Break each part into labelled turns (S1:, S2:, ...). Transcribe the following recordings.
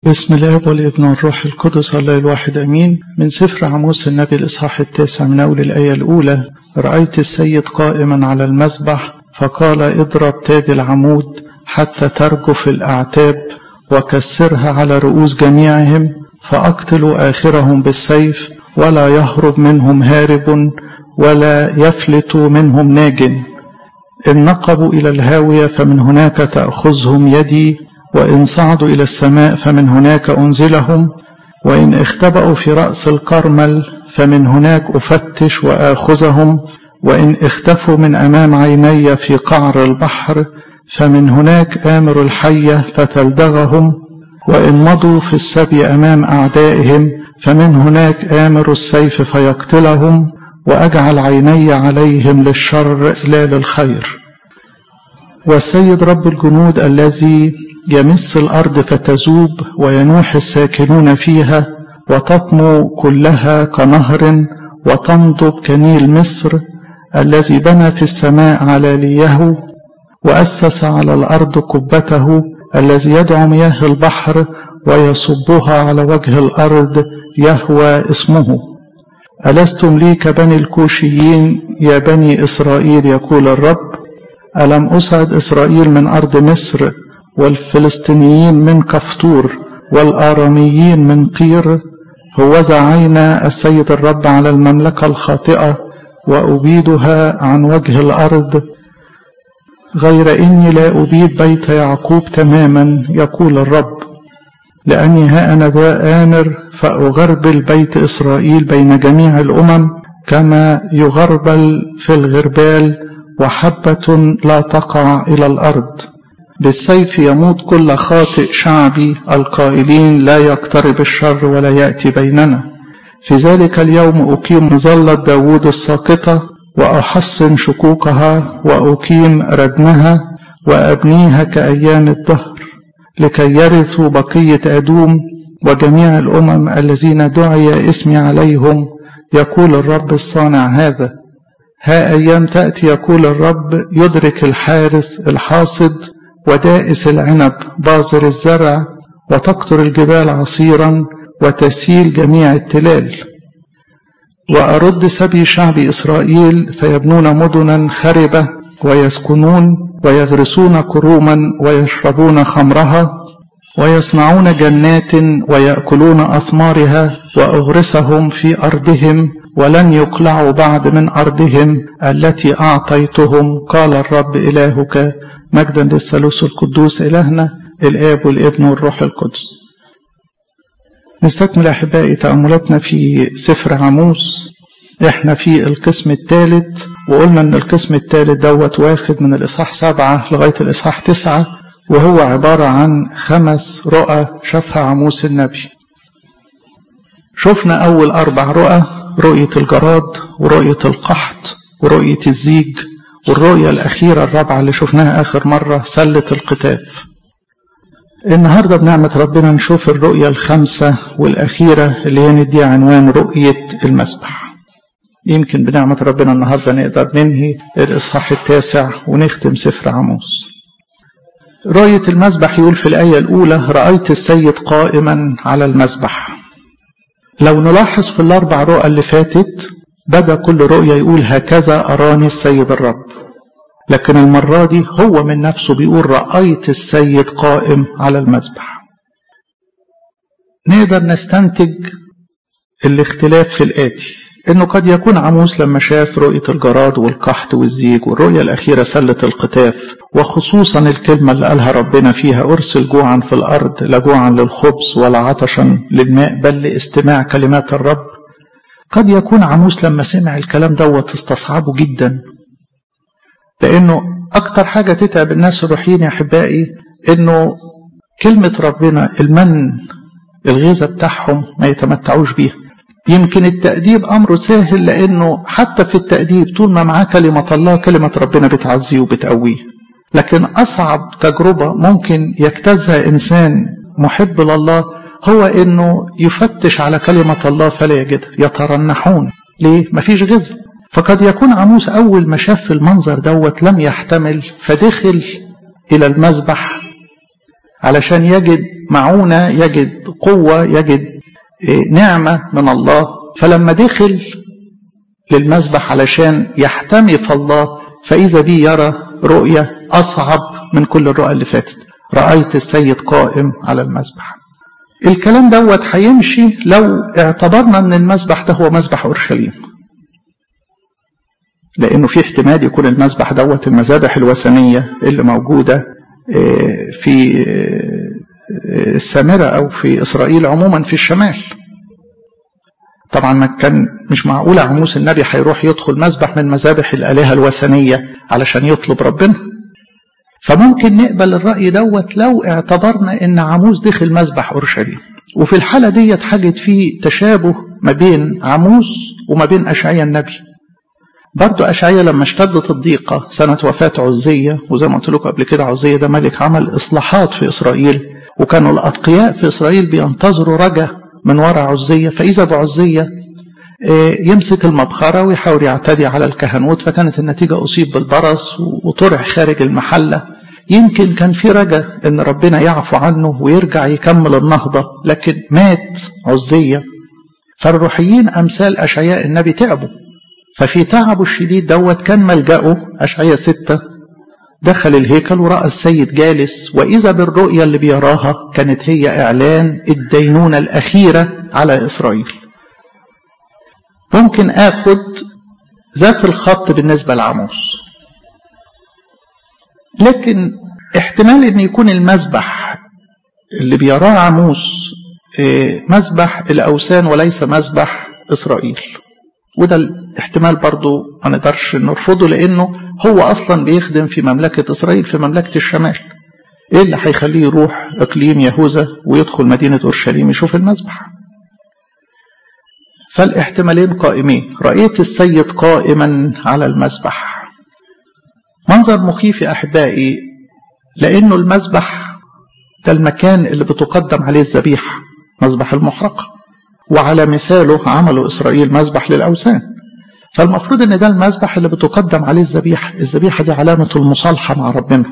S1: بسم الاب والابن والروح القدس الله الواحد امين من سفر عموس النبي الاصحاح التاسع من اول الايه الاولى رايت السيد قائما على المذبح فقال اضرب تاج العمود حتى ترجف الاعتاب وكسرها على رؤوس جميعهم فاقتل اخرهم بالسيف ولا يهرب منهم هارب ولا يفلت منهم ناج ان نقبوا الى الهاويه فمن هناك تاخذهم يدي وإن صعدوا إلى السماء فمن هناك أنزلهم وإن اختبأوا في رأس الكرمل فمن هناك أفتش وآخذهم وإن اختفوا من أمام عيني في قعر البحر فمن هناك آمر الحية فتلدغهم وإن مضوا في السبي أمام أعدائهم فمن هناك آمر السيف فيقتلهم وأجعل عيني عليهم للشر لا للخير والسيد رب الجنود الذي يمس الأرض فتذوب وينوح الساكنون فيها وتطمو كلها كنهر وتنضب كنيل مصر الذي بنى في السماء علاليه وأسس على الأرض قبته الذي يدعو مياه البحر ويصبها على وجه الأرض يهوى اسمه ألستم لي كبني الكوشيين يا بني إسرائيل يقول الرب ألم أسعد إسرائيل من أرض مصر والفلسطينيين من كفطور والآراميين من قير هوذا عين السيد الرب على المملكة الخاطئة وأبيدها عن وجه الأرض غير إني لا أبيد بيت يعقوب تماما يقول الرب لأني ها أنا ذا آمر فأغربل بيت إسرائيل بين جميع الأمم كما يغربل في الغربال وحبة لا تقع إلى الأرض بالسيف يموت كل خاطئ شعبي القائلين لا يقترب الشر ولا يأتي بيننا في ذلك اليوم أقيم مظلة داود الساقطة وأحصن شكوكها وأقيم ردمها وأبنيها كأيام الدهر لكي يرثوا بقية أدوم وجميع الأمم الذين دعي اسمي عليهم يقول الرب الصانع هذا ها أيام تأتي يقول الرب يدرك الحارس الحاصد ودائس العنب باذر الزرع وتقطر الجبال عصيرا وتسيل جميع التلال وأرد سبي شعب إسرائيل فيبنون مدنا خربة ويسكنون ويغرسون كروما ويشربون خمرها ويصنعون جنات ويأكلون أثمارها وأغرسهم في أرضهم ولن يقلعوا بعد من أرضهم التي أعطيتهم قال الرب إلهك مجدا للثالوث القدوس إلهنا الآب والابن والروح القدس نستكمل أحبائي تأملاتنا في سفر عموس احنا في القسم الثالث وقلنا ان القسم الثالث دوت واخد من الإصحاح سبعة لغاية الإصحاح تسعة وهو عبارة عن خمس رؤى شافها عموس النبي شفنا أول أربع رؤى رؤية الجراد ورؤية القحط ورؤية الزيج والرؤية الأخيرة الرابعة اللي شفناها آخر مرة سلة القتاف النهاردة بنعمة ربنا نشوف الرؤية الخامسة والأخيرة اللي هي ندي عنوان رؤية المسبح يمكن بنعمة ربنا النهاردة نقدر ننهي الإصحاح التاسع ونختم سفر عموس رؤية المسبح يقول في الآية الأولى رأيت السيد قائما على المسبح لو نلاحظ في الأربع رؤى اللي فاتت بدأ كل رؤية يقول هكذا أراني السيد الرب لكن المرة دي هو من نفسه بيقول رأيت السيد قائم على المذبح نقدر نستنتج الاختلاف في الآتي إنه قد يكون عموس لما شاف رؤية الجراد والقحط والزيج والرؤية الأخيرة سلة القتاف وخصوصا الكلمة اللي قالها ربنا فيها أرسل جوعا في الأرض لا جوعا للخبز ولا عطشا للماء بل لاستماع كلمات الرب قد يكون عموس لما سمع الكلام دوت استصعبه جدا لانه اكتر حاجه تتعب الناس الروحيين يا احبائي انه كلمه ربنا المن الغذاء بتاعهم ما يتمتعوش بيها يمكن التأديب أمره سهل لأنه حتى في التأديب طول ما معاه كلمة الله كلمة ربنا بتعزيه وبتقويه لكن أصعب تجربة ممكن يجتازها إنسان محب لله هو انه يفتش على كلمة الله فلا يجدها يترنحون ليه؟ مفيش غذاء فقد يكون عموس أول ما شاف المنظر دوت لم يحتمل فدخل إلى المذبح علشان يجد معونة يجد قوة يجد نعمة من الله فلما دخل للمسبح علشان يحتمي في الله فإذا بي يرى رؤية أصعب من كل الرؤى اللي فاتت رأيت السيد قائم على المسبح الكلام دوت هيمشي لو اعتبرنا ان المسبح ده هو مسبح اورشليم لانه في احتمال يكون المسبح دوت المذابح الوثنيه اللي موجوده في السامره او في اسرائيل عموما في الشمال طبعا ما كان مش معقول عموس النبي هيروح يدخل مسبح من مذابح الالهه الوثنيه علشان يطلب ربنا فممكن نقبل الرأي دوت لو اعتبرنا ان عموس دخل مسبح اورشليم وفي الحالة ديت حاجت فيه تشابه ما بين عموس وما بين أشعيا النبي برضو أشعيا لما اشتدت الضيقة سنة وفاة عزية وزي ما قلت لكم قبل كده عزية ده ملك عمل إصلاحات في إسرائيل وكانوا الأتقياء في إسرائيل بينتظروا رجا من وراء عزية فإذا بعزية يمسك المبخرة ويحاول يعتدي على الكهنوت فكانت النتيجة أصيب بالبرص وطرح خارج المحلة يمكن كان في رجا ان ربنا يعفو عنه ويرجع يكمل النهضة لكن مات عزية فالروحيين أمثال أشعياء النبي تعبوا ففي تعبه الشديد دوت كان ملجأه أشعياء ستة دخل الهيكل ورأى السيد جالس وإذا بالرؤية اللي بيراها كانت هي إعلان الدينونة الأخيرة على إسرائيل ممكن آخد ذات الخط بالنسبة لعموس لكن احتمال ان يكون المذبح اللي بيراه عموس مذبح الاوثان وليس مذبح اسرائيل وده الاحتمال برضو ما نقدرش نرفضه لانه هو اصلا بيخدم في مملكه اسرائيل في مملكه الشمال ايه اللي هيخليه يروح اقليم يهوذا ويدخل مدينه اورشليم يشوف المذبح فالاحتمالين قائمين رايت السيد قائما على المذبح منظر مخيف يا احبائي لانه المذبح ده المكان اللي بتقدم عليه الذبيحه مذبح المحرقه وعلى مثاله عملوا اسرائيل مذبح للاوثان فالمفروض ان ده المذبح اللي بتقدم عليه الذبيحه الذبيحه دي علامه المصالحه مع ربنا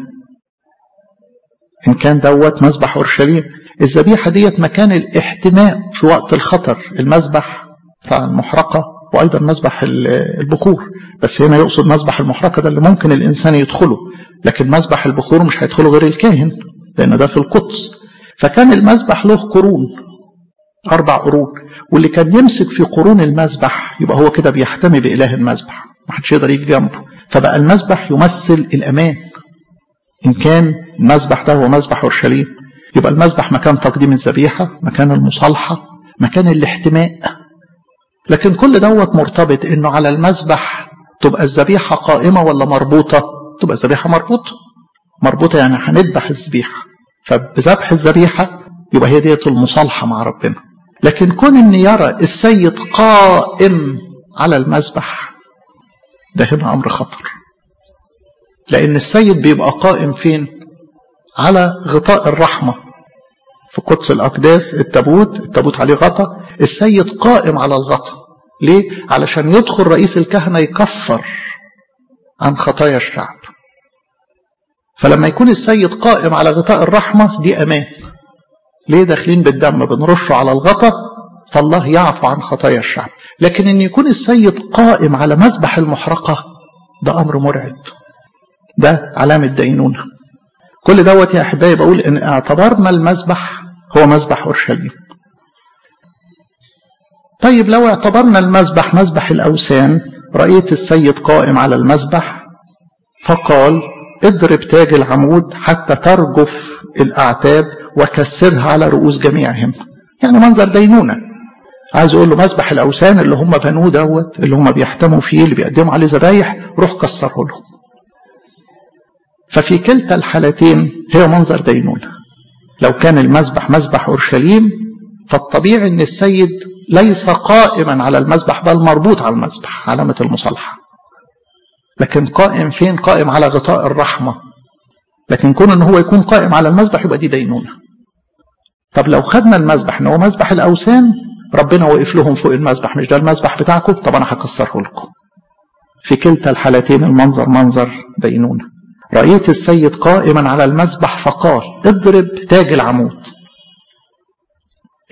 S1: ان كان دوت مذبح اورشليم الذبيحه ديت مكان الاحتماء في وقت الخطر المذبح بتاع المحرقه وايضا مذبح البخور بس هنا يقصد مذبح المحرقه ده اللي ممكن الانسان يدخله لكن مذبح البخور مش هيدخله غير الكاهن لان ده في القدس فكان المذبح له قرون اربع قرون واللي كان يمسك في قرون المذبح يبقى هو كده بيحتمي باله المذبح ما حدش يقدر يجي جنبه فبقى المذبح يمثل الامان ان كان المذبح ده هو مذبح اورشليم يبقى المذبح مكان تقديم الذبيحه مكان المصالحه مكان الاحتماء لكن كل دوت مرتبط انه على المذبح تبقى الذبيحه قائمه ولا مربوطه تبقى الذبيحه مربوطه مربوطه يعني هنذبح الذبيحه فبذبح الذبيحه يبقى هي ديت المصالحه مع ربنا لكن كون ان يرى السيد قائم على المذبح ده هنا امر خطر لان السيد بيبقى قائم فين على غطاء الرحمه في قدس الاقداس التابوت التابوت عليه غطا السيد قائم على الغطا ليه علشان يدخل رئيس الكهنه يكفر عن خطايا الشعب فلما يكون السيد قائم على غطاء الرحمه دي امان ليه داخلين بالدم بنرشه على الغطا فالله يعفو عن خطايا الشعب لكن ان يكون السيد قائم على مذبح المحرقه ده امر مرعب ده علامه دينونه كل دوت يا احبائي بقول ان اعتبرنا المذبح هو مذبح اورشليم طيب لو اعتبرنا المذبح مذبح الاوثان رايت السيد قائم على المذبح فقال اضرب تاج العمود حتى ترجف الاعتاب وكسرها على رؤوس جميعهم يعني منظر دينونه عايز اقول له مذبح الاوثان اللي هم بنوه دوت اللي هم بيحتموا فيه اللي بيقدموا عليه ذبايح روح كسره لهم ففي كلتا الحالتين هي منظر دينونه لو كان المذبح مذبح اورشليم فالطبيعي ان السيد ليس قائما على المذبح بل مربوط على المذبح علامه المصالحه لكن قائم فين قائم على غطاء الرحمه لكن كون ان هو يكون قائم على المذبح يبقى دي دينونه طب لو خدنا المذبح ان هو مذبح الاوثان ربنا وقف لهم فوق المذبح مش ده المذبح بتاعكم طب انا هكسره لكم في كلتا الحالتين المنظر منظر دينونه رأيت السيد قائما على المذبح فقال اضرب تاج العمود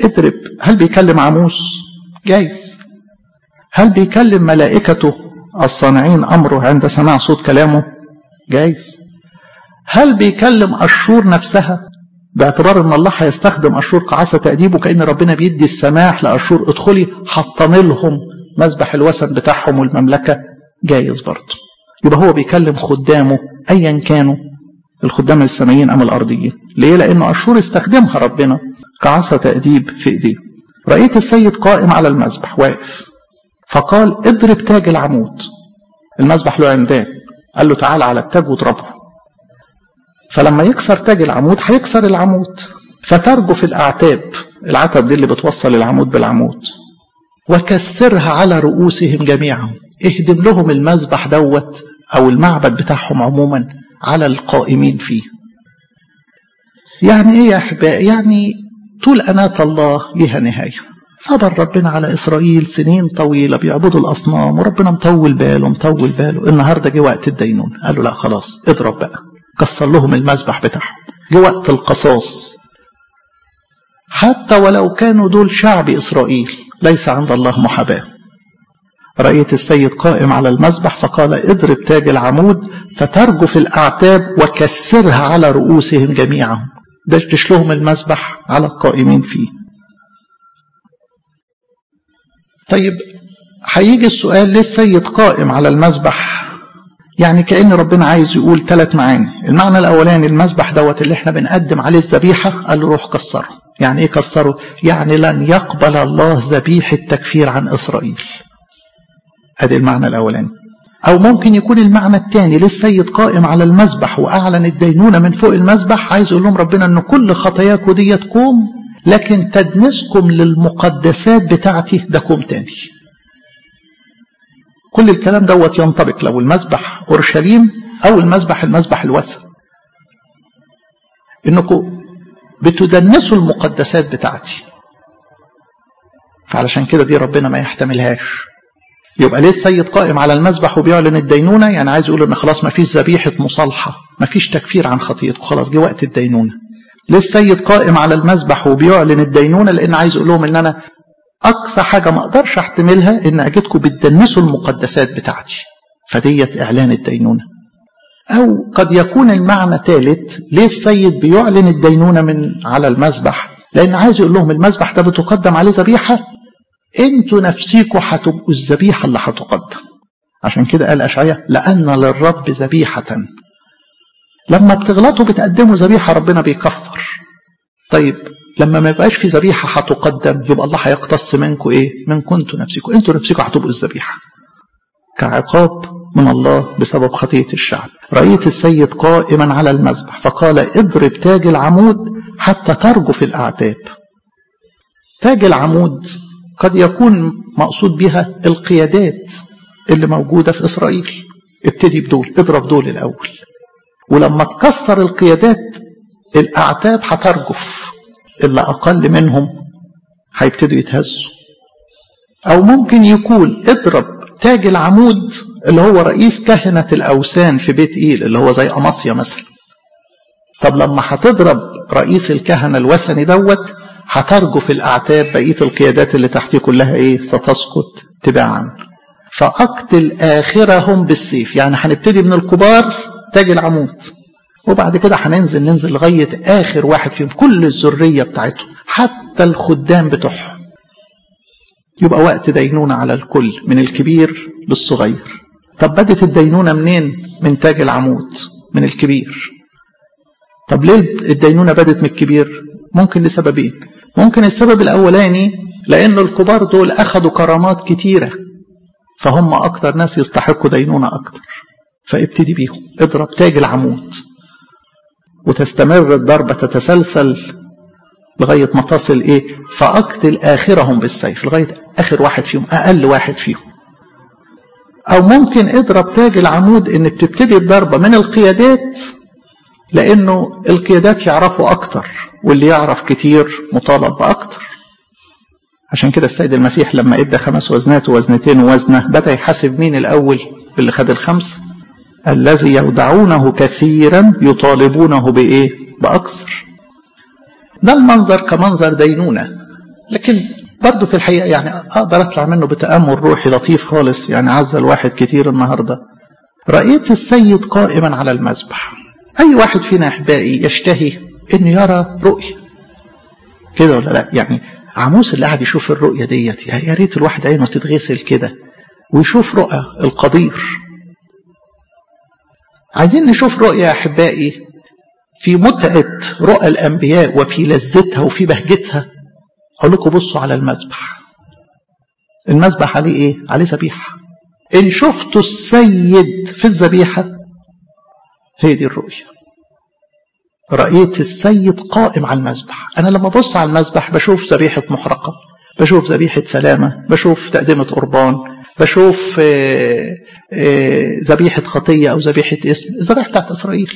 S1: اضرب هل بيكلم عموس جايز هل بيكلم ملائكته الصانعين أمره عند سماع صوت كلامه جايز هل بيكلم أشور نفسها باعتبار ان الله هيستخدم اشور كعصا تأديب وكأن ربنا بيدي السماح لاشور ادخلي حطم لهم مذبح الوثن بتاعهم والمملكة جايز برضه يبقى هو بيكلم خدامه ايا كانوا الخدام السمائيين ام الارضيين ليه لانه اشور استخدمها ربنا كعصا تأديب في ايديه رأيت السيد قائم على المذبح واقف فقال اضرب تاج العمود المذبح له عمدان قال له تعال على التاج واضربه فلما يكسر تاج العمود هيكسر العمود فترجف الأعتاب العتب دي اللي بتوصل العمود بالعمود وكسرها على رؤوسهم جميعا اهدم لهم المذبح دوت أو المعبد بتاعهم عموما على القائمين فيه يعني ايه يا احبائي يعني طول أناة الله ليها نهاية صبر ربنا على إسرائيل سنين طويلة بيعبدوا الأصنام وربنا مطول باله مطول باله النهاردة جه وقت الدينون قالوا لا خلاص اضرب بقى كسر لهم المذبح بتاعهم جه وقت القصاص حتى ولو كانوا دول شعب إسرائيل ليس عند الله محاباة رأيت السيد قائم على المذبح فقال اضرب تاج العمود فترجف الأعتاب وكسرها على رؤوسهم جميعا دشدش لهم المذبح على القائمين فيه طيب هيجي السؤال ليه السيد قائم على المذبح يعني كأن ربنا عايز يقول ثلاث معاني المعنى الأولاني المذبح دوت اللي احنا بنقدم عليه الذبيحة قال له روح كسره يعني ايه كسره يعني لن يقبل الله ذبيحة تكفير عن إسرائيل ادي المعنى الأولاني أو ممكن يكون المعنى الثاني للسيد قائم على المذبح وأعلن الدينونة من فوق المذبح عايز يقول لهم ربنا أن كل خطاياكم دي كوم لكن تدنسكم للمقدسات بتاعتي ده كوم تاني كل الكلام دوت ينطبق لو المذبح اورشليم او المذبح المذبح الوثن انكم بتدنسوا المقدسات بتاعتي فعلشان كده دي ربنا ما يحتملهاش يبقى ليه السيد قائم على المذبح وبيعلن الدينونه يعني عايز يقول ان خلاص ما فيش ذبيحه مصالحه ما فيش تكفير عن خطيئتكم خلاص جه وقت الدينونه ليه السيد قائم على المذبح وبيعلن الدينونه لان عايز يقول لهم ان انا اقصى حاجه ما اقدرش احتملها ان اجدكم بتدنسوا المقدسات بتاعتي فديت اعلان الدينونه او قد يكون المعنى ثالث ليه السيد بيعلن الدينونه من على المذبح لان عايز يقول لهم المذبح ده بتقدم عليه ذبيحه انتوا نفسيكوا هتبقوا الذبيحه اللي هتقدم عشان كده قال اشعياء لان للرب ذبيحه لما بتغلطوا بتقدموا ذبيحه ربنا بيكفر طيب لما ما يبقاش في ذبيحه هتقدم يبقى الله هيقتص منكم ايه؟ من كنتوا نفسكم، انتوا نفسكم هتبقوا الذبيحه. كعقاب من الله بسبب خطيه الشعب. رايت السيد قائما على المذبح فقال اضرب تاج العمود حتى ترجف الاعتاب. تاج العمود قد يكون مقصود بها القيادات اللي موجوده في اسرائيل. ابتدي بدول، اضرب دول الاول. ولما تكسر القيادات الاعتاب هترجف اللي أقل منهم هيبتدوا يتهزوا أو ممكن يكون اضرب تاج العمود اللي هو رئيس كهنة الأوثان في بيت إيل اللي هو زي أماسيا مثلا طب لما هتضرب رئيس الكهنة الوثني دوت هترجف الأعتاب بقية القيادات اللي تحتيه كلها إيه ستسقط تباعا فأقتل آخرهم بالسيف يعني هنبتدي من الكبار تاج العمود وبعد كده هننزل ننزل لغاية آخر واحد فيهم كل الذرية بتاعتهم حتى الخدام بتوعهم يبقى وقت دينونة على الكل من الكبير للصغير طب بدت الدينونة منين من تاج العمود من الكبير طب ليه الدينونة بدت من الكبير ممكن لسببين ممكن السبب الأولاني لأن الكبار دول أخذوا كرامات كتيرة فهم أكتر ناس يستحقوا دينونة أكتر فابتدي بيهم اضرب تاج العمود وتستمر الضربة تتسلسل لغاية ما تصل إيه فأقتل آخرهم بالسيف لغاية آخر واحد فيهم أقل واحد فيهم أو ممكن اضرب تاج العمود إن بتبتدي الضربة من القيادات لأنه القيادات يعرفوا أكتر واللي يعرف كتير مطالب بأكتر عشان كده السيد المسيح لما ادى خمس وزنات ووزنتين ووزنه بدأ يحاسب مين الأول باللي خد الخمس الذي يودعونه كثيرا يطالبونه بإيه؟ بأكثر. ده المنظر كمنظر دينونة. لكن برضه في الحقيقة يعني أقدر أطلع منه بتأمل روحي لطيف خالص يعني عز الواحد كتير النهاردة رأيت السيد قائما على المذبح أي واحد فينا أحبائي يشتهي أن يرى رؤية كده ولا لا يعني عموس اللي قاعد يشوف الرؤية ديت يا ريت الواحد عينه تتغسل كده ويشوف رؤى القدير عايزين نشوف رؤية يا أحبائي في متعة رؤى الأنبياء وفي لذتها وفي بهجتها أقول لكم بصوا على المذبح المذبح عليه إيه؟ عليه ذبيحة إن شفتوا السيد في الذبيحة هي دي الرؤية رأيت السيد قائم على المذبح أنا لما بص على المذبح بشوف ذبيحة محرقة بشوف ذبيحة سلامة بشوف تقدمة قربان بشوف ذبيحة خطية أو ذبيحة اسم الذبيحة بتاعت إسرائيل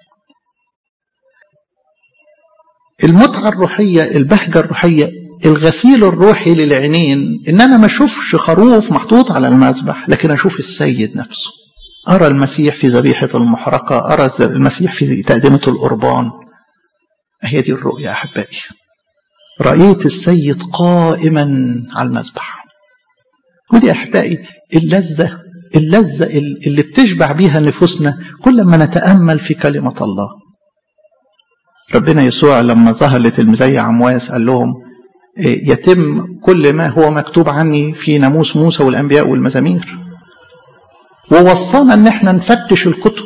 S1: المتعة الروحية البهجة الروحية الغسيل الروحي للعينين إن أنا ما أشوفش خروف محطوط على المذبح لكن أشوف السيد نفسه أرى المسيح في ذبيحة المحرقة أرى المسيح في تقدمة القربان هي دي الرؤية أحبائي رأيت السيد قائما على المذبح ودي أحبائي اللذة اللذة اللي بتشبع بيها نفوسنا كل ما نتأمل في كلمة الله ربنا يسوع لما ظهر لتلميذي عمواس قال لهم يتم كل ما هو مكتوب عني في ناموس موسى والأنبياء والمزامير ووصانا ان احنا نفتش الكتب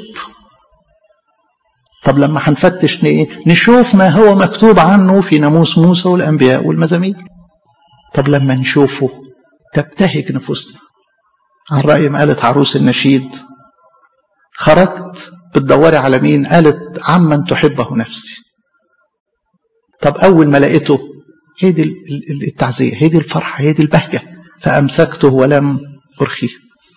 S1: طب لما هنفتش نشوف ما هو مكتوب عنه في ناموس موسى والانبياء والمزامير طب لما نشوفه تبتهج نفوسنا عن رأي ما قالت عروس النشيد خرجت بتدوري على مين قالت عمن تحبه نفسي طب أول ما لقيته هي دي التعزية هي دي الفرحة هي دي البهجة فأمسكته ولم أرخيه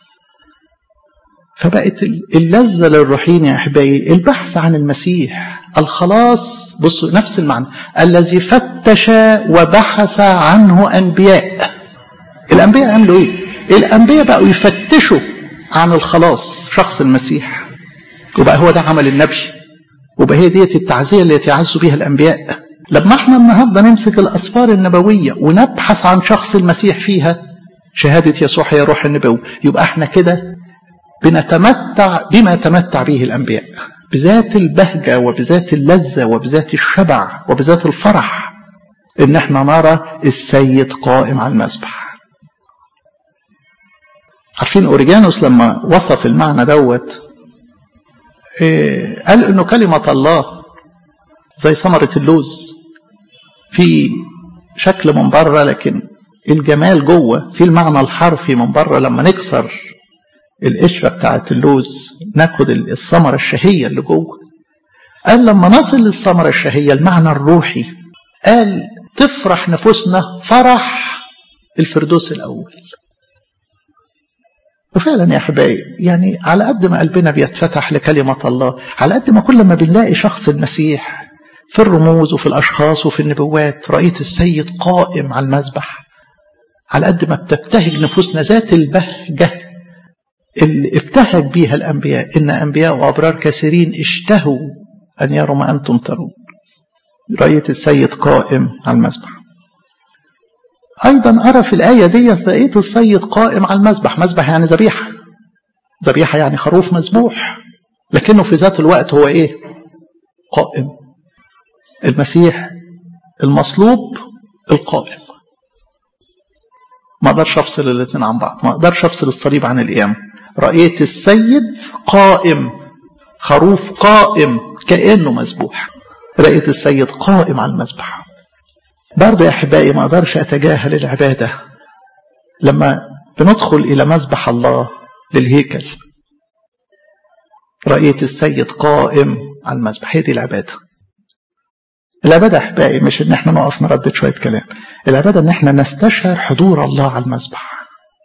S1: فبقت اللذة للروحين يا أحبائي البحث عن المسيح الخلاص بصوا نفس المعنى الذي فتش وبحث عنه أنبياء الأنبياء عملوا إيه؟ الأنبياء بقوا يفتشوا عن الخلاص شخص المسيح وبقى هو ده عمل النبي وبقى هي ديت التعزية اللي يتعزوا بها الأنبياء لما احنا النهارده نمسك الأسفار النبوية ونبحث عن شخص المسيح فيها شهادة يسوع هي روح النبوة يبقى احنا كده بنتمتع بما تمتع به الأنبياء بذات البهجة وبذات اللذة وبذات الشبع وبذات الفرح إن احنا نرى السيد قائم على المذبح عارفين أوريجانوس لما وصف المعنى دوت إيه قال إنه كلمة الله زي ثمرة اللوز في شكل من بره لكن الجمال جوه في المعنى الحرفي من بره لما نكسر القشرة بتاعت اللوز ناخد الثمرة الشهية اللي جوه قال لما نصل للثمرة الشهية المعنى الروحي قال تفرح نفوسنا فرح الفردوس الأول وفعلا يا أحبائي يعني على قد ما قلبنا بيتفتح لكلمة الله على قد ما كل ما بنلاقي شخص المسيح في الرموز وفي الأشخاص وفي النبوات رأيت السيد قائم على المذبح على قد ما بتبتهج نفوسنا ذات البهجة اللي ابتهج بيها الأنبياء إن أنبياء وأبرار كثيرين اشتهوا أن يروا ما أنتم ترون رأيت السيد قائم على المذبح أيضا أرى في الآية دي رأيت السيد قائم على المذبح مذبح يعني ذبيحة ذبيحة يعني خروف مذبوح لكنه في ذات الوقت هو إيه قائم المسيح المصلوب القائم ما اقدرش افصل الاثنين عن بعض ما اقدرش افصل الصليب عن القيامه رايت السيد قائم خروف قائم كانه مذبوح رايت السيد قائم على المذبح برضه يا احبائي ما اقدرش اتجاهل العباده لما بندخل الى مذبح الله للهيكل رايت السيد قائم على المذبح هي دي العباده العبادة أحبائي مش إن إحنا نقف نردد شوية كلام العبادة إن إحنا نستشعر حضور الله على المذبح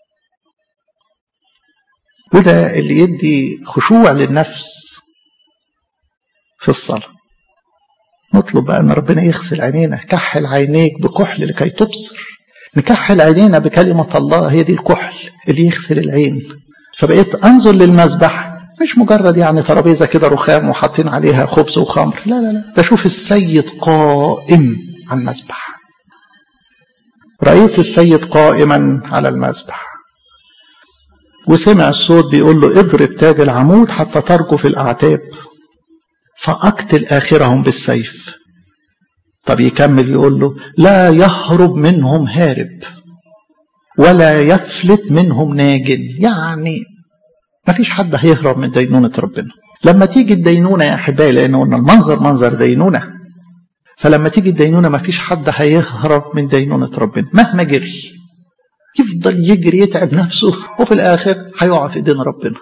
S1: وده اللي يدي خشوع للنفس في الصلاة نطلب بقى أن ربنا يغسل عينينا كحل عينيك بكحل لكي تبصر نكحل عينينا بكلمة الله هي دي الكحل اللي يغسل العين فبقيت أنظر للمذبح مش مجرد يعني ترابيزة كده رخام وحاطين عليها خبز وخمر لا لا لا ده شوف السيد قائم على المذبح رأيت السيد قائما على المذبح وسمع الصوت بيقول له اضرب تاج العمود حتى ترجو الأعتاب فأقتل آخرهم بالسيف طب يكمل يقول له لا يهرب منهم هارب ولا يفلت منهم ناج يعني ما فيش حد هيهرب من دينونة ربنا لما تيجي الدينونة يا أحبائي لأن قلنا المنظر منظر دينونة فلما تيجي الدينونة ما فيش حد هيهرب من دينونة ربنا مهما جري يفضل يجري يتعب نفسه وفي الآخر هيقع في إيدين ربنا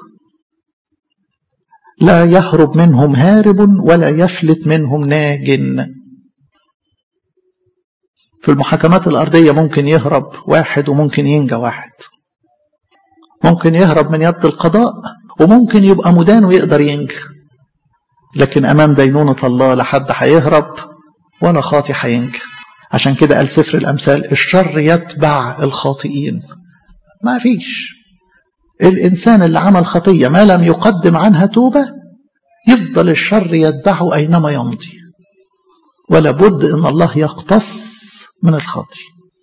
S1: لا يهرب منهم هارب ولا يفلت منهم ناج في المحاكمات الأرضية ممكن يهرب واحد وممكن ينجى واحد ممكن يهرب من يد القضاء وممكن يبقى مدان ويقدر ينجى لكن أمام دينونة الله لا حد هيهرب ولا خاطي هينجى عشان كده قال سفر الأمثال الشر يتبع الخاطئين ما فيش الإنسان اللي عمل خطية ما لم يقدم عنها توبة يفضل الشر يتبعه أينما يمضي ولا بد أن الله يقتص من الخاطي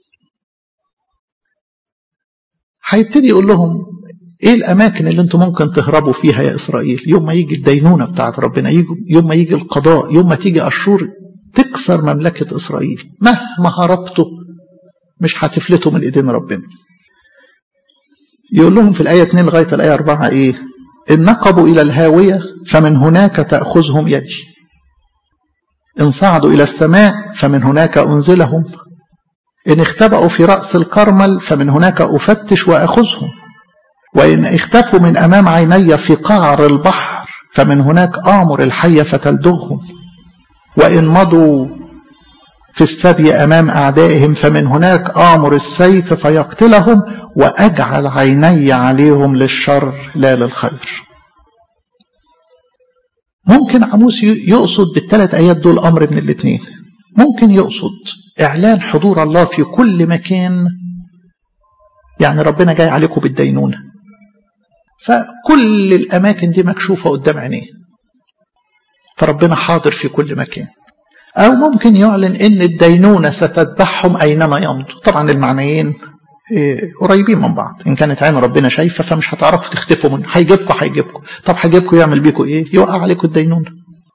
S1: هيبتدي يقول لهم ايه الاماكن اللي انتم ممكن تهربوا فيها يا اسرائيل يوم ما يجي الدينونه بتاعت ربنا يجي يوم ما يجي القضاء يوم ما تيجي اشور تكسر مملكه اسرائيل مهما هربتوا مش هتفلتوا من ايدين ربنا يقول لهم في الايه 2 لغايه الايه 4 ايه ان نقبوا الى الهاويه فمن هناك تاخذهم يدي ان صعدوا الى السماء فمن هناك انزلهم إن اختبأوا في رأس الكرمل فمن هناك أفتش وأخذهم وإن اختفوا من أمام عيني في قعر البحر فمن هناك آمر الحية فتلدغهم وإن مضوا في السبي أمام أعدائهم فمن هناك آمر السيف فيقتلهم وأجعل عيني عليهم للشر لا للخير ممكن عموس يقصد بالثلاث آيات دول أمر من الاثنين ممكن يقصد إعلان حضور الله في كل مكان يعني ربنا جاي عليكم بالدينونة فكل الأماكن دي مكشوفة قدام عينيه فربنا حاضر في كل مكان أو ممكن يعلن إن الدينونة ستتبعهم أينما يمضوا طبعا المعنيين قريبين من بعض إن كانت عين ربنا شايفة فمش هتعرفوا تختفوا منه هيجيبكم هيجيبكم طب هيجيبكم يعمل بيكم إيه يوقع عليكم الدينونة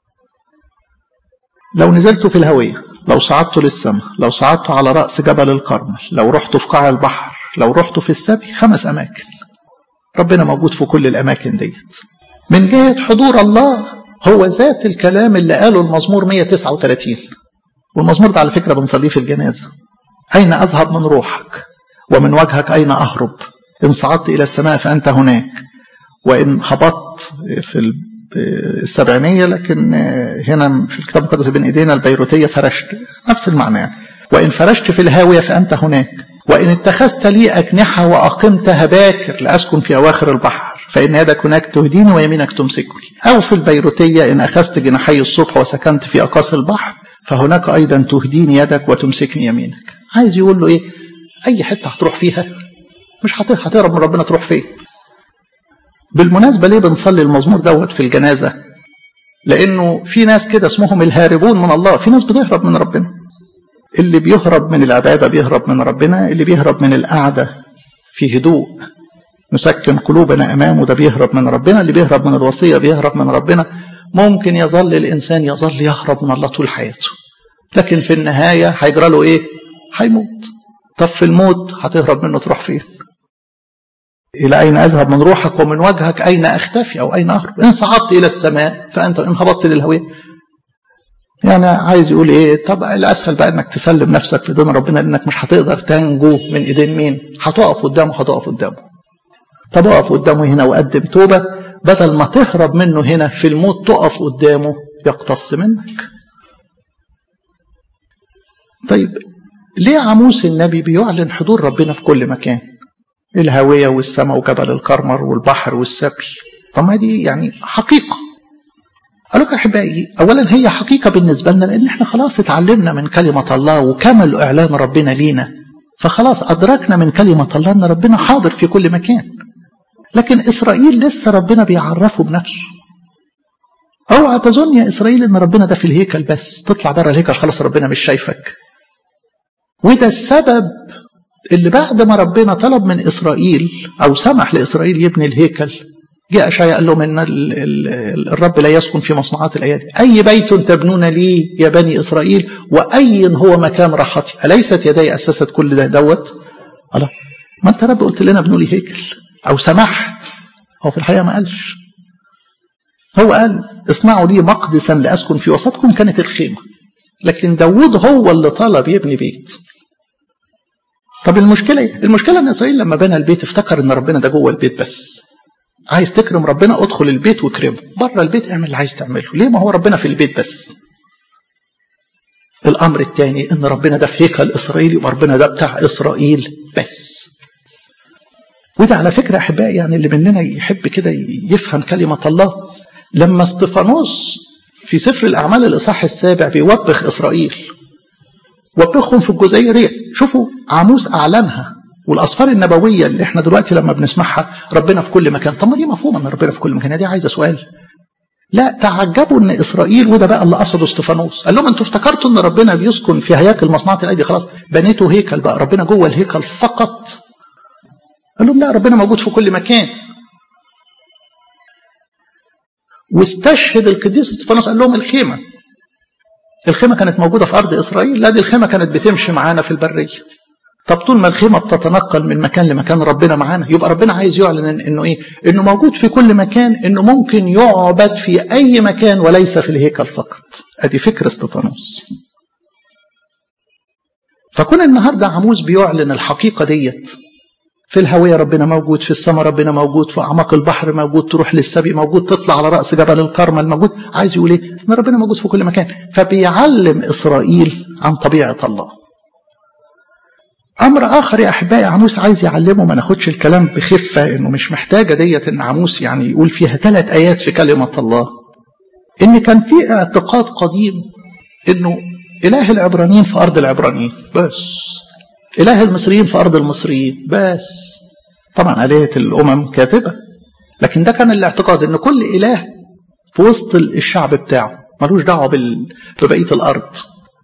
S1: لو نزلتوا في الهوية لو صعدتوا للسماء لو صعدتوا على رأس جبل الكرمل لو رحتوا في قاع البحر لو رحتوا في السبي خمس أماكن ربنا موجود في كل الأماكن ديت من جهة حضور الله هو ذات الكلام اللي قاله المزمور 139 والمزمور ده على فكرة بنصليه في الجنازة أين أذهب من روحك ومن وجهك أين أهرب إن صعدت إلى السماء فأنت هناك وإن هبطت في السبعينية لكن هنا في الكتاب المقدس بين ايدينا البيروتية فرشت نفس المعنى يعني. وإن فرشت في الهاوية فأنت هناك وإن اتخذت لي أجنحة وأقمتها باكر لأسكن في أواخر البحر فإن يدك هناك تهديني ويمينك تمسكني أو في البيروتية إن أخذت جناحي الصبح وسكنت في أقاصي البحر فهناك أيضا تهديني يدك وتمسكني يمينك عايز يقول له إيه أي حتة هتروح فيها مش هتهرب من ربنا تروح فين بالمناسبة ليه بنصلي المزمور دوت في الجنازة لأنه في ناس كده اسمهم الهاربون من الله في ناس بتهرب من ربنا اللي بيهرب من العبادة بيهرب من ربنا اللي بيهرب من القعدة في هدوء نسكن قلوبنا أمامه ده بيهرب من ربنا اللي بيهرب من الوصية بيهرب من ربنا ممكن يظل الإنسان يظل يهرب من الله طول حياته لكن في النهاية هيجرى له إيه؟ هيموت طب في الموت هتهرب منه تروح فين؟ إلى أين أذهب من روحك ومن وجهك أين أختفي أو أين أهرب إن صعدت إلى السماء فأنت إن هبطت للهوية يعني عايز يقول إيه طب الأسهل بقى إنك تسلم نفسك في دين ربنا لأنك مش هتقدر تنجو من إيدين مين هتقف قدامه هتقف قدامه طب اقف قدامه هنا وقدم توبة بدل ما تهرب منه هنا في الموت تقف قدامه يقتص منك طيب ليه عموس النبي بيعلن حضور ربنا في كل مكان الهوية والسماء وجبل الكرمر والبحر والسبي طب ما دي يعني حقيقة قالوا يا أحبائي أولا هي حقيقة بالنسبة لنا لأن احنا خلاص اتعلمنا من كلمة الله وكمل إعلان ربنا لينا فخلاص أدركنا من كلمة الله أن ربنا حاضر في كل مكان لكن إسرائيل لسه ربنا بيعرفه بنفسه اوعى تظن يا إسرائيل أن ربنا ده في الهيكل بس تطلع بره الهيكل خلاص ربنا مش شايفك وده السبب اللي بعد ما ربنا طلب من إسرائيل أو سمح لإسرائيل يبني الهيكل جاء أشعياء قال لهم إن الرب لا يسكن في مصنوعات الأيادي أي بيت تبنون لي يا بني إسرائيل وأي هو مكان راحتي أليست يدي أسست كل ده دوت الله ما أنت رب قلت لنا ابنوا لي هيكل أو سمحت هو في الحقيقة ما قالش هو قال اصنعوا لي مقدسا لأسكن في وسطكم كانت الخيمة لكن داود هو اللي طلب يبني بيت طب المشكلة ايه؟ المشكلة ان اسرائيل لما بنى البيت افتكر ان ربنا ده جوه البيت بس عايز تكرم ربنا ادخل البيت واكرمه بره البيت اعمل اللي عايز تعمله ليه ما هو ربنا في البيت بس الامر الثاني ان ربنا ده في هيكل اسرائيل وربنا ده بتاع اسرائيل بس وده على فكره احبائي يعني اللي مننا يحب كده يفهم كلمه الله لما استفانوس في سفر الاعمال الاصحاح السابع بيوبخ اسرائيل وبخهم في الجزئيه دي شوفوا عاموس اعلنها والاسفار النبويه اللي احنا دلوقتي لما بنسمعها ربنا في كل مكان طب ما دي مفهومه ان ربنا في كل مكان دي عايزه سؤال لا تعجبوا ان اسرائيل وده بقى اللي قصده استفانوس قال لهم انتوا افتكرتوا ان ربنا بيسكن في هياكل مصنعه الايدي خلاص بنيتوا هيكل بقى ربنا جوه الهيكل فقط قال لهم لا ربنا موجود في كل مكان واستشهد القديس استفانوس قال لهم الخيمه الخيمه كانت موجوده في ارض اسرائيل لا دي الخيمه كانت بتمشي معانا في البريه طب طول ما الخيمه بتتنقل من مكان لمكان ربنا معانا يبقى ربنا عايز يعلن انه ايه انه موجود في كل مكان انه ممكن يعبد في اي مكان وليس في الهيكل فقط ادي فكر استفانوس فكون النهارده عموس بيعلن الحقيقه ديت في الهوية ربنا موجود في السماء ربنا موجود في أعماق البحر موجود تروح للسبي موجود تطلع على رأس جبل الكرمل موجود عايز يقول إيه؟ إن ربنا موجود في كل مكان فبيعلم إسرائيل عن طبيعة الله أمر آخر يا أحبائي عموس عايز يعلمه ما ناخدش الكلام بخفة إنه مش محتاجة ديت إن عموس يعني يقول فيها ثلاث آيات في كلمة الله إن كان في اعتقاد قديم إنه إله العبرانيين في أرض العبرانيين بس إله المصريين في أرض المصريين بس طبعا آلهة الأمم كاتبة لكن ده كان الاعتقاد إن كل إله في وسط الشعب بتاعه ملوش دعوة ببقية الأرض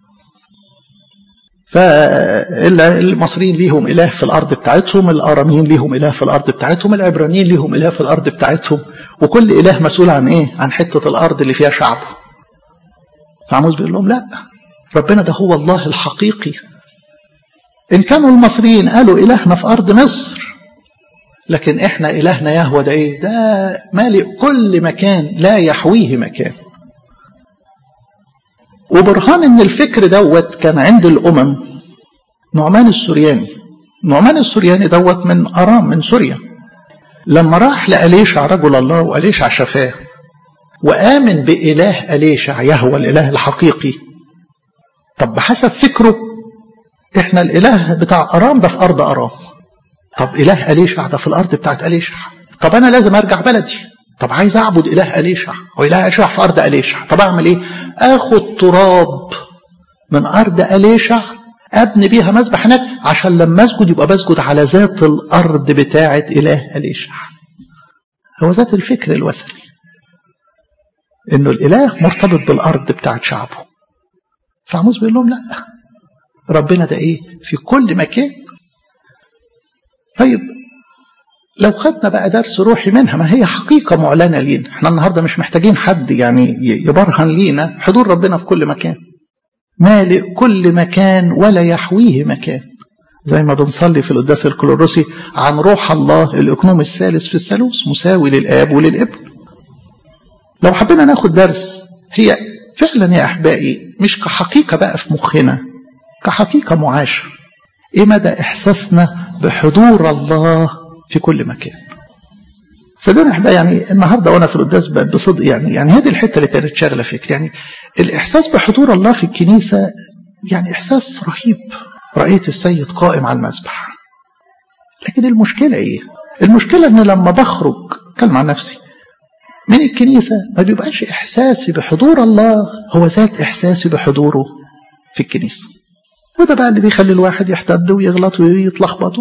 S1: فالمصريين ليهم إله في الأرض بتاعتهم الآراميين ليهم إله في الأرض بتاعتهم العبرانيين ليهم إله في الأرض بتاعتهم وكل إله مسؤول عن إيه؟ عن حتة الأرض اللي فيها شعبه فعموز بيقول لهم لا ربنا ده هو الله الحقيقي إن كانوا المصريين قالوا إلهنا في أرض مصر لكن إحنا إلهنا يهوى ده إيه؟ ده مالئ كل مكان لا يحويه مكان وبرهان ان الفكر دوت كان عند الامم نعمان السورياني نعمان السورياني دوت من ارام من سوريا لما راح لأليشع رجل الله وأليشع شفاه وآمن بإله أليشع يهوى الإله الحقيقي طب بحسب فكره احنا الإله بتاع أرام ده في أرض أرام طب إله أليشع ده في الأرض بتاعت أليشع طب أنا لازم أرجع بلدي طب عايز اعبد اله اليشع واله اليشع في ارض اليشع طب اعمل ايه اخد تراب من ارض اليشع ابني بيها مسبح هناك عشان لما اسجد يبقى بسجد على ذات الارض بتاعه اله اليشع هو ذات الفكر الوثني انه الاله مرتبط بالارض بتاعه شعبه فعموس بيقول لهم لا ربنا ده ايه في كل مكان طيب لو خدنا بقى درس روحي منها ما هي حقيقة معلنة لينا احنا النهاردة مش محتاجين حد يعني يبرهن لينا حضور ربنا في كل مكان مالئ كل مكان ولا يحويه مكان زي ما بنصلي في القداس الكلوروسي عن روح الله الإقنوم الثالث في الثالوث مساوي للآب وللابن لو حبينا ناخد درس هي فعلا يا أحبائي مش كحقيقة بقى في مخنا كحقيقة معاشة إيه مدى إحساسنا بحضور الله في كل مكان صدقوني يا احبائي يعني النهارده وانا في القداس بصدق يعني يعني هذه الحته اللي كانت شاغله فكري يعني الاحساس بحضور الله في الكنيسه يعني احساس رهيب رايت السيد قائم على المذبح لكن المشكله ايه؟ المشكله ان لما بخرج اتكلم عن نفسي من الكنيسه ما بيبقاش احساسي بحضور الله هو ذات احساسي بحضوره في الكنيسه وده بقى اللي بيخلي الواحد يحتد ويغلط ويتلخبط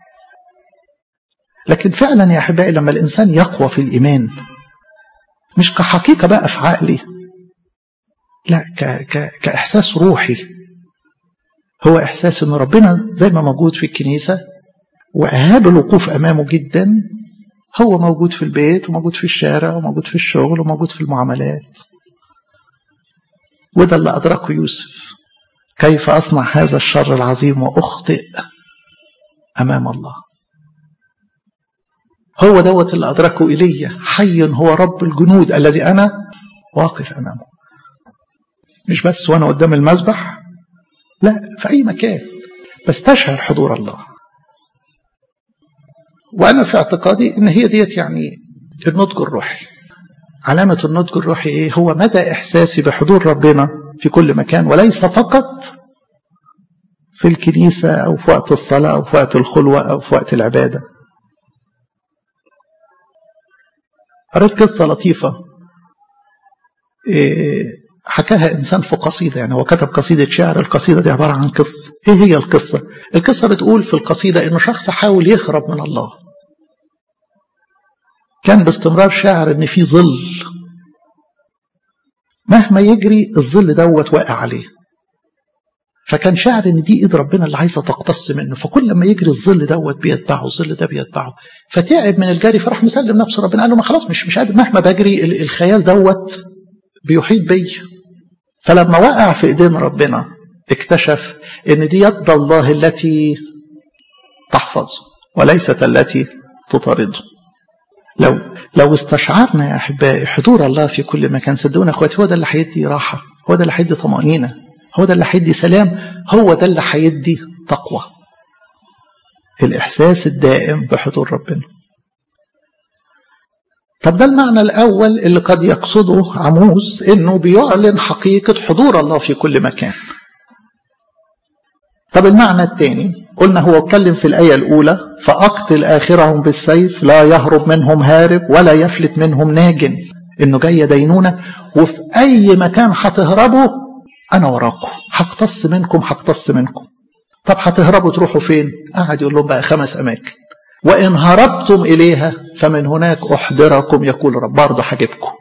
S1: لكن فعلا يا احبائي لما الانسان يقوى في الايمان مش كحقيقه بقى في عقلي لا ك ك كاحساس روحي هو إحساس أن ربنا زي ما موجود في الكنيسة وإهاب الوقوف أمامه جدا هو موجود في البيت وموجود في الشارع وموجود في الشغل وموجود في المعاملات وده اللي أدركه يوسف كيف أصنع هذا الشر العظيم وأخطئ أمام الله هو دوت اللي أدركه إلي حي هو رب الجنود الذي أنا واقف أمامه مش بس وأنا قدام المذبح لا في أي مكان بستشعر حضور الله وأنا في اعتقادي إن هي ديت يعني النضج الروحي علامة النضج الروحي إيه؟ هو مدى إحساسي بحضور ربنا في كل مكان وليس فقط في الكنيسة أو في وقت الصلاة أو في وقت الخلوة أو في وقت العبادة قريت قصة لطيفة إيه حكاها إنسان في قصيدة يعني هو كتب قصيدة شعر القصيدة دي عبارة عن قصة إيه هي القصة؟ القصة بتقول في القصيدة إنه شخص حاول يهرب من الله كان باستمرار شاعر إن في ظل مهما يجري الظل دوت واقع عليه فكان شاعر ان دي ايد ربنا اللي عايزه تقتص منه فكل ما يجري الظل دوت بيتبعه الظل ده بيتبعه فتعب من الجري فراح مسلم نفسه ربنا قال له ما خلاص مش مش قادر مهما بجري الخيال دوت بيحيط بي فلما وقع في ايدين ربنا اكتشف ان دي يد الله التي تحفظه وليست التي تطارده لو لو استشعرنا يا احبائي حضور الله في كل مكان صدقونا اخواتي هو ده اللي هيدي راحه هو ده اللي هيدي طمانينه هو ده اللي هيدي سلام هو ده اللي هيدي تقوى الاحساس الدائم بحضور ربنا طب ده المعنى الاول اللي قد يقصده عموس انه بيعلن حقيقه حضور الله في كل مكان طب المعنى الثاني قلنا هو اتكلم في الآية الأولى فأقتل آخرهم بالسيف لا يهرب منهم هارب ولا يفلت منهم ناج إنه جاية دينونة وفي أي مكان هتهربوا أنا وراكم هقتص منكم هقتص منكم طب هتهربوا تروحوا فين؟ قعد يقول لهم بقى خمس أماكن وإن هربتم إليها فمن هناك أحضركم يقول رب برضه هجيبكم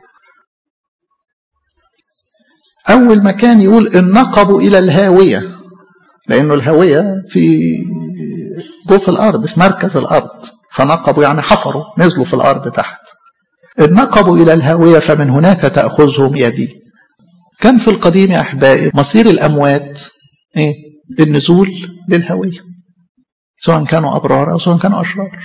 S1: أول مكان يقول إن نقبوا إلى الهاوية لأنه الهاوية في جوف الأرض في مركز الأرض فنقبوا يعني حفروا نزلوا في الأرض تحت إن نقبوا إلى الهاوية فمن هناك تأخذهم يدي كان في القديم يا أحبائي مصير الأموات إيه؟ النزول للهاوية سواء كانوا أبرار أو سواء كانوا أشرار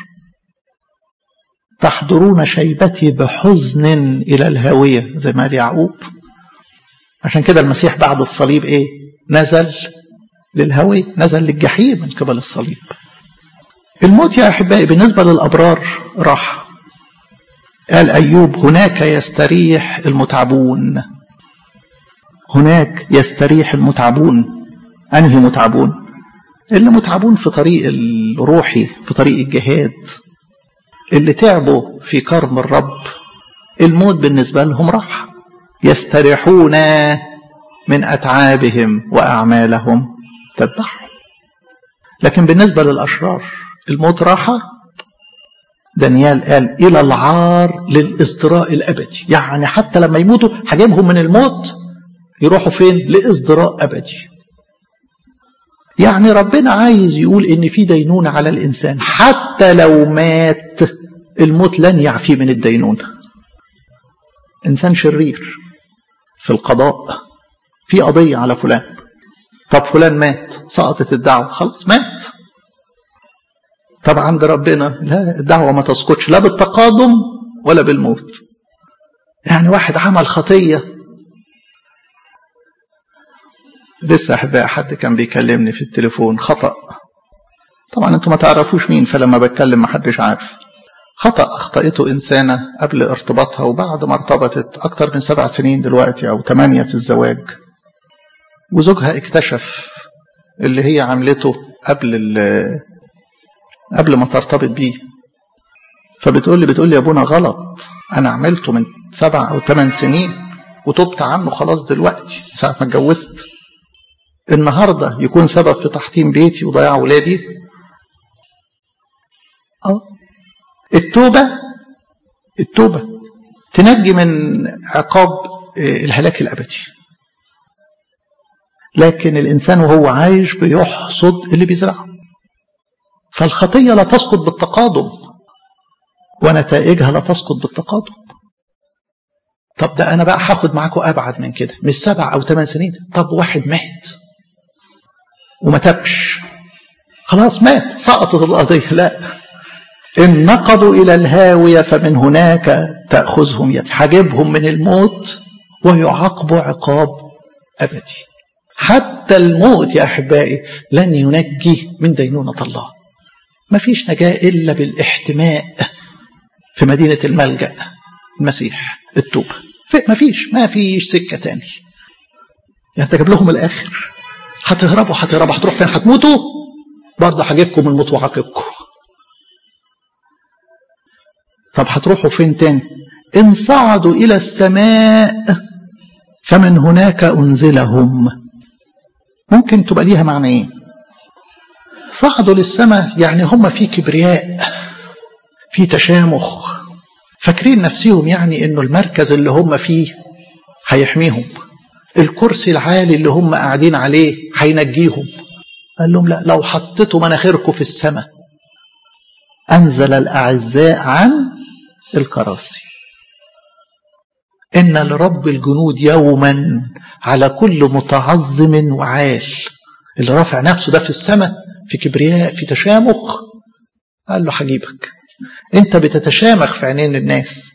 S1: تحضرون شيبتي بحزن إلى الهاوية زي ما قال يعقوب عشان كده المسيح بعد الصليب إيه نزل للهوي نزل للجحيم من قبل الصليب الموت يا أحبائي بالنسبة للأبرار راح قال أيوب هناك يستريح المتعبون هناك يستريح المتعبون أنهي متعبون اللي متعبون في طريق الروحي في طريق الجهاد اللي تعبوا في كرم الرب الموت بالنسبة لهم راح يستريحون من أتعابهم وأعمالهم تذبحهم لكن بالنسبة للأشرار الموت راحة دانيال قال إلى العار للإزدراء الأبدي يعني حتى لما يموتوا هجيبهم من الموت يروحوا فين لإزدراء أبدي يعني ربنا عايز يقول إن في دينونة على الإنسان حتى لو مات الموت لن يعفيه من الدينونة إنسان شرير في القضاء في قضية على فلان طب فلان مات سقطت الدعوة خلاص مات طب عند ربنا لا الدعوة ما تسقطش لا بالتقادم ولا بالموت يعني واحد عمل خطية لسه أحباء حد كان بيكلمني في التليفون خطأ طبعا انتوا ما تعرفوش مين فلما بتكلم ما حدش عارف خطأ أخطأته إنسانة قبل ارتباطها وبعد ما ارتبطت أكتر من سبع سنين دلوقتي أو ثمانية في الزواج وزوجها اكتشف اللي هي عملته قبل قبل ما ترتبط بيه فبتقول لي بتقول لي يا ابونا غلط انا عملته من سبع او ثمان سنين وتبت عنه خلاص دلوقتي ساعه ما اتجوزت النهارده يكون سبب في تحطيم بيتي وضياع ولادي اه التوبه التوبه تنجي من عقاب الهلاك الابدي لكن الإنسان وهو عايش بيحصد اللي بيزرعه فالخطية لا تسقط بالتقادم ونتائجها لا تسقط بالتقادم طب ده أنا بقى هاخد معاكم أبعد من كده مش سبع أو ثمان سنين طب واحد مات وما تبش خلاص مات سقطت القضية لا إن نقضوا إلى الهاوية فمن هناك تأخذهم يد حجبهم من الموت ويعاقبوا عقاب أبدي حتى الموت يا أحبائي لن ينجي من دينونة الله ما فيش نجاة إلا بالاحتماء في مدينة الملجأ المسيح التوبة ما فيش ما فيش سكة تاني يعني انت جاب لهم الآخر هتهربوا هتهربوا هتروح فين هتموتوا برضه هجيبكم الموت وعاقبكم طب هتروحوا فين تاني إن صعدوا إلى السماء فمن هناك أنزلهم ممكن تبقى ليها معنيين صعدوا للسماء يعني هم في كبرياء في تشامخ فاكرين نفسهم يعني انه المركز اللي هم فيه هيحميهم الكرسي العالي اللي هم قاعدين عليه هينجيهم قال لهم لا لو حطيتوا مناخيركم في السماء انزل الاعزاء عن الكراسي ان لرب الجنود يوما على كل متعظم وعال اللي رافع نفسه ده في السماء في كبرياء في تشامخ قال له هجيبك انت بتتشامخ في عينين الناس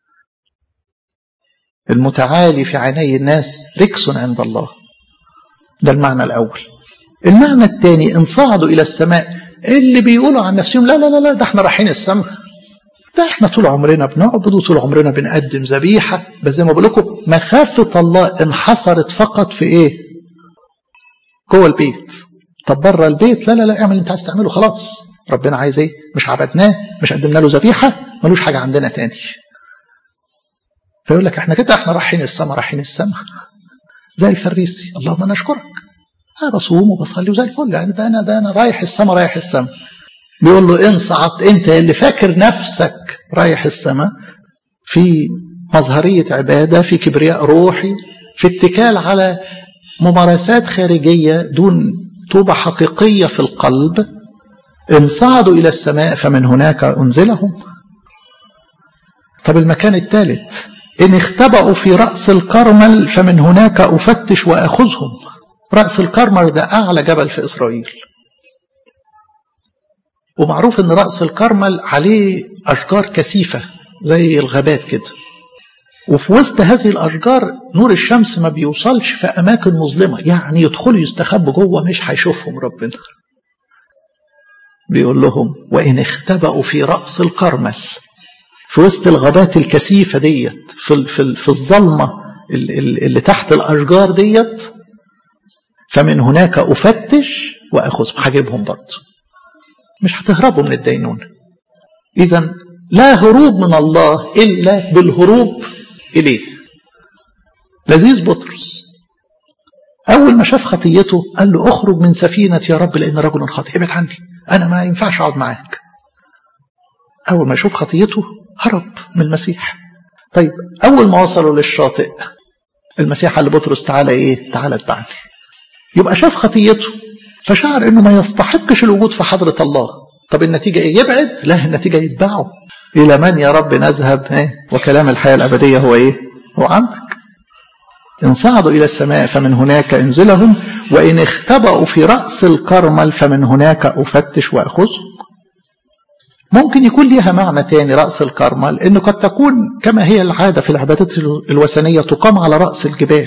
S1: المتعالي في عيني الناس ركس عند الله ده المعنى الاول المعنى الثاني ان صعدوا الى السماء اللي بيقولوا عن نفسهم لا لا لا لا ده احنا رايحين السماء ده احنا طول عمرنا بنعبد وطول عمرنا بنقدم ذبيحه بس زي ما بقول لكم مخافه الله انحصرت فقط في ايه؟ جوه البيت طب بره البيت لا لا لا اعمل اللي انت عايز تعمله خلاص ربنا عايز ايه؟ مش عبدناه مش قدمنا له ذبيحه ملوش حاجه عندنا تاني فيقول لك احنا كده احنا رايحين السماء رايحين السماء زي الفريسي اللهم انا اشكرك انا بصوم وبصلي وزي الفل يعني ده انا ده انا رايح السماء رايح السماء بيقول له ان صعدت انت اللي فاكر نفسك رايح السماء في مظهريه عباده في كبرياء روحي في اتكال على ممارسات خارجيه دون توبه حقيقيه في القلب ان صعدوا الى السماء فمن هناك انزلهم طب المكان الثالث إن اختبأوا في رأس الكرمل فمن هناك أفتش وأخذهم رأس الكرمل ده أعلى جبل في إسرائيل ومعروف أن رأس الكرمل عليه أشجار كثيفة زي الغابات كده وفي وسط هذه الأشجار نور الشمس ما بيوصلش في أماكن مظلمة يعني يدخلوا يستخبوا جوه مش هيشوفهم ربنا بيقول لهم وإن اختبأوا في رأس الكرمل في وسط الغابات الكثيفة ديت في, في, في الظلمة اللي تحت الأشجار ديت فمن هناك أفتش وأخذهم هجيبهم برضه مش هتهربوا من الدينونة إذا لا هروب من الله إلا بالهروب إليه لذيذ بطرس أول ما شاف خطيته قال له اخرج من سفينة يا رب لأن رجل خاطئ ابعد عني أنا ما ينفعش أقعد معاك أول ما يشوف خطيته هرب من المسيح طيب أول ما وصلوا للشاطئ المسيح قال لبطرس تعالى إيه تعالى اتبعني يبقى شاف خطيته فشعر إنه ما يستحقش الوجود في حضرة الله طب النتيجة إيه يبعد لا النتيجة يتبعه إلى من يا رب نذهب إيه؟ وكلام الحياة الأبدية هو إيه هو عندك إن صعدوا إلى السماء فمن هناك انزلهم وإن اختبأوا في رأس الكرمل فمن هناك أفتش وأخذهم ممكن يكون ليها معنى تاني رأس الكرمل إنه قد تكون كما هي العادة في العبادات الوثنية تقام على رأس الجبال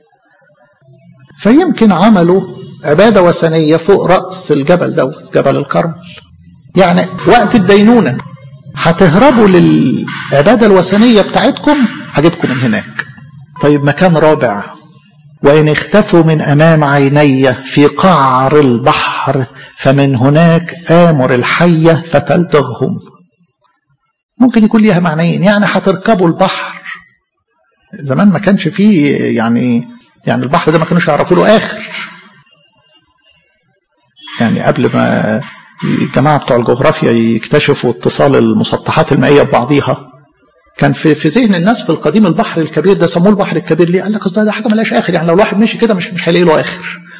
S1: فيمكن عملوا عبادة وثنية فوق رأس الجبل دوت جبل الكرمل يعني وقت الدينونة هتهربوا للعبادة الوثنية بتاعتكم هجيبكم من هناك طيب مكان رابع وإن اختفوا من أمام عيني في قعر البحر فمن هناك آمر الحية فتلدغهم ممكن يكون ليها معنيين يعني هتركبوا البحر زمان ما كانش فيه يعني يعني البحر ده ما كانوش يعرفوا له آخر يعني قبل ما الجماعة بتوع الجغرافيا يكتشفوا اتصال المسطحات المائية ببعضيها كان في في ذهن الناس في القديم البحر الكبير ده سموه البحر الكبير ليه؟ قال لك ده, ده حاجه ملهاش اخر يعني لو الواحد مشي كده مش مش هيلاقي له اخر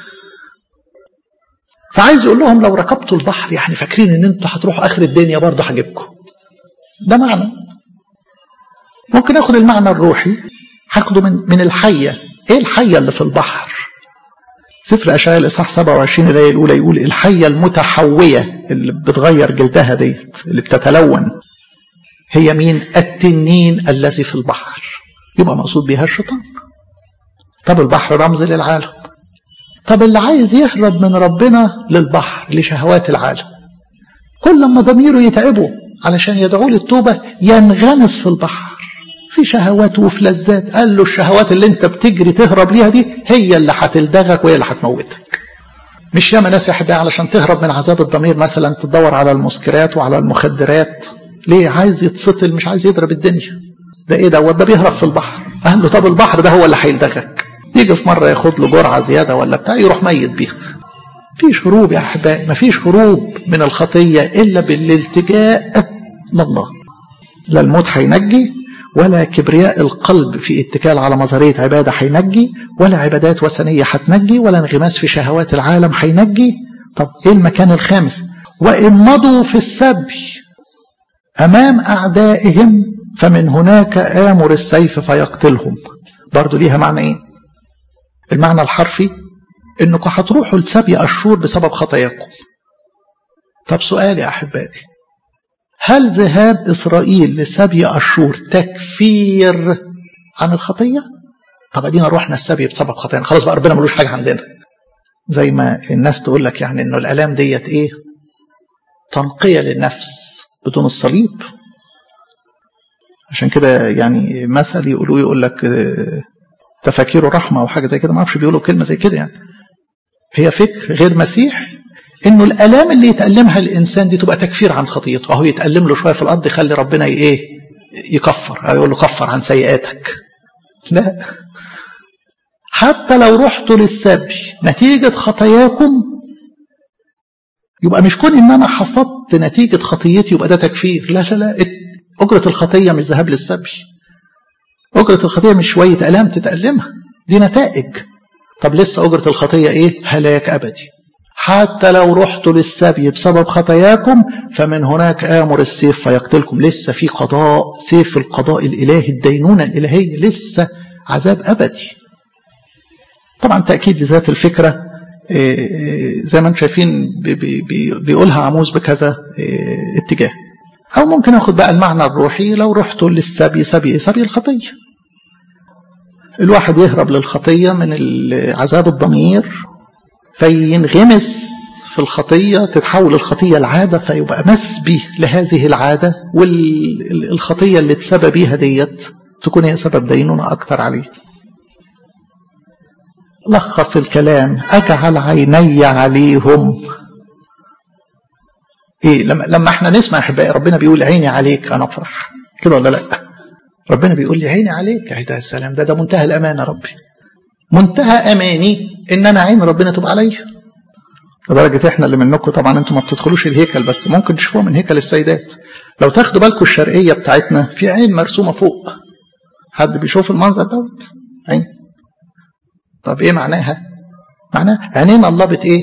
S2: فعايز يقول لهم لو ركبتوا البحر يعني فاكرين ان انتوا هتروحوا اخر الدنيا برضه هجيبكم ده معنى ممكن اخد المعنى الروحي هاخده من من الحيه ايه الحيه اللي في البحر سفر اشعياء الاصحاح 27 الايه الاولى يقول الحيه المتحويه اللي بتغير جلدها ديت اللي بتتلون هي مين التنين الذي في البحر يبقى مقصود بها الشيطان طب البحر رمز للعالم طب اللي عايز يهرب من ربنا للبحر لشهوات العالم كل ما ضميره يتعبه علشان يدعوه للتوبة ينغمس في البحر في شهوات وفي لذات قال له الشهوات اللي انت بتجري تهرب ليها دي هي اللي هتلدغك وهي اللي هتموتك مش ياما ناس يا احبائي علشان تهرب من عذاب الضمير مثلا تدور على المسكرات وعلى المخدرات ليه عايز يتسطل مش عايز يضرب الدنيا ده ايه دوت ده بيهرب في البحر قال له طب البحر ده هو اللي هيلدغك يجي في مره ياخد له جرعه زياده ولا بتاع يروح ميت بيها مفيش هروب يا احبائي مفيش هروب من الخطيه الا بالالتجاء لله لا الموت هينجي ولا كبرياء القلب في اتكال على مظهرية عبادة هينجي ولا عبادات وثنية هتنجي ولا انغماس في شهوات العالم هينجي طب ايه المكان الخامس وإن مضوا في السبي أمام أعدائهم فمن هناك آمر السيف فيقتلهم برضو ليها معنى ايه المعنى الحرفي انكم هتروحوا لسبي اشور بسبب خطاياكم طب سؤال يا احبائي هل ذهاب اسرائيل لسبي اشور تكفير عن الخطيه طب ادينا رحنا السبي بسبب خطايانا خلاص بقى ربنا ملوش حاجه عندنا زي ما الناس تقول لك يعني انه الالام ديت ايه تنقيه للنفس بدون الصليب عشان كده يعني مثل يقولوا يقول لك تفاكير رحمه او حاجه زي كده ما اعرفش بيقولوا كلمه زي كده يعني هي فكر غير مسيح انه الالام اللي يتالمها الانسان دي تبقى تكفير عن خطيته اهو يتالم له شويه في الارض يخلي ربنا ايه يكفر او يقول له كفر عن سيئاتك لا حتى لو رحتوا للسبي نتيجه خطاياكم يبقى مش كون ان انا حصدت نتيجه خطيتي يبقى ده تكفير لا لا لا اجره الخطيه مش ذهاب للسبي أجرة الخطية مش شوية ألام تتألمها دي نتائج طب لسه أجرة الخطية إيه هلاك أبدي حتى لو رحتوا للسبي بسبب خطاياكم فمن هناك آمر السيف فيقتلكم لسه في قضاء سيف القضاء الإلهي الدينونة الإلهية لسه عذاب أبدي طبعا تأكيد لذات الفكرة زي ما انتم شايفين بيقولها عموس بكذا اتجاه أو ممكن أخذ بقى المعنى الروحي لو رحت للسبي سبي سبي الخطية الواحد يهرب للخطية من عذاب الضمير فينغمس في الخطية تتحول الخطية العادة فيبقى مسبي لهذه العادة والخطية اللي اتسبى بيها ديت تكون هي سبب دينونة أكتر عليه لخص الكلام أجعل عيني عليهم ايه لما لما احنا نسمع احبائي ربنا بيقول عيني عليك انا افرح كده ولا لا ربنا بيقول لي عيني عليك ايه ده السلام ده ده منتهى الامانه ربي منتهى اماني ان انا عين ربنا تبقى عليا لدرجه احنا اللي منكم طبعا انتم ما بتدخلوش الهيكل بس ممكن تشوفوها من هيكل السيدات لو تاخدوا بالكم الشرقيه بتاعتنا في عين مرسومه فوق حد بيشوف المنظر دوت عين طب ايه معناها معناها عينين الله بت ايه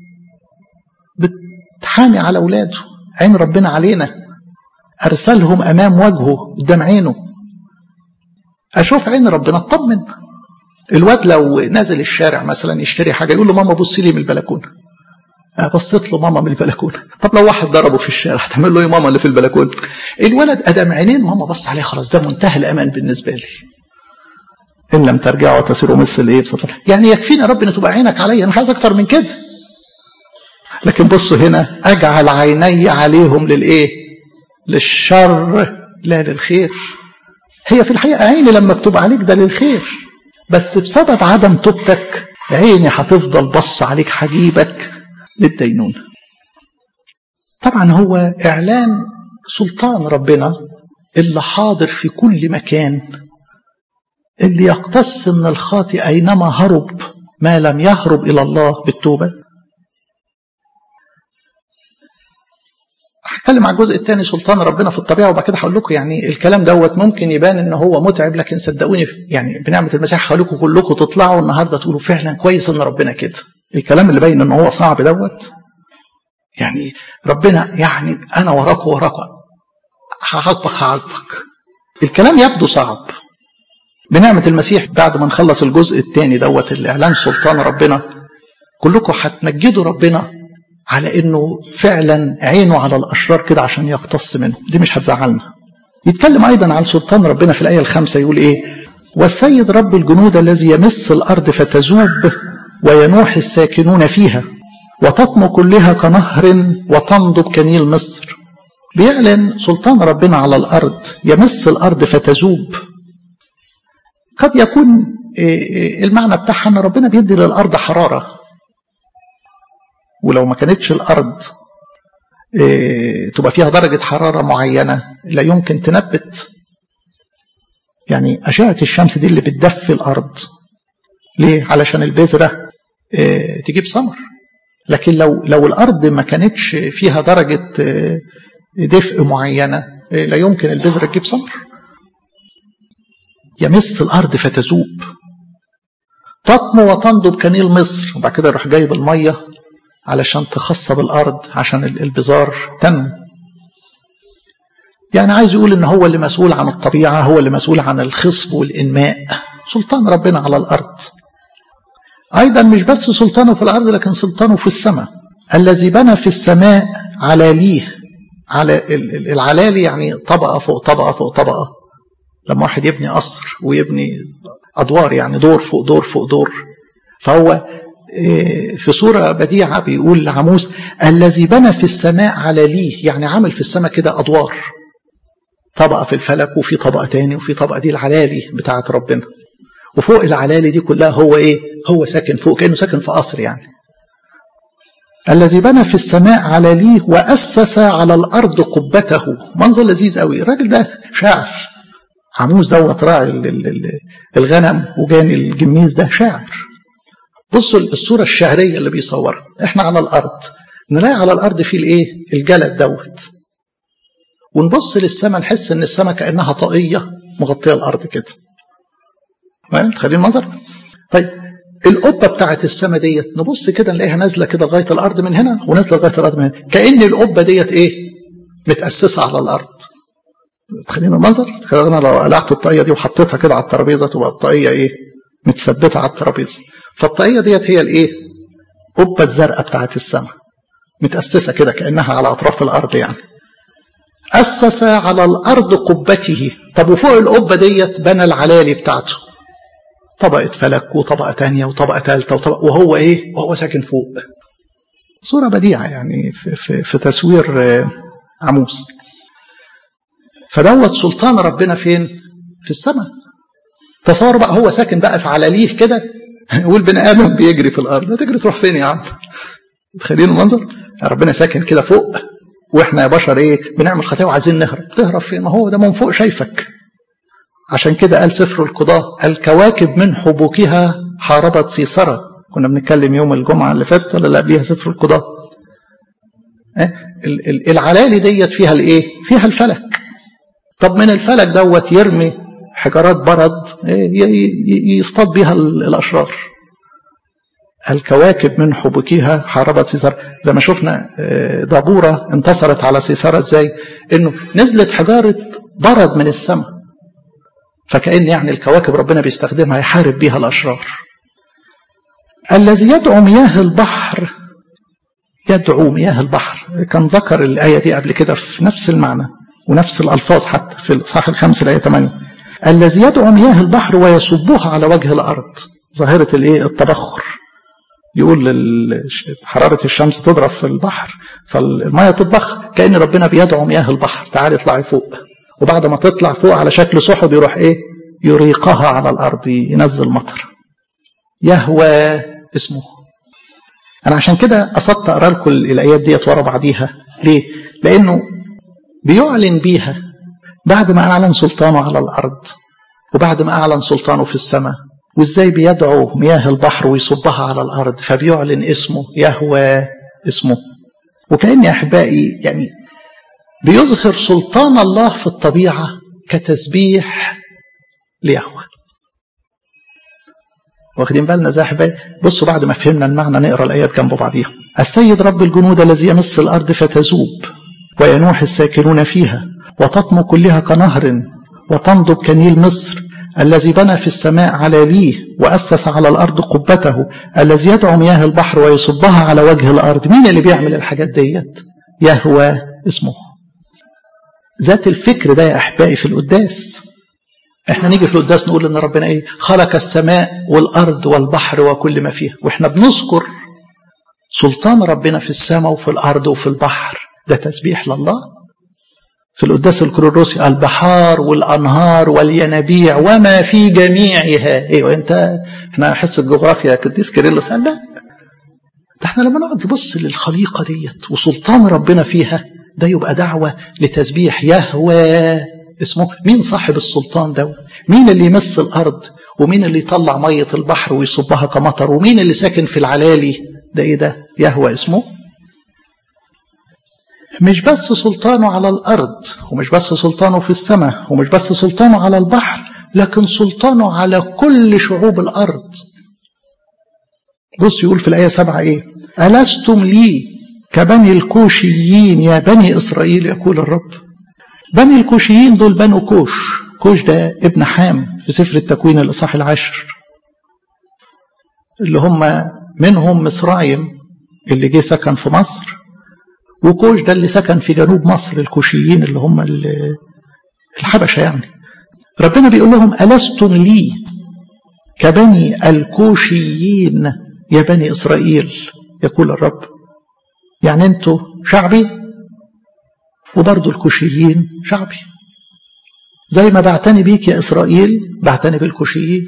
S2: بتحامي على اولاده عين ربنا علينا ارسلهم امام وجهه قدام عينه اشوف عين ربنا اطمن الواد لو نازل الشارع مثلا يشتري حاجه يقول له ماما بصي لي من البلكونه بصيت له ماما من البلكونه طب لو واحد ضربه في الشارع هتعمل له ايه ماما اللي في البلكونه الولد ادم عينين ماما بص عليه خلاص ده منتهى الامان بالنسبه لي ان لم ترجعوا تسيروا مثل ايه بصوت يعني يكفينا رب ان تبقى عينك عليا انا مش عايز اكتر من كده لكن بصوا هنا اجعل عيني عليهم للايه للشر لا للخير هي في الحقيقه عيني لما بتبقى عليك ده للخير بس بسبب عدم توبتك عيني هتفضل بص عليك هجيبك للدينونة طبعا هو إعلان سلطان ربنا اللي حاضر في كل مكان اللي يقتص من الخاطئ أينما هرب ما لم يهرب إلى الله بالتوبة هتكلم على الجزء الثاني سلطان ربنا في الطبيعه وبعد كده هقول لكم يعني الكلام دوت ممكن يبان ان هو متعب لكن صدقوني يعني بنعمه المسيح هخليكم كلكم تطلعوا النهارده تقولوا فعلا كويس ان ربنا كده الكلام اللي باين ان هو صعب دوت يعني ربنا يعني انا وراك وراك هعاقبك هعاقبك الكلام يبدو صعب بنعمة المسيح بعد ما نخلص الجزء الثاني دوت الإعلان سلطان ربنا كلكم هتمجدوا ربنا على إنه فعلا عينه على الأشرار كده عشان يقتص منهم دي مش هتزعلنا يتكلم أيضا عن سلطان ربنا في الآية الخامسة يقول إيه والسيد رب الجنود الذي يمس الأرض فتذوب وينوح الساكنون فيها وتطم كلها كنهر وتنضب كنيل مصر بيعلن سلطان ربنا على الأرض يمس الأرض فتذوب قد يكون المعنى بتاعها ان ربنا بيدي للارض حراره ولو ما كانتش الارض تبقى فيها درجه حراره معينه لا يمكن تنبت يعني اشعه الشمس دي اللي بتدفي الارض ليه علشان البذره تجيب ثمر لكن لو لو الارض ما كانتش فيها درجه دفء معينه لا يمكن البذره تجيب ثمر يمس الارض فتذوب تطمو وتنضب كنيل مصر وبعد كده يروح جايب الميه علشان تخصب الارض عشان البذار تنمو يعني عايز يقول ان هو اللي مسؤول عن الطبيعه هو اللي مسؤول عن الخصب والانماء سلطان ربنا على الارض ايضا مش بس سلطانه في الارض لكن سلطانه في السماء الذي بنى في السماء علاليه على العلالي يعني طبقه فوق طبقه فوق طبقه لما واحد يبني قصر ويبني ادوار يعني دور فوق دور فوق دور فهو في صورة بديعة بيقول لعموس الذي بنى في السماء على ليه يعني عامل في السماء كده أدوار طبقة في الفلك وفي طبقة تاني وفي طبقة دي العلالي بتاعت ربنا وفوق العلالي دي كلها هو ايه هو ساكن فوق كأنه ساكن في قصر يعني الذي بنى في السماء على ليه وأسس على الأرض قبته منظر لذيذ قوي الراجل ده شاعر عموس دوت راعي الغنم وجاني الجميز ده شاعر بصوا الصورة الشعرية اللي بيصورها احنا على الأرض نلاقي على الأرض في الايه الجلد دوت ونبص للسماء نحس ان السماء كأنها طاقية مغطية الأرض كده تخلي المنظر طيب القبة بتاعت السماء ديت نبص كده نلاقيها نازلة كده لغاية الأرض من هنا ونازلة لغاية الأرض من هنا كأن القبة ديت ايه متأسسة على الأرض تخلينا المنظر تخيل انا لو قلعت الطاقيه دي وحطيتها كده على الترابيزه تبقى الطاقيه ايه متثبته على الترابيزه فالطاقيه ديت هي الايه قبه الزرقاء بتاعت السماء متاسسه كده كانها على اطراف الارض يعني اسس على الارض قبته طب وفوق القبه ديت بنى العلالي بتاعته طبقه فلك وطبقه تانية وطبقه ثالثه وطبقه وهو ايه وهو ساكن فوق صوره بديعه يعني في, في, في تصوير عموس فدوت سلطان ربنا فين في السماء تصور بقى هو ساكن بقى في علاليه كده والبني ادم بيجري في الارض هتجري تروح فين يا عم تخيلين المنظر ربنا ساكن كده فوق واحنا يا بشر ايه بنعمل خطيه وعايزين نهرب تهرب فين ما هو ده من فوق شايفك عشان كده قال سفر القضاء الكواكب من حبوكها حاربت سيسرة كنا بنتكلم يوم الجمعة اللي فاتت ولا لا بيها سفر القضاء العلالي ديت فيها الايه فيها الفلك طب من الفلك دوت يرمي حجارات برد يصطاد بها الاشرار الكواكب من حبكها حاربت سيسرا زي ما شفنا دابورة انتصرت على سيسرا ازاي انه نزلت حجارة برد من السماء فكأن يعني الكواكب ربنا بيستخدمها يحارب بها الأشرار الذي يدعو مياه البحر يدعو مياه البحر كان ذكر الآية دي قبل كده في نفس المعنى ونفس الألفاظ حتى في الإصحاح الخامس الآية 8 الذي يدعو مياه البحر ويصبها على وجه الأرض ظاهرة الإيه التبخر يقول حرارة الشمس تضرب في البحر فالمية تتبخر كأن ربنا بيدعو مياه البحر تعالي اطلعي فوق وبعد ما تطلع فوق على شكل سحب يروح ايه يريقها على الارض ينزل مطر يهوى اسمه انا عشان كده قصدت اقرا لكم الايات ديت ورا بعضيها ليه لانه بيعلن بيها بعد ما اعلن سلطانه على الارض وبعد ما اعلن سلطانه في السماء وازاي بيدعو مياه البحر ويصبها على الارض فبيعلن اسمه يهوى اسمه وكأن يا احبائي يعني بيظهر سلطان الله في الطبيعة كتسبيح ليهوى واخدين بالنا زي احبائي بصوا بعد ما فهمنا المعنى نقرا الايات جنب بعضيها السيد رب الجنود الذي يمس الارض فتذوب وينوح الساكنون فيها وتطمو كلها كنهر وتنضب كنيل مصر الذي بنى في السماء على ليه وأسس على الأرض قبته الذي يدعو مياه البحر ويصبها على وجه الأرض مين اللي بيعمل الحاجات ديت يهوى اسمه ذات الفكر ده يا أحبائي في القداس احنا نيجي في القداس نقول ان ربنا ايه خلق السماء والارض والبحر وكل ما فيها واحنا بنذكر سلطان ربنا في السماء وفي الارض وفي البحر ده تسبيح لله في القداس الكروروسي البحار والانهار والينابيع وما في جميعها ايوه انت احنا حصه جغرافيا قديس كيرلس قال لا ده احنا لما نقعد نبص للخليقه ديت وسلطان ربنا فيها ده يبقى دعوه لتسبيح يهوى اسمه مين صاحب السلطان ده مين اللي يمس الارض ومين اللي يطلع ميه البحر ويصبها كمطر ومين اللي ساكن في العلالي ده ايه ده يهوى اسمه مش بس سلطانه على الأرض ومش بس سلطانه في السماء ومش بس سلطانه على البحر لكن سلطانه على كل شعوب الأرض بص يقول في الآية سبعة إيه ألستم لي كبني الكوشيين يا بني إسرائيل يقول الرب بني الكوشيين دول بنو كوش كوش ده ابن حام في سفر التكوين الإصحاح العاشر اللي هم منهم مصرايم اللي جه سكن في مصر وكوش ده اللي سكن في جنوب مصر الكوشيين اللي هم الحبشة يعني ربنا بيقول لهم ألستم لي كبني الكوشيين يا بني إسرائيل يقول الرب يعني انتوا شعبي وبرضو الكوشيين شعبي زي ما بعتني بيك يا إسرائيل بعتني بالكوشيين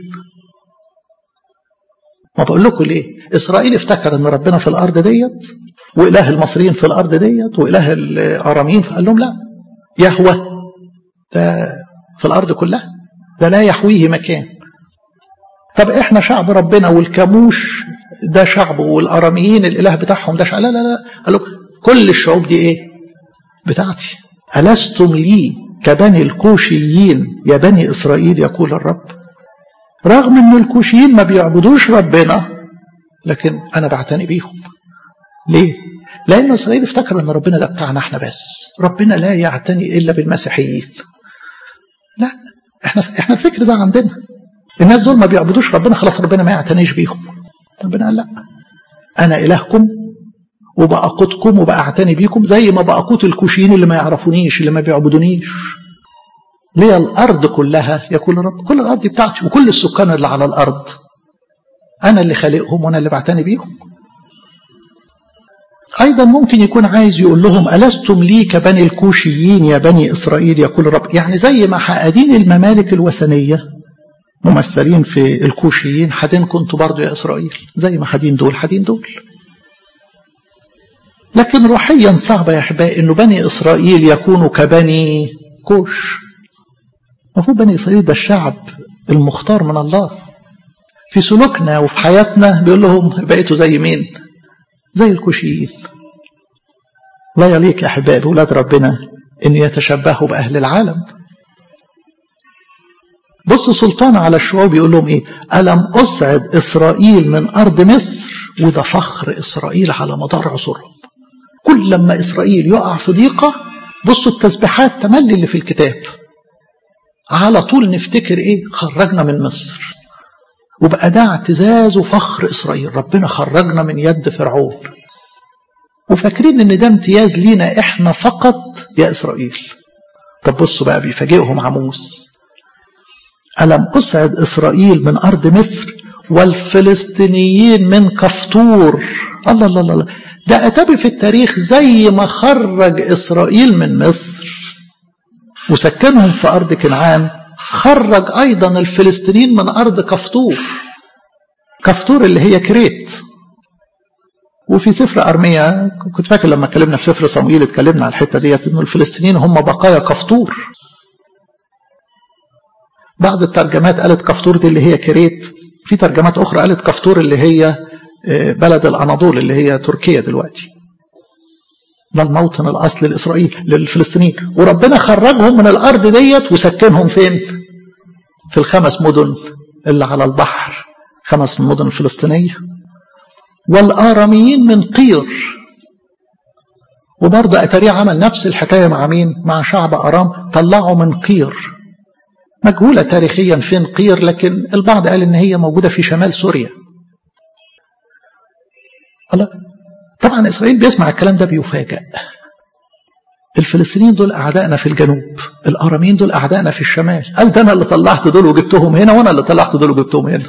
S2: ما بقول لكم ليه إسرائيل افتكر أن ربنا في الأرض ديت وإله المصريين في الأرض ديت وإله الأراميين فقال لهم لا يهوى ده في الأرض كلها ده لا يحويه مكان طب إحنا شعب ربنا والكاموش ده شعب والأراميين الإله بتاعهم ده شعب لا لا لا قال لهم كل الشعوب دي إيه بتاعتي ألستم لي كبني الكوشيين يا بني إسرائيل يقول الرب رغم أن الكوشيين ما بيعبدوش ربنا لكن أنا بعتني بيهم ليه؟ لأن إسرائيل افتكر أن ربنا ده بتاعنا احنا بس ربنا لا يعتني إلا بالمسيحيين لا احنا احنا الفكر ده عندنا الناس دول ما بيعبدوش ربنا خلاص ربنا ما يعتنيش بيهم ربنا قال لا أنا إلهكم وبأقودكم وبأعتني بيكم زي ما بأقود الكوشيين اللي ما يعرفونيش اللي ما بيعبدونيش ليه الأرض كلها يقول الرب كل الأرض دي بتاعتي وكل السكان اللي على الأرض أنا اللي خالقهم وأنا اللي بعتني بيهم أيضا ممكن يكون عايز يقول لهم ألستم لي كبني الكوشيين يا بني إسرائيل يقول الرب يعني زي ما حقادين الممالك الوثنية ممثلين في الكوشيين حدين كنتوا برضو يا إسرائيل زي ما حدين دول حدين دول لكن روحيا صعب يا أحبائي أنه بني إسرائيل يكونوا كبني كوش المفروض بني إسرائيل ده الشعب المختار من الله في سلوكنا وفي حياتنا بيقول لهم بقيتوا زي مين زي الكوشيين لا يليق يا أحبائي بولاد ربنا أن يتشبهوا بأهل العالم بص سلطان على الشعوب يقول لهم ايه ألم أسعد إسرائيل من أرض مصر وده فخر إسرائيل على مدار عصورهم كل لما إسرائيل يقع في ضيقة بصوا التسبيحات تملي اللي في الكتاب على طول نفتكر ايه خرجنا من مصر وبقى ده اعتزاز وفخر إسرائيل ربنا خرجنا من يد فرعون وفاكرين ان ده امتياز لينا احنا فقط يا إسرائيل طب بصوا بقى بيفاجئهم عموس ألم أسعد إسرائيل من أرض مصر والفلسطينيين من كفطور الله الله الله ده أتابي في التاريخ زي ما خرج إسرائيل من مصر وسكنهم في أرض كنعان خرج أيضا الفلسطينيين من أرض كفطور كفطور اللي هي كريت وفي سفر أرميا كنت فاكر لما اتكلمنا في سفر صموئيل اتكلمنا على الحتة ديت إنه الفلسطينيين هم بقايا كفطور بعض الترجمات قالت كفطور دي اللي هي كريت في ترجمات أخرى قالت كفطور اللي هي بلد الأناضول اللي هي تركيا دلوقتي ده الموطن الأصلي لإسرائيل للفلسطينيين وربنا خرجهم من الأرض ديت وسكنهم فين في الخمس مدن اللي على البحر خمس المدن الفلسطينية والآراميين من قير وبرضه أتاريه عمل نفس الحكاية مع مين؟ مع شعب أرام طلعوا من قير مجهولة تاريخيا فين قير لكن البعض قال إن هي موجودة في شمال سوريا الله طبعا إسرائيل بيسمع الكلام ده بيفاجأ الفلسطينيين دول أعدائنا في الجنوب الأراميين دول أعدائنا في الشمال قال ده أنا اللي طلعت دول وجبتهم هنا وأنا اللي طلعت دول وجبتهم هنا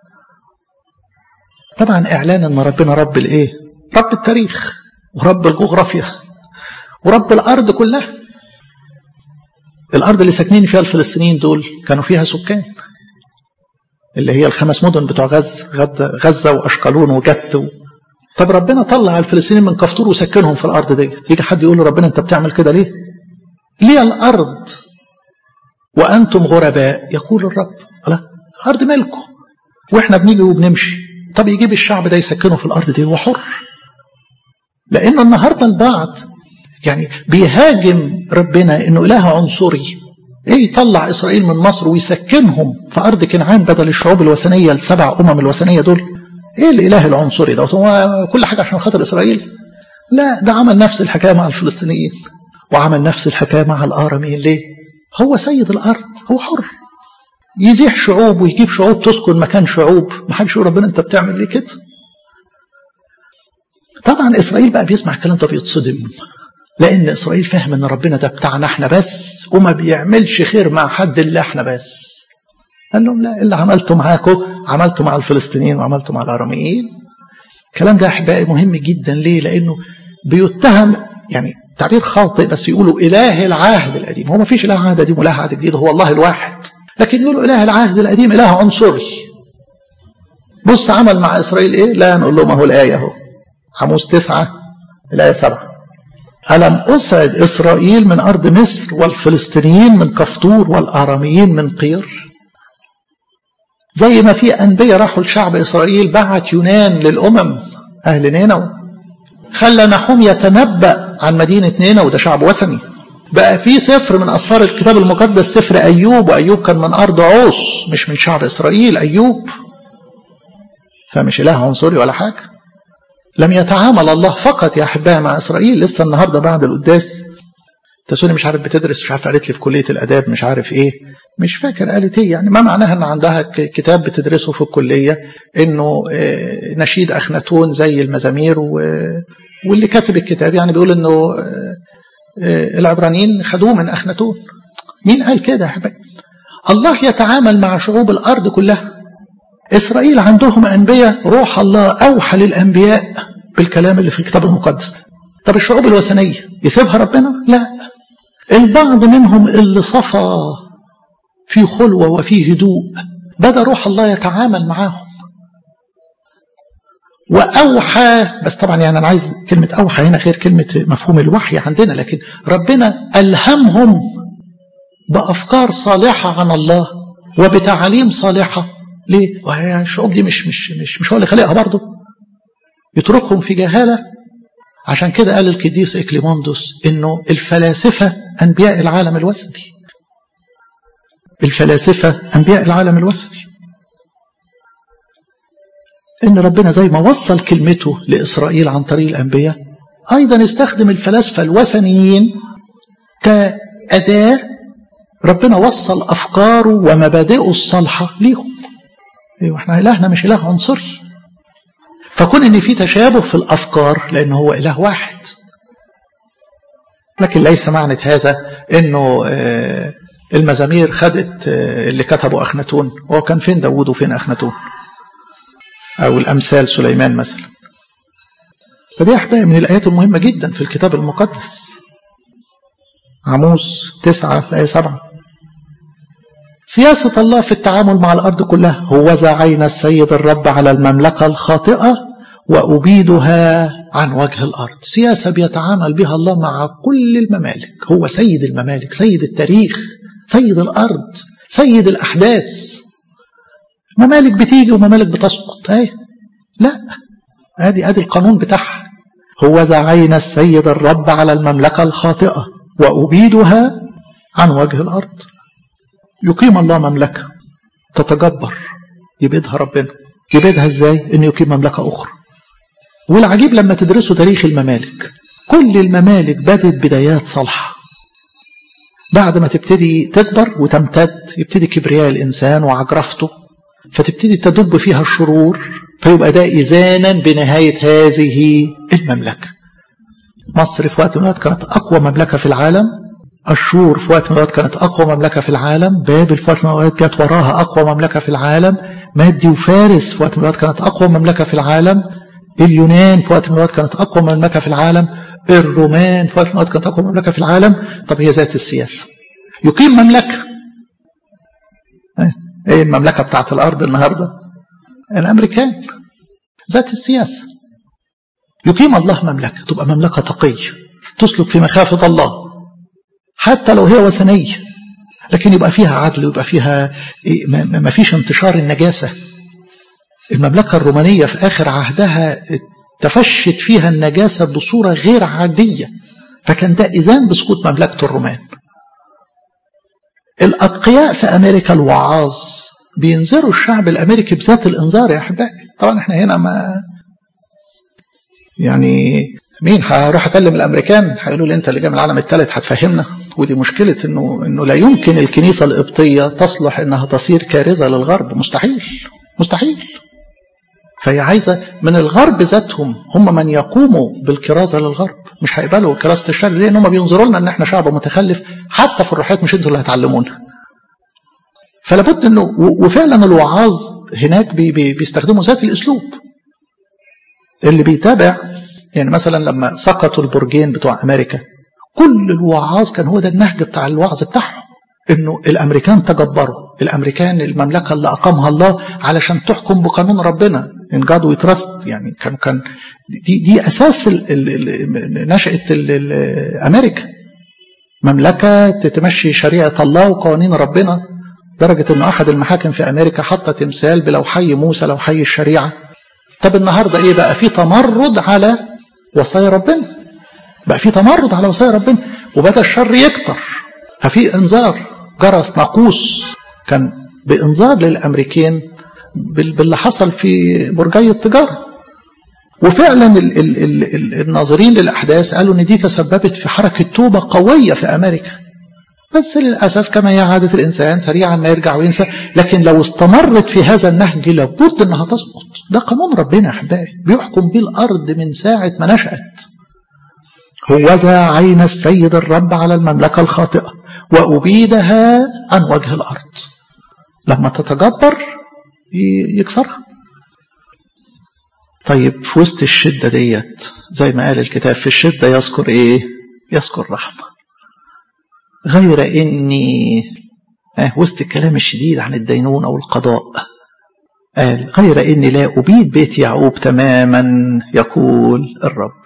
S2: طبعا إعلان أن ربنا رب الإيه رب التاريخ ورب الجغرافيا ورب الأرض كلها الأرض اللي ساكنين فيها الفلسطينيين دول كانوا فيها سكان اللي هي الخمس مدن بتوع غزة غزة وأشقلون وجت و... طب ربنا طلع الفلسطينيين من كفطور وسكنهم في الأرض ديت يجي حد يقول له ربنا أنت بتعمل كده ليه ليه الأرض وأنتم غرباء يقول الرب لا الأرض ملكه وإحنا بنيجي وبنمشي طب يجيب الشعب ده يسكنه في الأرض دي هو حر لأن النهاردة البعض يعني بيهاجم ربنا انه اله عنصري ايه يطلع اسرائيل من مصر ويسكنهم في ارض كنعان بدل الشعوب الوثنيه السبع امم الوثنيه دول ايه الاله العنصري ده هو كل حاجه عشان خاطر اسرائيل لا ده عمل نفس الحكايه مع الفلسطينيين وعمل نفس الحكايه مع الاراميين ليه هو سيد الارض هو حر يزيح شعوب ويجيب شعوب تسكن مكان شعوب ما حدش يقول ربنا انت بتعمل ليه كده طبعا اسرائيل بقى بيسمع الكلام ده بيتصدم لأن إسرائيل فاهم إن ربنا ده بتاعنا إحنا بس وما بيعملش خير مع حد إلا إحنا بس. قال لهم لا اللي عملته معاكم عملته مع الفلسطينيين وعملته مع الأراميين. الكلام ده أحبائي مهم جدا ليه؟ لأنه بيتهم يعني تعبير خاطئ بس يقولوا إله العهد القديم، هو ما فيش إله عهد قديم وإله عهد جديد هو الله الواحد. لكن يقولوا إله العهد القديم إله عنصري. بص عمل مع إسرائيل إيه؟ لا نقول لهم أهو الآية أهو. عموس تسعة الآية سبعة. ألم أسعد إسرائيل من أرض مصر والفلسطينيين من كفطور والآراميين من قير زي ما في أنبياء راحوا لشعب إسرائيل بعت يونان للأمم أهل نينوى خلى نحوم يتنبأ عن مدينة نينوى وده شعب وثني بقى في سفر من أسفار الكتاب المقدس سفر أيوب وأيوب كان من أرض عوص مش من شعب إسرائيل أيوب فمش إله عنصري ولا حاجة لم يتعامل الله فقط يا احبائي مع اسرائيل لسه النهارده بعد القداس تسوني مش عارف بتدرس مش عارف قالت لي في كليه الاداب مش عارف ايه مش فاكر قالت ايه يعني ما معناها ان عندها كتاب بتدرسه في الكليه انه نشيد اخناتون زي المزامير واللي كاتب الكتاب يعني بيقول انه العبرانيين خدوه من اخناتون مين قال كده يا احبائي الله يتعامل مع شعوب الارض كلها إسرائيل عندهم أنبياء روح الله أوحى للأنبياء بالكلام اللي في الكتاب المقدس طب الشعوب الوثنية يسيبها ربنا؟ لا البعض منهم اللي صفى في خلوة وفي هدوء بدأ روح الله يتعامل معاهم وأوحى بس طبعا يعني أنا عايز كلمة أوحى هنا غير كلمة مفهوم الوحي عندنا لكن ربنا ألهمهم بأفكار صالحة عن الله وبتعاليم صالحة ليه؟ وهي الشعوب دي مش مش مش مش هو اللي خلقها برضه يتركهم في جهاله عشان كده قال القديس اكليموندوس انه الفلاسفه انبياء العالم الوثني الفلاسفه انبياء العالم الوثني ان ربنا زي ما وصل كلمته لاسرائيل عن طريق الانبياء ايضا استخدم الفلاسفه الوثنيين كاداه ربنا وصل افكاره ومبادئه الصالحه ليهم ايوه احنا الهنا مش اله عنصري فكون ان في تشابه في الافكار لان هو اله واحد لكن ليس معنى هذا انه المزامير خدت اللي كتبه اخناتون هو كان فين داوود وفين اخناتون او الامثال سليمان مثلا فدي احبائي من الايات المهمه جدا في الكتاب المقدس عموس تسعة الآية سبعة سياسة الله في التعامل مع الأرض كلها هو ذا عين السيد الرب على المملكة الخاطئة وأبيدها عن وجه الأرض سياسة بيتعامل بها الله مع كل الممالك هو سيد الممالك سيد التاريخ سيد الأرض سيد الأحداث ممالك بتيجي وممالك بتسقط اهي لا ادي ادي القانون بتاعها هو ذا عين السيد الرب على المملكة الخاطئة وأبيدها عن وجه الأرض يقيم الله مملكة تتجبر يبيدها ربنا يبيدها ازاي انه يقيم مملكة اخرى والعجيب لما تدرسوا تاريخ الممالك كل الممالك بدت بدايات صالحة بعد ما تبتدي تكبر وتمتد يبتدي كبرياء الإنسان وعجرفته فتبتدي تدب فيها الشرور فيبقى ده إذانا بنهاية هذه المملكة مصر في وقت من الوقت كانت أقوى مملكة في العالم أشور في وقت من الوقت كانت أقوى مملكة في العالم بابل في وقت من الوقت جت وراها أقوى مملكة في العالم مادي وفارس في وقت من الوقت كانت أقوى مملكة في العالم اليونان في وقت من الوقت كانت أقوى مملكة في العالم الرومان في وقت من الوقت كانت أقوى مملكة في العالم طب هي ذات السياسة يقيم مملكة ايه المملكة بتاعت الأرض النهاردة الأمريكان ذات السياسة يقيم الله مملكة تبقى مملكة تقية تسلك في مخافة الله حتى لو هي وثنية لكن يبقى فيها عدل ويبقى فيها ما فيش انتشار النجاسة المملكة الرومانية في آخر عهدها تفشت فيها النجاسة بصورة غير عادية فكان ده إذان بسقوط مملكة الرومان الأتقياء في أمريكا الوعاظ بينذروا الشعب الأمريكي بذات الإنذار يا أحبائي طبعا إحنا هنا ما يعني مين هروح أكلم الأمريكان هيقولوا لي أنت اللي جاي من العالم الثالث هتفهمنا ودي مشكلة إنه إنه لا يمكن الكنيسة القبطية تصلح إنها تصير كارثة للغرب مستحيل مستحيل فهي عايزة من الغرب ذاتهم هم من يقوموا بالكرازة للغرب مش هيقبلوا كرازة الشرق ليه؟ هم بينظروا لنا ان احنا شعب متخلف حتى في الروحيات مش انتوا اللي هتعلمونا. فلابد انه وفعلا الوعاظ هناك بي بي بيستخدموا ذات الاسلوب. اللي بيتابع يعني مثلا لما سقطوا البرجين بتوع امريكا كل الوعاظ كان هو ده النهج بتاع الوعظ بتاعهم. انه الامريكان تجبروا الامريكان المملكه اللي اقامها الله علشان تحكم بقانون ربنا ان جاد وي تراست يعني كان كان دي دي اساس نشاه امريكا مملكه تتمشي شريعه الله وقوانين ربنا لدرجه ان احد المحاكم في امريكا حط تمثال بلوحي موسى لوحي الشريعه طب النهارده ايه بقى في تمرد على وصايا ربنا بقى في تمرد على وصايا ربنا وبدا الشر يكتر ففي انذار جرس ناقوس كان بانذار للامريكان باللي حصل في برجي التجاره وفعلا ال ال ال ال الناظرين للاحداث قالوا ان دي تسببت في حركه توبه قويه في امريكا بس للاسف كما هي عاده الانسان سريعا ما يرجع وينسى لكن لو استمرت في هذا النهج لابد انها تسقط ده قانون ربنا يا احبائي بيحكم بيه الارض من ساعه ما نشات هوذا عين السيد الرب على المملكه الخاطئه وأبيدها عن وجه الأرض لما تتجبر يكسرها طيب في وسط الشدة ديت زي ما قال الكتاب في الشدة يذكر إيه يذكر رحمة غير إني آه وسط الكلام الشديد عن الدينونة والقضاء قال غير إني لا أبيد بيت يعقوب تماما يقول الرب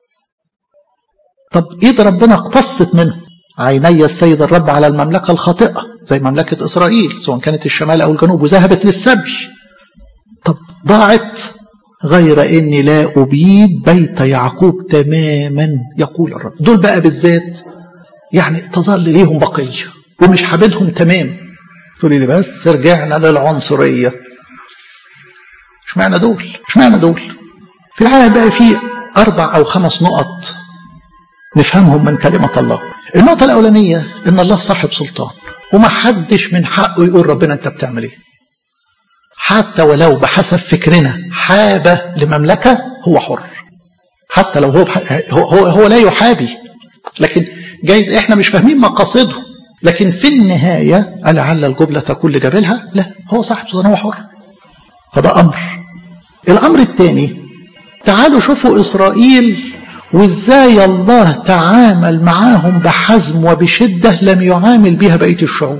S2: طب إيد ربنا اقتصت منه عيني السيد الرب على المملكة الخاطئة زي مملكة إسرائيل سواء كانت الشمال أو الجنوب وذهبت للسبي طب ضاعت غير إني لا أبيد بيت يعقوب تماما يقول الرب دول بقى بالذات يعني تظل ليهم بقية ومش حابدهم تمام تقولي لي بس رجعنا للعنصرية اشمعنى دول اشمعنى دول في الحقيقة بقى في أربع أو خمس نقط نفهمهم من كلمة الله النقطة الأولانية إن الله صاحب سلطان وما حدش من حقه يقول ربنا أنت بتعمل إيه حتى ولو بحسب فكرنا حابة لمملكة هو حر حتى لو هو هو, هو, هو لا يحابي لكن جايز احنا مش فاهمين مقاصده لكن في النهاية لعل الجبلة تكون لجبلها لا هو صاحب سلطان هو حر فده أمر الأمر الثاني تعالوا شوفوا إسرائيل وازاي الله تعامل معاهم بحزم وبشدة لم يعامل بها بقية الشعوب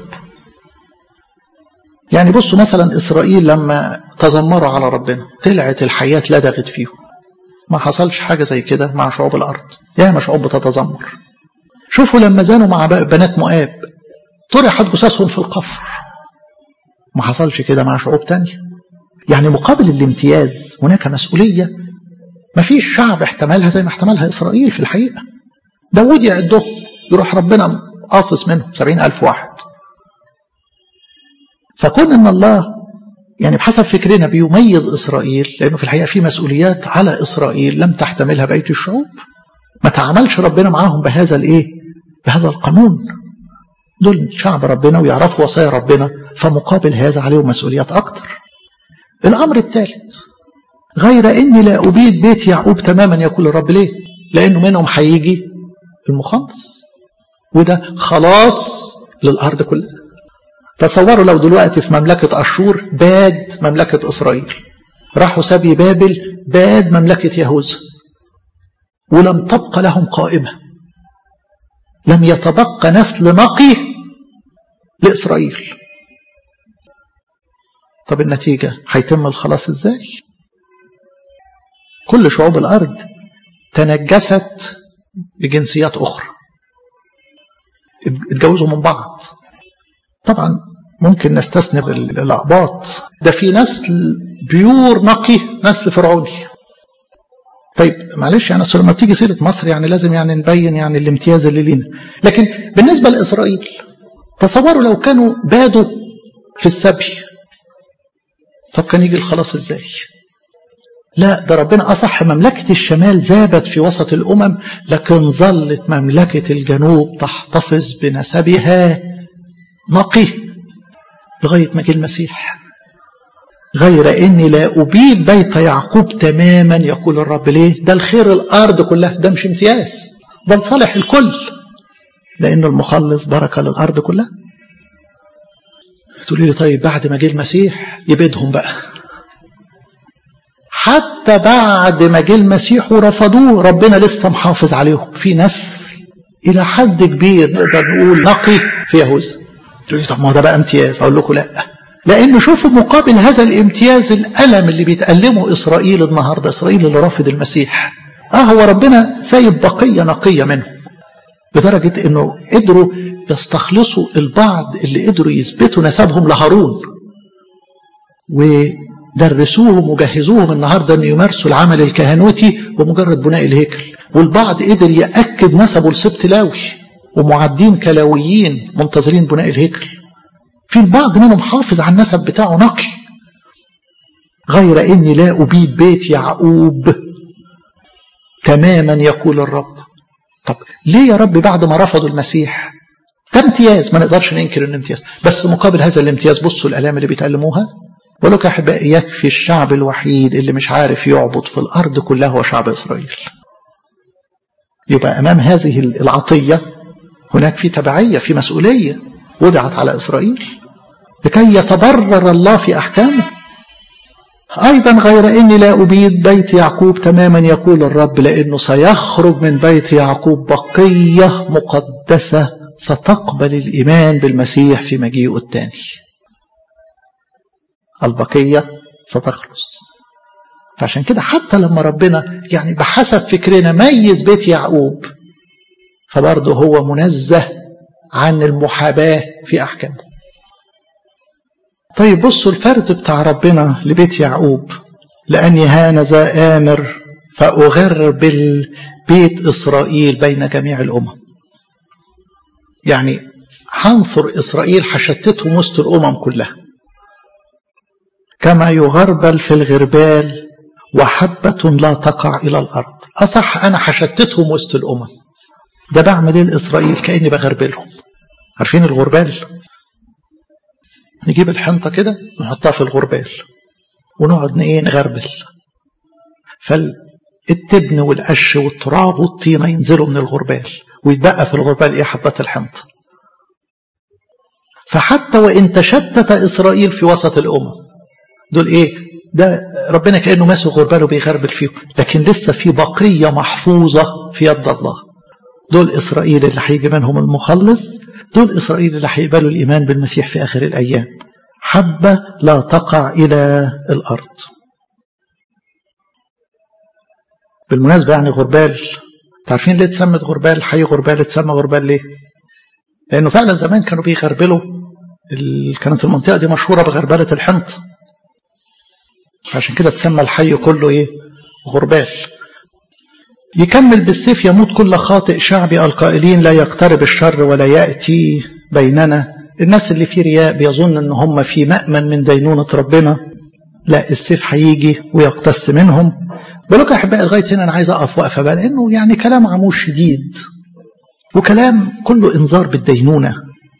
S2: يعني بصوا مثلا إسرائيل لما تذمروا على ربنا طلعت الحياة لدغت فيهم ما حصلش حاجة زي كده مع شعوب الأرض ياما شعوب بتتذمر شوفوا لما زانوا مع بنات مؤاب طرحت جثثهم في القفر ما حصلش كده مع شعوب تانية يعني مقابل الامتياز هناك مسؤولية ما فيش شعب احتملها زي ما احتملها إسرائيل في الحقيقة داود يعدهم يروح ربنا قاصص منهم سبعين ألف واحد فكون أن الله يعني بحسب فكرنا بيميز إسرائيل لأنه في الحقيقة في مسؤوليات على إسرائيل لم تحتملها بقية الشعوب ما تعاملش ربنا معاهم بهذا الإيه بهذا القانون دول شعب ربنا ويعرفوا وصايا ربنا فمقابل هذا عليهم مسؤوليات أكتر الأمر الثالث غير إني لا أبيد بيت يعقوب تماما يقول الرب ليه لأنه منهم هيجي المخلص وده خلاص للأرض كلها تصوروا لو دلوقتي في مملكة أشور باد مملكة إسرائيل راحوا سبي بابل باد مملكة يهوذا ولم تبق لهم قائمة لم يتبقى نسل نقي لإسرائيل طب النتيجة هيتم الخلاص ازاي كل شعوب الأرض تنجست بجنسيات أخرى اتجوزوا من بعض طبعا ممكن نستثنب الأقباط ده في نسل بيور نقي نسل فرعوني طيب معلش يعني اصل لما بتيجي سيره مصر يعني لازم يعني نبين يعني الامتياز اللي لينا لكن بالنسبه لاسرائيل تصوروا لو كانوا بادوا في السبي طب كان يجي الخلاص ازاي لا ده ربنا أصح مملكة الشمال ذابت في وسط الأمم لكن ظلت مملكة الجنوب تحتفظ بنسبها نقي لغاية ما جه المسيح غير إني لا أبيد بيت يعقوب تماما يقول الرب ليه ده الخير الأرض كلها ده مش امتياز ده لصالح الكل لأن المخلص بركة للأرض كلها تقولي لي طيب بعد ما جه المسيح يبيدهم بقى حتى بعد ما جه المسيح ورفضوه ربنا لسه محافظ عليهم في نسل الى حد كبير نقدر نقول نقي في يهوذا تقول لي طب ما ده بقى امتياز اقول لكم لا لان شوفوا مقابل هذا الامتياز الالم اللي بيتالمه اسرائيل النهارده اسرائيل اللي رافض المسيح اه هو ربنا سايب بقيه نقيه منهم لدرجه انه قدروا يستخلصوا البعض اللي قدروا يثبتوا نسبهم لهارون ودرسوهم وجهزوهم النهارده ان يمارسوا العمل الكهنوتي بمجرد بناء الهيكل والبعض قدر ياكد نسبه لسبط لاوي ومعدين كلاويين منتظرين بناء الهيكل في البعض منهم حافظ على النسب بتاعه نقي غير اني لا ابيد بيت يعقوب تماما يقول الرب طب ليه يا رب بعد ما رفضوا المسيح ده امتياز ما نقدرش ننكر ان امتياز بس مقابل هذا الامتياز بصوا الالام اللي بيتألموها ولك احبائي يكفي الشعب الوحيد اللي مش عارف يعبد في الارض كلها هو شعب اسرائيل يبقى امام هذه العطيه هناك في تبعيه في مسؤوليه وضعت على اسرائيل لكي يتبرر الله في احكامه ايضا غير اني لا ابيد بيت يعقوب تماما يقول الرب لانه سيخرج من بيت يعقوب بقيه مقدسه ستقبل الايمان بالمسيح في مجيئه الثاني البقيه ستخلص فعشان كده حتى لما ربنا يعني بحسب فكرنا ميز بيت يعقوب فبرضه هو منزه عن المحاباه في احكامه طيب بصوا الفرز بتاع ربنا لبيت يعقوب لأني هانذا آمر فأغر بالبيت إسرائيل بين جميع الأمم يعني هنثر إسرائيل هشتتهم وسط الأمم كلها كما يغربل في الغربال وحبة لا تقع إلى الأرض أصح أنا هشتتهم وسط الأمم ده بعمل إيه لإسرائيل كأني بغربلهم عارفين الغربال نجيب الحنطة كده نحطها في الغربال ونقعد ايه نغربل فالتبن والقش والتراب والطينة ينزلوا من الغربال ويتبقى في الغربال ايه حبات الحنطة فحتى وإن تشتت إسرائيل في وسط الأمم دول إيه ده ربنا كأنه ماسك غربال وبيغربل فيهم لكن لسه في بقية محفوظة في يد الله دول إسرائيل اللي هيجي منهم المخلص دول إسرائيل اللي هيقبلوا الإيمان بالمسيح في آخر الأيام حبة لا تقع إلى الأرض بالمناسبة يعني غربال تعرفين ليه اتسمت غربال حي غربال اتسمى غربال ليه لأنه فعلا زمان كانوا بيغربلوا ال... كانت المنطقة دي مشهورة بغربلة الحنط عشان كده اتسمى الحي كله ايه غربال يكمل بالسيف يموت كل خاطئ شعبي القائلين لا يقترب الشر ولا يأتي بيننا الناس اللي في رياء بيظن ان هم في مأمن من دينونة ربنا لا السيف هيجي ويقتص منهم بقول يا احبائي لغايه هنا انا عايز اقف وقفه بقى لانه يعني كلام عموش شديد وكلام كله انذار بالدينونه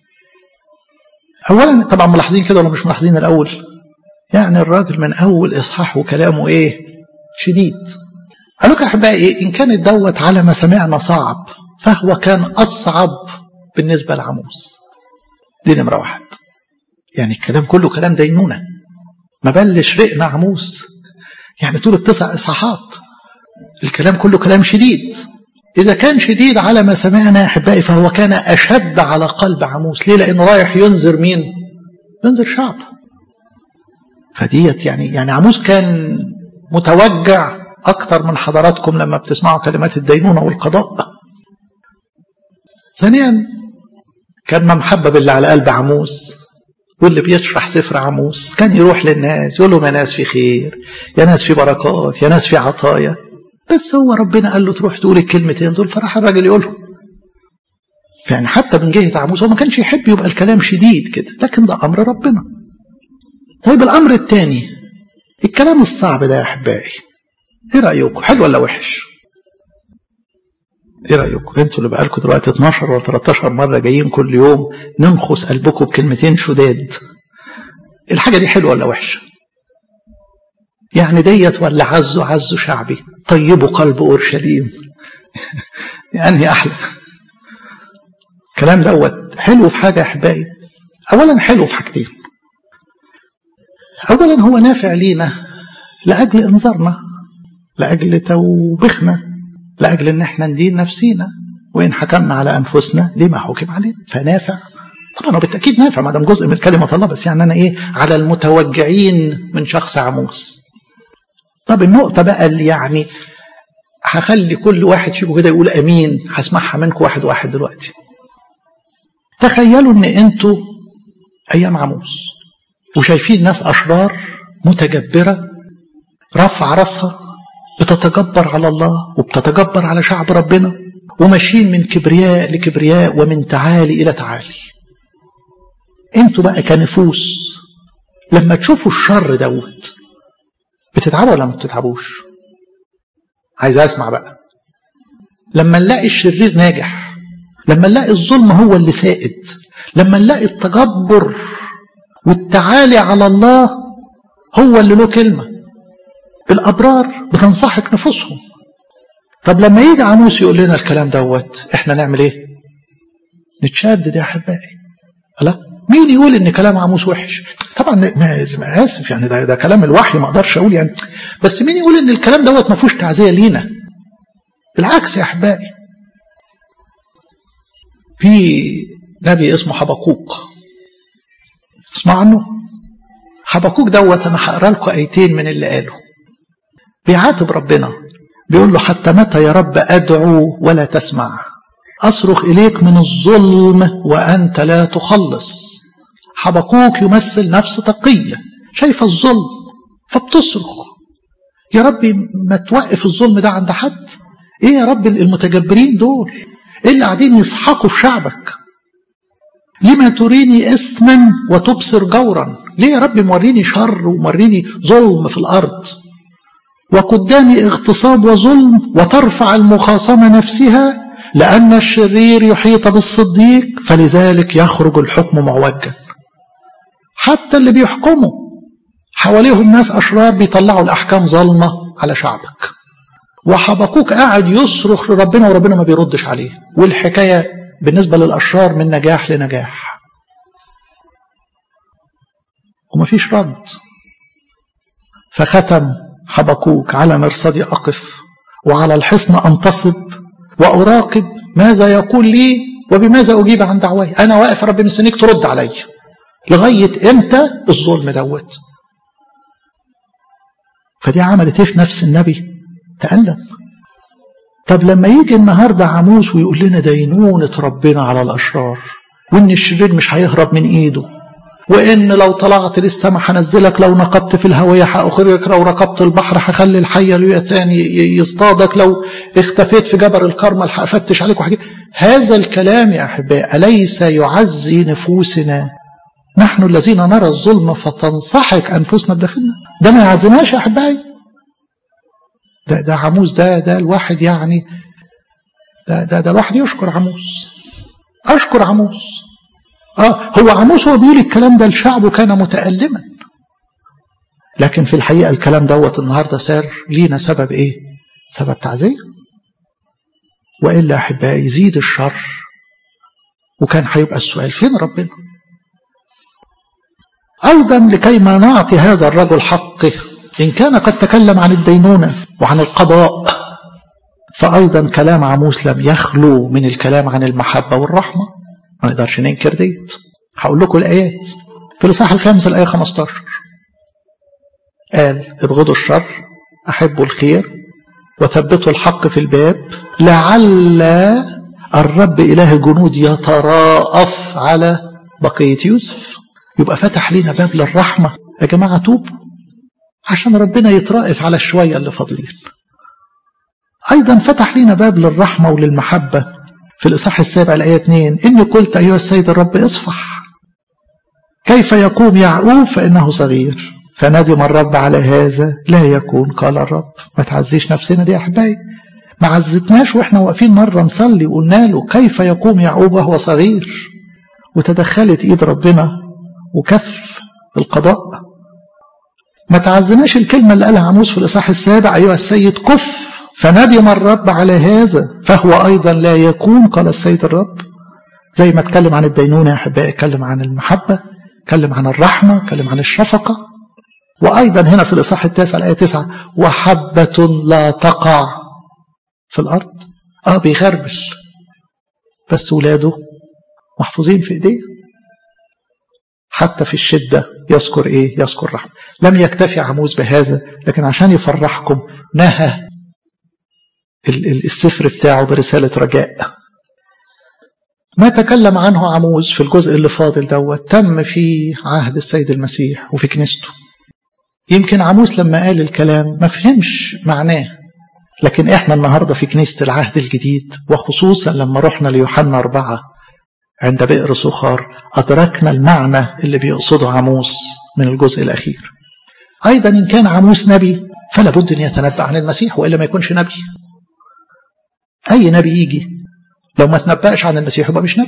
S2: اولا طبعا ملاحظين كده ولا مش ملاحظين الاول يعني الراجل من اول اصحاح وكلامه ايه شديد قال لك يا احبائي إيه؟ ان كانت دوت على ما سمعنا صعب فهو كان اصعب بالنسبه لعموس دي نمره واحد يعني الكلام كله كلام دينونه ما بلش رقنا عموس يعني طول التسع اصحاحات الكلام كله كلام شديد إذا كان شديد على ما سمعنا يا أحبائي فهو كان أشد على قلب عموس ليه؟ لأنه رايح ينذر مين؟ ينذر شعب فديت يعني يعني عموس كان متوجع أكتر من حضراتكم لما بتسمعوا كلمات الدينونة والقضاء ثانيا كان ما محبب اللي على قلب عموس واللي بيشرح سفر عموس كان يروح للناس يقول لهم يا ناس في خير يا ناس في بركات يا ناس في عطايا بس هو ربنا قال له تروح تقول الكلمتين دول فراح الراجل يقولهم يعني حتى من جهة عموس هو ما كانش يحب يبقى الكلام شديد كده لكن ده أمر ربنا طيب الأمر الثاني الكلام الصعب ده يا أحبائي إيه رأيكم حلو ولا وحش ايه رايكم انتوا اللي بقالكم دلوقتي 12 ولا 13 مره جايين كل يوم ننخس قلبكم بكلمتين شداد الحاجه دي حلوه ولا وحشه يعني ديت ولا عزوا عزوا شعبي طيبوا قلب اورشليم يعني احلى الكلام دوت حلو في حاجه يا احبائي اولا حلو في حاجتين اولا هو نافع لينا لاجل انذارنا لاجل توبخنا لاجل ان احنا ندين نفسينا وان حكمنا على انفسنا لما حكم علينا فنافع طبعا بالتاكيد نافع ما دام جزء من كلمه الله بس يعني انا ايه على المتوجعين من شخص عموس طب النقطه بقى اللي يعني هخلي كل واحد فيكم كده يقول امين هسمعها منكم واحد واحد دلوقتي تخيلوا ان انتوا ايام عموس وشايفين ناس اشرار متجبره رفع راسها بتتجبر على الله وبتتجبر على شعب ربنا وماشيين من كبرياء لكبرياء ومن تعالي إلى تعالي انتوا بقى كنفوس لما تشوفوا الشر دوت بتتعبوا ولا ما بتتعبوش عايز اسمع بقى لما نلاقي الشرير ناجح لما نلاقي الظلم هو اللي سائد لما نلاقي التجبر والتعالي على الله هو اللي له كلمه الأبرار بتنصحك نفوسهم طب لما يجي عموس يقول لنا الكلام دوت احنا نعمل ايه نتشدد يا احبائي لا مين يقول ان كلام عموس وحش طبعا ما اسف يعني ده, ده كلام الوحي ما اقدرش اقول يعني بس مين يقول ان الكلام دوت ما فيهوش تعزيه لينا بالعكس يا احبائي في نبي اسمه حبقوق اسمع عنه حبقوق دوت انا هقرا لكم ايتين من اللي قاله بيعاتب ربنا بيقول له حتى متى يا رب أدعو ولا تسمع أصرخ إليك من الظلم وأنت لا تخلص حبقوك يمثل نفس تقية شايفة الظلم فبتصرخ يا ربي ما توقف الظلم ده عند حد ايه يا رب المتجبرين دول ايه اللي قاعدين يسحقوا في شعبك لما تريني اثما وتبصر جورا ليه يا رب موريني شر وموريني ظلم في الارض وقدامي اغتصاب وظلم وترفع المخاصمة نفسها لأن الشرير يحيط بالصديق فلذلك يخرج الحكم معوجا حتى اللي بيحكموا حواليهم ناس أشرار بيطلعوا الأحكام ظلمة على شعبك وحبقوك قاعد يصرخ لربنا وربنا ما بيردش عليه والحكاية بالنسبة للأشرار من نجاح لنجاح ومفيش رد فختم حبقوك على مرصدي أقف وعلى الحصن أنتصب وأراقب ماذا يقول لي وبماذا أجيب عن دعواي أنا واقف رب مستنيك ترد علي لغاية إمتى الظلم دوت فدي عملت إيه في نفس النبي تألم طب لما يجي النهاردة عموس ويقول لنا دينونة ربنا على الأشرار وإن الشرير مش هيهرب من إيده وإن لو طلعت للسماء هنزلك لو نقبت في الهوية هأخرجك لو ركبت البحر هخلي الحية اليثاني يصطادك لو اختفيت في جبل الكرمل هفتش عليك وحاجة هذا الكلام يا أحباء أليس يعزي نفوسنا نحن الذين نرى الظلم فتنصحك أنفسنا بداخلنا ده ما يعزناش يا أحبائي ده ده عموس ده ده الواحد يعني ده ده ده الواحد يشكر عموس أشكر عموس آه هو عموس هو بيقول الكلام ده الشعب كان متألما لكن في الحقيقة الكلام دوت النهاردة صار لينا سبب إيه؟ سبب تعزية وإلا أحبائي يزيد الشر وكان هيبقى السؤال فين ربنا؟ أيضا لكي ما نعطي هذا الرجل حقه إن كان قد تكلم عن الدينونة وعن القضاء فأيضا كلام عموس لم يخلو من الكلام عن المحبة والرحمة ما نقدرش ننكر ديت هقول لكم الآيات في الإصحاح الخامس الآية 15 قال ابغضوا الشر أحبوا الخير وثبتوا الحق في الباب لعل الرب إله الجنود يتراءف على بقية يوسف يبقى فتح لنا باب للرحمة يا جماعة توبوا عشان ربنا يترائف على الشوية اللي فاضلين أيضا فتح لنا باب للرحمة وللمحبة في الإصحاح السابع الآية 2 إني قلت أيها السيد الرب اصفح كيف يقوم يعقوب فإنه صغير فندم الرب على هذا لا يكون قال الرب ما تعزيش نفسنا دي يا أحبائي ما عزتناش وإحنا واقفين مرة نصلي وقلنا له كيف يقوم يعقوب وهو صغير وتدخلت إيد ربنا وكف القضاء ما تعزناش الكلمة اللي قالها عموس في الإصحاح السابع أيها السيد كف فندم الرب على هذا فهو أيضا لا يكون قال السيد الرب زي ما اتكلم عن الدينونة يا أحبائي اتكلم عن المحبة اتكلم عن الرحمة اتكلم عن الشفقة وأيضا هنا في الإصحاح التاسع الآية 9 وحبة لا تقع في الأرض آه بيغربل بس ولاده محفوظين في إيديه حتى في الشدة يذكر إيه يذكر رحمة لم يكتفي عموز بهذا لكن عشان يفرحكم نهى السفر بتاعه برسالة رجاء ما تكلم عنه عموز في الجزء اللي فاضل دوت تم في عهد السيد المسيح وفي كنيسته يمكن عموس لما قال الكلام ما فهمش معناه لكن احنا النهاردة في كنيسة العهد الجديد وخصوصا لما رحنا ليوحنا أربعة عند بئر سخار أدركنا المعنى اللي بيقصده عموس من الجزء الأخير أيضا إن كان عموس نبي فلا بد أن يتنبأ عن المسيح وإلا ما يكونش نبي أي نبي يجي لو ما تنبأش عن المسيح يبقى مش نبي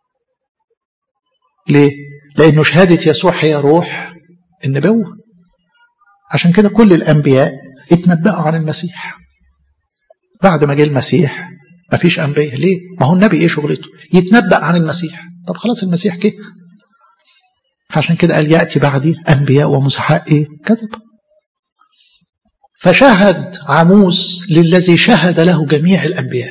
S2: ليه؟ لأنه شهادة يسوع هي روح النبوة عشان كده كل الأنبياء اتنبأوا عن المسيح بعد ما جه المسيح ما فيش أنبياء ليه؟ ما هو النبي إيه شغلته؟ يتنبأ عن المسيح طب خلاص المسيح جه فعشان كده قال يأتي بعدي أنبياء ومسحاء إيه؟ كذب فشهد عموس للذي شهد له جميع الأنبياء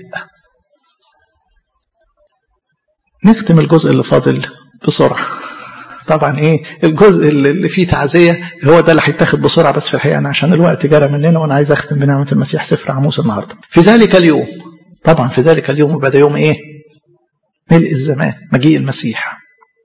S2: نختم الجزء اللي فاضل بسرعة طبعا ايه الجزء اللي فيه تعزية هو ده اللي هيتاخد بسرعة بس في الحقيقة أنا عشان الوقت جرى مننا وأنا عايز أختم بنعمة المسيح سفر عموس النهاردة في ذلك اليوم طبعا في ذلك اليوم يبقى ده يوم ايه ملء الزمان مجيء المسيح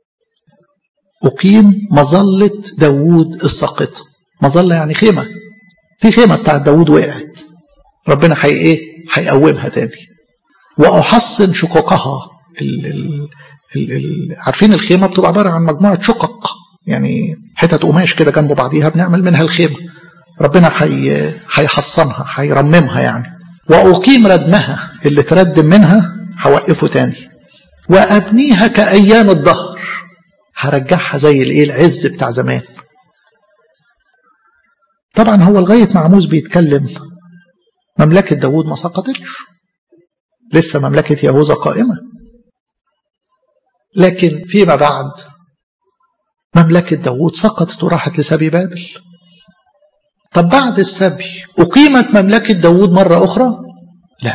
S2: أقيم مظلة داوود الساقطة مظلة يعني خيمة في خيمة بتاعت داوود وقعت ربنا حي ايه هيقومها تاني وأحصن شقوقها ال ال ال ال عارفين الخيمة بتبقى عبارة عن مجموعة شقق يعني حتت قماش كده جنب بعضيها بنعمل منها الخيمة ربنا حي هيحصنها هيرممها يعني وأقيم ردمها اللي تردم منها هوقفه تاني وأبنيها كأيام الدهر هرجعها زي الايه العز بتاع زمان طبعا هو لغاية ما عموز بيتكلم مملكة داوود ما سقطتش لسه مملكة يهوذا قائمة لكن فيما بعد مملكة داوود سقطت وراحت لسبي بابل طب بعد السبي أقيمت مملكة داوود مرة أخرى لا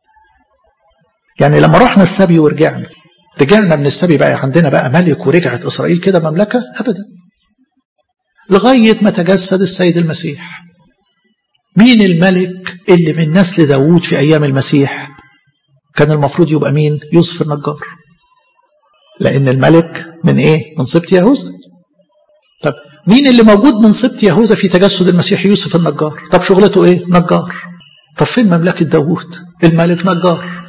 S2: يعني لما رحنا السبي ورجعنا رجعنا من السبي بقى عندنا بقى ملك ورجعت إسرائيل كده مملكة أبدا لغاية ما تجسد السيد المسيح مين الملك اللي من نسل داوود في أيام المسيح كان المفروض يبقى مين يوسف النجار لأن الملك من إيه من سبط يهوذا طب مين اللي موجود من سبط يهوذا في تجسد المسيح يوسف النجار طب شغلته إيه نجار طب فين مملكة داوود الملك نجار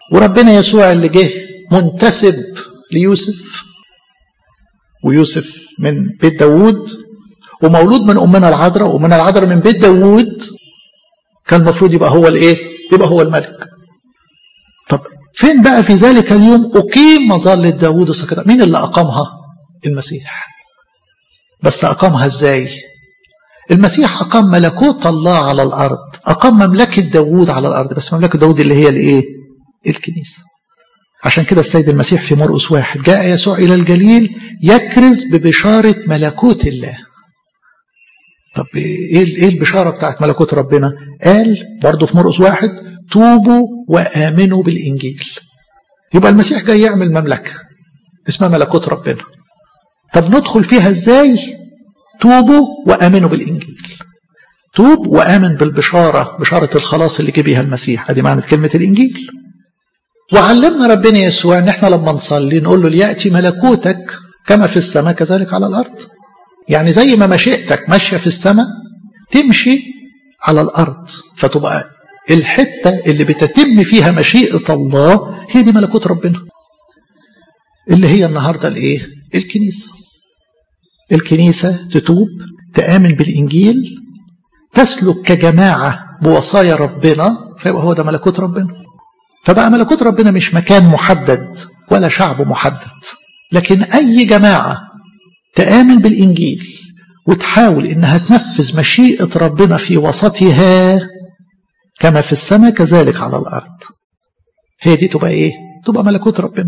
S2: وربنا يسوع اللي جه منتسب ليوسف ويوسف من بيت داوود ومولود من أمنا العذراء ومن العذراء من بيت داوود كان المفروض يبقى هو الايه يبقى هو الملك طب فين بقى في ذلك اليوم أقيم مظلة داوود السكتة مين اللي أقامها المسيح بس أقامها إزاي المسيح أقام ملكوت الله على الأرض أقام مملكة داوود على الأرض بس مملكة داوود اللي هي الإيه الكنيسة عشان كده السيد المسيح في مرقس واحد جاء يسوع إلى الجليل يكرز ببشارة ملكوت الله طب ايه ايه البشاره بتاعت ملكوت ربنا؟ قال برضه في مرقس واحد توبوا وامنوا بالانجيل. يبقى المسيح جاي يعمل مملكه اسمها ملكوت ربنا. طب ندخل فيها ازاي؟ توبوا وامنوا بالانجيل. توب وامن بالبشاره بشاره الخلاص اللي جه بيها المسيح ادي معنى كلمه الانجيل. وعلمنا ربنا يسوع ان احنا لما نصلي نقول له لياتي ملكوتك كما في السماء كذلك على الارض. يعني زي ما مشيئتك ماشية في السماء تمشي على الأرض فتبقى الحتة اللي بتتم فيها مشيئة الله هي دي ملكوت ربنا اللي هي النهاردة الإيه؟ الكنيسة الكنيسة تتوب تآمن بالإنجيل تسلك كجماعة بوصايا ربنا فيبقى هو ده ملكوت ربنا فبقى ملكوت ربنا مش مكان محدد ولا شعب محدد لكن أي جماعة تآمن بالإنجيل وتحاول إنها تنفذ مشيئة ربنا في وسطها كما في السماء كذلك على الأرض هي دي تبقى إيه؟ تبقى ملكوت ربنا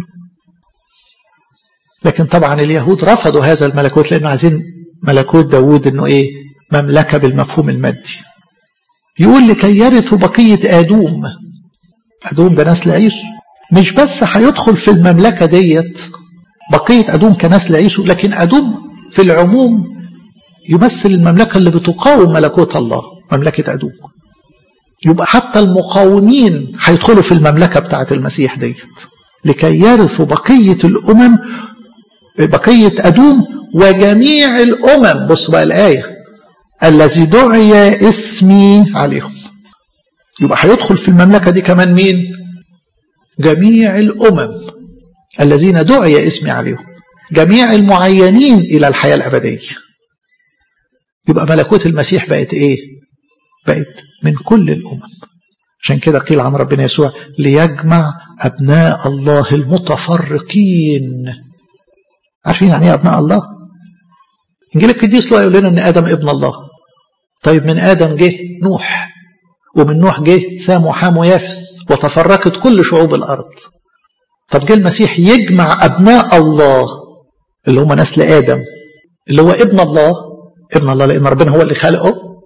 S2: لكن طبعا اليهود رفضوا هذا الملكوت لأنه عايزين ملكوت داوود إنه إيه؟ مملكة بالمفهوم المادي يقول لكي يرثوا بقية آدوم آدوم ده نسل عيسو مش بس هيدخل في المملكة ديت بقية أدوم كنسل عيسو لكن أدوم في العموم يمثل المملكة اللي بتقاوم ملكوت الله مملكة أدوم يبقى حتى المقاومين هيدخلوا في المملكة بتاعة المسيح ديت لكي يرثوا بقية الأمم بقية أدوم وجميع الأمم بص بقى الآية الذي دعي اسمي عليهم يبقى هيدخل في المملكة دي كمان مين جميع الأمم الذين دعي اسمي عليهم جميع المعينين إلى الحياة الأبدية يبقى ملكوت المسيح بقت إيه بقت من كل الأمم عشان كده قيل عن ربنا يسوع ليجمع أبناء الله المتفرقين عارفين يعني ايه أبناء الله إنجيل القديس لا يقول لنا أن آدم ابن الله طيب من آدم جه نوح ومن نوح جه سام وحام ويافس وتفرقت كل شعوب الأرض طب جه المسيح يجمع أبناء الله اللي هم نسل آدم اللي هو ابن الله ابن الله لأن ربنا هو اللي خلقه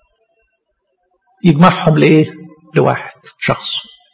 S2: يجمعهم لإيه؟ لواحد شخص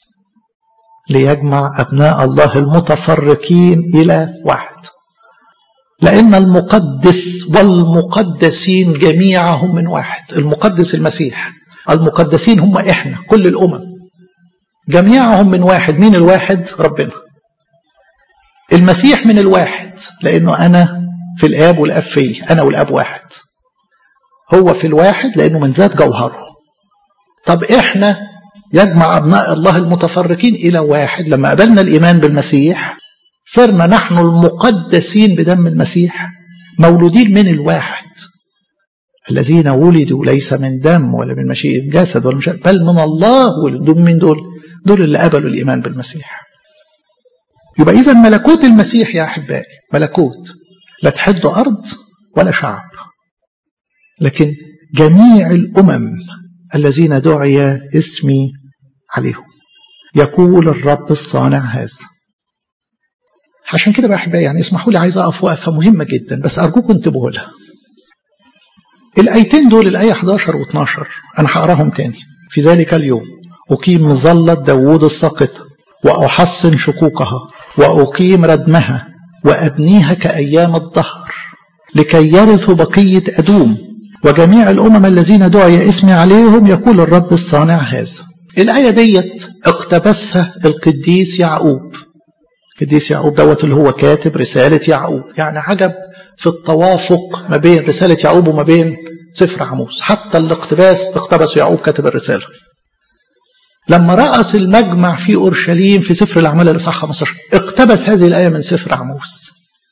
S2: ليجمع أبناء الله المتفرقين إلى واحد لأن المقدس والمقدسين جميعهم من واحد المقدس المسيح المقدسين هم إحنا كل الأمم جميعهم من واحد مين الواحد ربنا المسيح من الواحد لأنه أنا في الآب والآب في أنا والآب واحد هو في الواحد لأنه من ذات جوهره طب إحنا يجمع أبناء الله المتفرقين إلى واحد لما قبلنا الإيمان بالمسيح صرنا نحن المقدسين بدم المسيح مولودين من الواحد الذين ولدوا ليس من دم ولا من مشيئة جسد ولا مشيئة بل من الله ولدوا من دول دول اللي قبلوا الإيمان بالمسيح يبقى إذا ملكوت المسيح يا أحبائي ملكوت لا تحد أرض ولا شعب لكن جميع الأمم الذين دعي اسمي عليهم يقول الرب الصانع هذا عشان كده بقى احبائي يعني اسمحوا لي عايز اقف وقفه مهمه جدا بس ارجوكم انتبهوا لها الايتين دول الايه 11 و12 انا هقراهم تاني في ذلك اليوم اقيم مظله داوود الساقطه واحصن شقوقها واقيم ردمها وابنيها كايام الدهر لكي يرثوا بقيه ادوم وجميع الامم الذين دعي اسمي عليهم يقول الرب الصانع هذا الايه ديت اقتبسها القديس يعقوب القديس يعقوب دوت اللي هو كاتب رسالة يعقوب يعني عجب في التوافق ما بين رسالة يعقوب وما بين سفر عموس حتى الاقتباس اقتبس يعقوب كاتب الرسالة لما رأس المجمع في أورشليم في سفر الأعمال الإصحاح 15 اقتبس هذه الآية من سفر عموس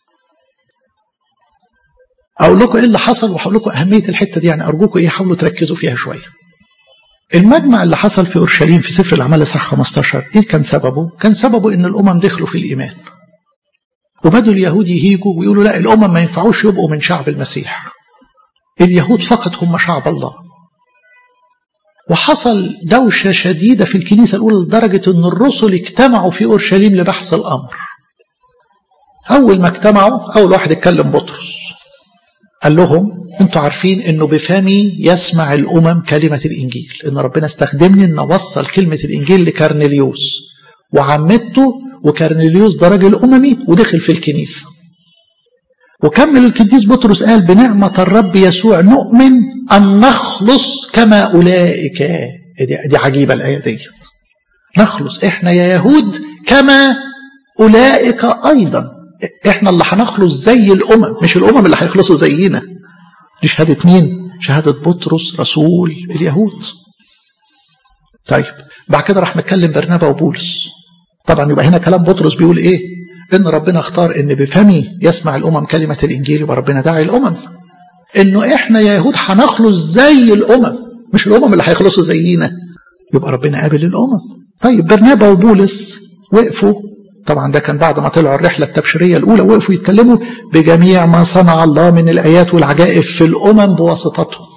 S2: أقول لكم إيه اللي حصل وهقول لكم أهمية الحتة دي يعني أرجوكم إيه حاولوا تركزوا فيها شوية المجمع اللي حصل في أورشليم في سفر الأعمال الإصحاح 15 إيه كان سببه؟ كان سببه إن الأمم دخلوا في الإيمان وبدوا اليهود يهيجوا ويقولوا لا الأمم ما ينفعوش يبقوا من شعب المسيح اليهود فقط هم شعب الله وحصل دوشة شديدة في الكنيسة الأولى لدرجة أن الرسل اجتمعوا في أورشليم لبحث الأمر أول ما اجتمعوا أول واحد اتكلم بطرس قال لهم انتوا عارفين انه بفمي يسمع الامم كلمه الانجيل ان ربنا استخدمني ان اوصل كلمه الانجيل لكارنيليوس وعمته وكارنيليوس ده راجل اممي ودخل في الكنيسه وكمل القديس بطرس قال بنعمه الرب يسوع نؤمن ان نخلص كما اولئك دي, دي عجيبه الايه ديت نخلص احنا يا يهود كما اولئك ايضا احنا اللي هنخلص زي الامم مش الامم اللي هيخلصوا زينا دي شهاده مين شهاده بطرس رسول اليهود طيب بعد كده راح متكلم برنابا وبولس طبعا يبقى هنا كلام بطرس بيقول ايه ان ربنا اختار ان بفمي يسمع الامم كلمه الانجيل يبقى ربنا داعي الامم انه احنا يا يهود هنخلص زي الامم مش الامم اللي هيخلصوا زينا يبقى ربنا قابل الامم طيب برنابا وبولس وقفوا طبعا ده كان بعد ما طلعوا الرحلة التبشيرية الأولى وقفوا يتكلموا بجميع ما صنع الله من الآيات والعجائب في الأمم بواسطتهم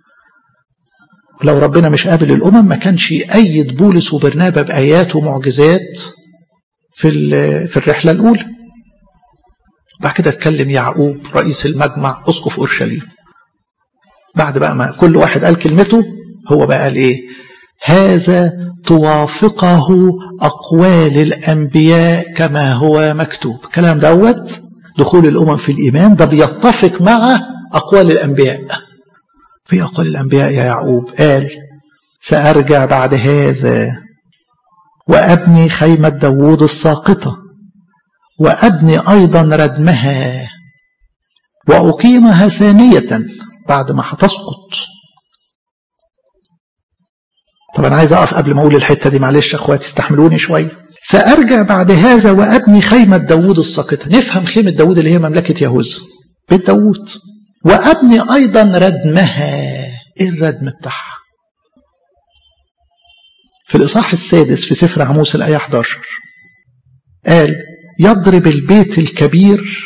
S2: لو ربنا مش قابل الأمم ما كانش يأيد بولس وبرنابا بآيات ومعجزات في في الرحلة الأولى بعد كده اتكلم يعقوب رئيس المجمع أسقف أورشليم بعد بقى ما كل واحد قال كلمته هو بقى قال إيه هذا توافقه أقوال الأنبياء كما هو مكتوب كلام دوت دخول الأمم في الإيمان ده بيتفق مع أقوال الأنبياء في أقوال الأنبياء يا يعقوب قال سأرجع بعد هذا وأبني خيمة داوود الساقطة وأبني أيضا ردمها وأقيمها ثانية بعد ما هتسقط طب أنا عايز أقف قبل ما أقول الحتة دي معلش يا أخواتي استحملوني شوية سأرجع بعد هذا وأبني خيمة داوود الساقطة نفهم خيمة داوود اللي هي مملكة يهوذا بيت داوود وأبني أيضا ردمها إيه الردم بتاعها في الإصحاح السادس في سفر عموس الآية 11 قال يضرب البيت الكبير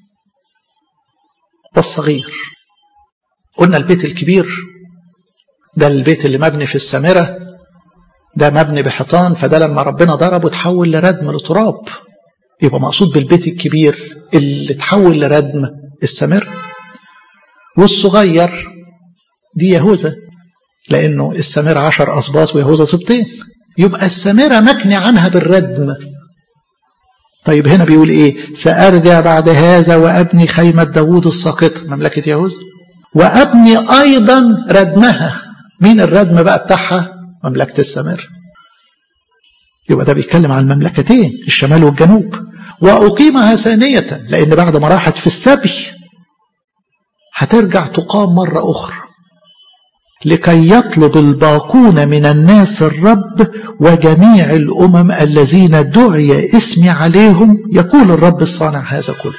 S2: والصغير قلنا البيت الكبير ده البيت اللي مبني في السامرة ده مبني بحيطان فده لما ربنا ضربه تحول لردم لتراب يبقى مقصود بالبيت الكبير اللي تحول لردم السامرة والصغير دي يهوذا لأنه السامرة عشر أسباط ويهوذا سبطين يبقى السامرة مكني عنها بالردم طيب هنا بيقول ايه سأرجع بعد هذا وأبني خيمة داوود الساقطة مملكة يهوذا وأبني أيضا ردمها مين الردم بقى بتاعها مملكة السامرة يبقى ده بيتكلم عن المملكتين الشمال والجنوب وأقيمها ثانية لأن بعد ما راحت في السبي هترجع تقام مرة أخرى لكي يطلب الباقون من الناس الرب وجميع الأمم الذين دعي اسمي عليهم يقول الرب الصانع هذا كله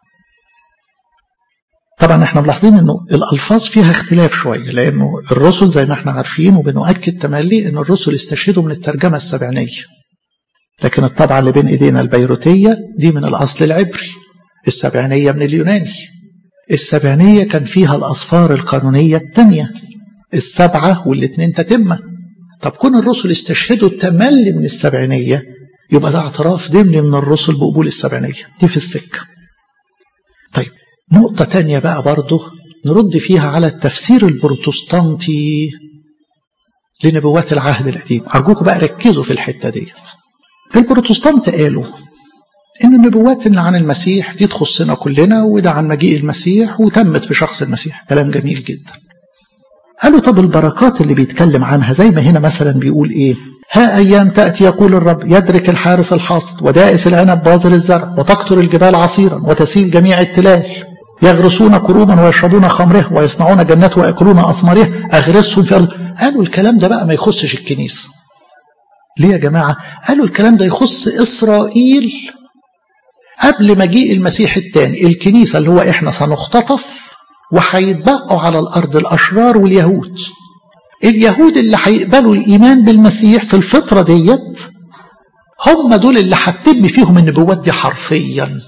S2: طبعا احنا ملاحظين انه الالفاظ فيها اختلاف شويه لانه الرسل زي ما احنا عارفين وبنؤكد تملي ان الرسل استشهدوا من الترجمه السبعينيه لكن الطبعه اللي بين ايدينا البيروتيه دي من الاصل العبري السبعينيه من اليوناني السبعينيه كان فيها الاصفار القانونيه الثانيه السبعه والاثنين تتمه طب كون الرسل استشهدوا التملي من السبعينيه يبقى ده اعتراف ضمني من الرسل بقبول السبعينيه دي في السكه طيب نقطة تانية بقى برضه نرد فيها على التفسير البروتستانتي لنبوات العهد القديم أرجوكم بقى ركزوا في الحتة ديت البروتستانت قالوا إن النبوات اللي عن المسيح دي تخصنا كلنا وده عن مجيء المسيح وتمت في شخص المسيح كلام جميل جدا قالوا طب البركات اللي بيتكلم عنها زي ما هنا مثلا بيقول ايه ها أيام تأتي يقول الرب يدرك الحارس الحاصد ودائس العنب باذر الزرع وتقطر الجبال عصيرا وتسيل جميع التلال يغرسون كروبا ويشربون خمره ويصنعون جنات ويأكلون أثماره أغرسهم في أرض قالوا الكلام ده بقى ما يخصش الكنيسة ليه يا جماعة قالوا الكلام ده يخص إسرائيل قبل مجيء المسيح الثاني الكنيسة اللي هو إحنا سنختطف وهيتبقوا على الأرض الأشرار واليهود اليهود اللي هيقبلوا الإيمان بالمسيح في الفترة ديت هم دول اللي هتتم فيهم النبوات دي حرفيا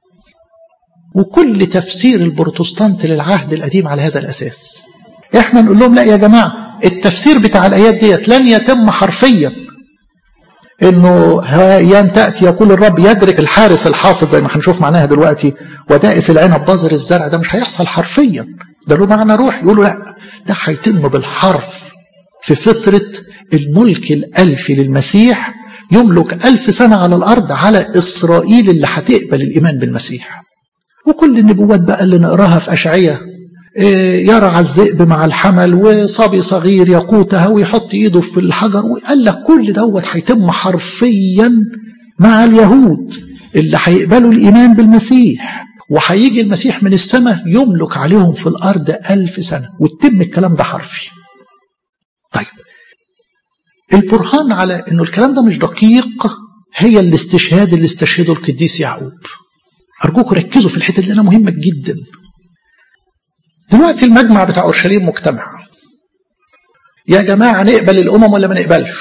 S2: وكل تفسير البروتستانت للعهد القديم على هذا الأساس احنا نقول لهم لا يا جماعة التفسير بتاع الآيات ديت لن يتم حرفيا انه ايام تاتي يقول الرب يدرك الحارس الحاصد زي ما هنشوف معناها دلوقتي ودائس العنب بذر الزرع ده مش هيحصل حرفيا ده له معنى روح يقولوا لا ده هيتم بالحرف في فترة الملك الألفي للمسيح يملك ألف سنة على الأرض على إسرائيل اللي هتقبل الإيمان بالمسيح وكل النبوات بقى اللي نقراها في أشعية يرعى الذئب مع الحمل وصبي صغير يقوتها ويحط ايده في الحجر وقال لك كل دوت هيتم حرفيا مع اليهود اللي هيقبلوا الايمان بالمسيح وهيجي المسيح من السماء يملك عليهم في الارض ألف سنه وتتم الكلام ده حرفي. طيب البرهان على انه الكلام ده مش دقيق هي الاستشهاد اللي استشهده القديس يعقوب. ارجوكم ركزوا في الحته دي لانها مهمه جدا. دلوقتي المجمع بتاع اورشليم مجتمع يا جماعه نقبل الامم ولا ما نقبلش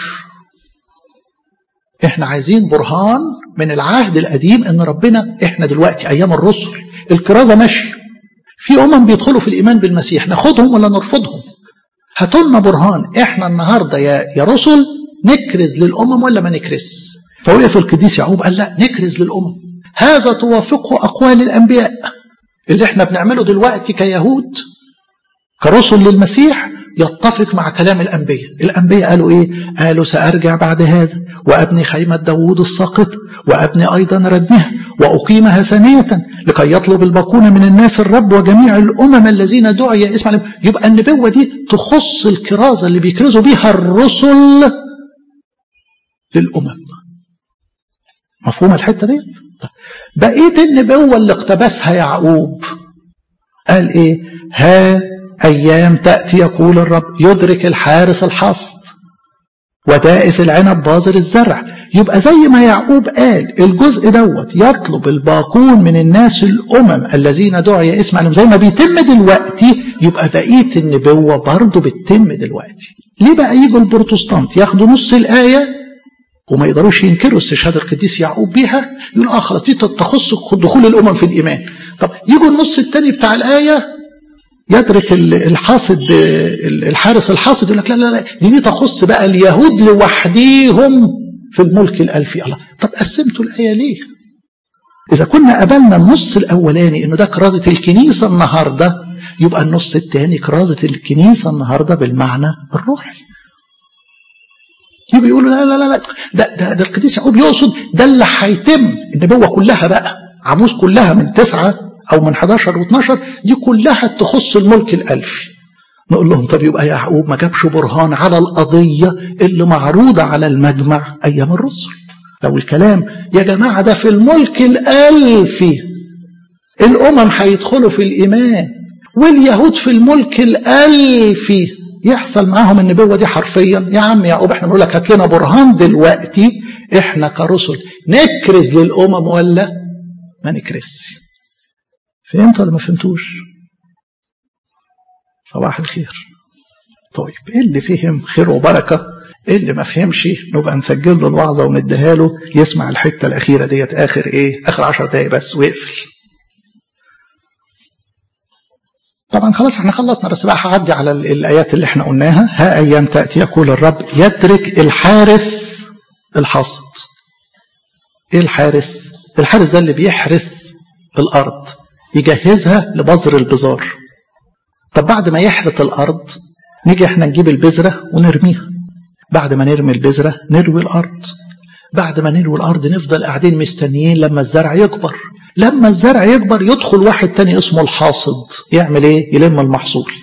S2: احنا عايزين برهان من العهد القديم ان ربنا احنا دلوقتي ايام الرسل الكرازه ماشيه في امم بيدخلوا في الايمان بالمسيح ناخدهم ولا نرفضهم هاتوا لنا برهان احنا النهارده يا يا رسل نكرز للامم ولا ما نكرز فوقف القديس يعقوب قال لا نكرز للامم هذا توافقه اقوال الانبياء اللي احنا بنعمله دلوقتي كيهود كرسل للمسيح يتفق مع كلام الأنبياء الأنبياء قالوا إيه قالوا سأرجع بعد هذا وأبني خيمة داوود الساقط وأبني أيضا ردمها وأقيمها ثانية لكي يطلب الباقون من الناس الرب وجميع الأمم الذين دعي اسم يبقى النبوة دي تخص الكرازة اللي بيكرزوا بيها الرسل للأمم مفهوم الحتة ديت بقية النبوة اللي اقتبسها يعقوب قال ايه ها ايام تأتي يقول الرب يدرك الحارس الحصد ودائس العنب بازر الزرع يبقى زي ما يعقوب قال الجزء دوت يطلب الباقون من الناس الامم الذين دعي اسم عليهم زي ما بيتم دلوقتي يبقى بقيه النبوه برضه بتتم دلوقتي ليه بقى يجوا البروتستانت ياخدوا نص الايه وما يقدروش ينكروا استشهاد القديس يعقوب بيها يقول اه خلاص دي تخص دخول الامم في الايمان طب يجوا النص الثاني بتاع الايه يدرك الحاصد الحارس الحاصد يقول لك لا لا لا دي دي تخص بقى اليهود لوحديهم في الملك الالفي الله طب قسمتوا الايه ليه؟ اذا كنا قبلنا النص الاولاني انه ده كرازه الكنيسه النهارده يبقى النص الثاني كرازه الكنيسه النهارده بالمعنى الروحي يبقى يقولوا لا لا لا لا ده ده, ده القديس يعقوب يقصد ده اللي هيتم النبوه كلها بقى عموس كلها من تسعه او من 11 و12 دي كلها تخص الملك الالفي نقول لهم طب يبقى يعقوب ما جابش برهان على القضيه اللي معروضه على المجمع ايام الرسل لو الكلام يا جماعه ده في الملك الالفي الامم هيدخلوا في الايمان واليهود في الملك الالفي يحصل معاهم النبوه دي حرفيا يا عم يعقوب احنا بنقول لك هات لنا برهان دلوقتي احنا كرسل نكرز للامم ولا ما نكرزش فهمت ولا ما فهمتوش صباح الخير طيب اللي فهم خير وبركه اللي ما فهمش نبقى نسجل له الوعظه ونديها له يسمع الحته الاخيره ديت اخر ايه اخر 10 دقايق بس ويقفل طبعا خلاص احنا خلصنا بس بقى هعدي على الايات اللي احنا قلناها ها ايام تاتي يقول الرب يدرك الحارس الحاصد ايه الحارس الحارس ده اللي بيحرث الارض يجهزها لبذر البذار طب بعد ما يحرث الارض نيجي احنا نجيب البذره ونرميها بعد ما نرمي البذره نروي الارض بعد ما نروي الارض نفضل قاعدين مستنيين لما الزرع يكبر لما الزرع يكبر يدخل واحد تاني اسمه الحاصد يعمل ايه يلم المحصول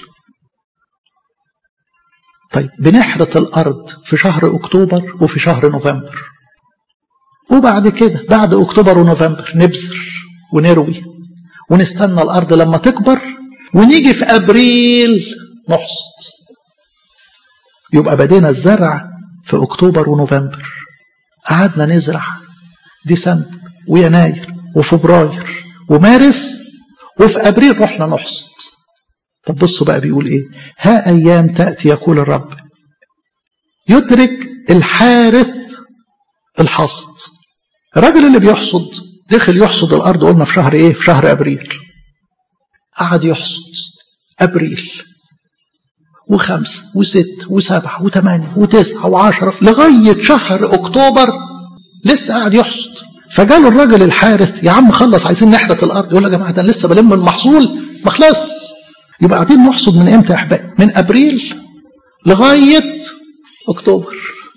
S2: طيب بنحرث الارض في شهر اكتوبر وفي شهر نوفمبر وبعد كده بعد اكتوبر ونوفمبر نبذر ونروي ونستنى الارض لما تكبر ونيجي في ابريل نحصد يبقى بدينا الزرع في أكتوبر ونوفمبر قعدنا نزرع ديسمبر ويناير وفبراير ومارس وفي أبريل رحنا نحصد طب بصوا بقى بيقول إيه ها أيام تأتي يقول الرب يدرك الحارث الحصد الراجل اللي بيحصد دخل يحصد الأرض قلنا في شهر إيه في شهر أبريل قعد يحصد أبريل وخمسة وستة وسبعة وثمانية وتسعة وعشرة لغاية شهر أكتوبر لسه قاعد يحصد فجاله الراجل الحارث يا عم خلص عايزين نحرث الأرض يقول يا جماعة ده لسه بلم المحصول ما خلص يبقى قاعدين نحصد من امتى يا احبائي؟ من ابريل لغايه اكتوبر.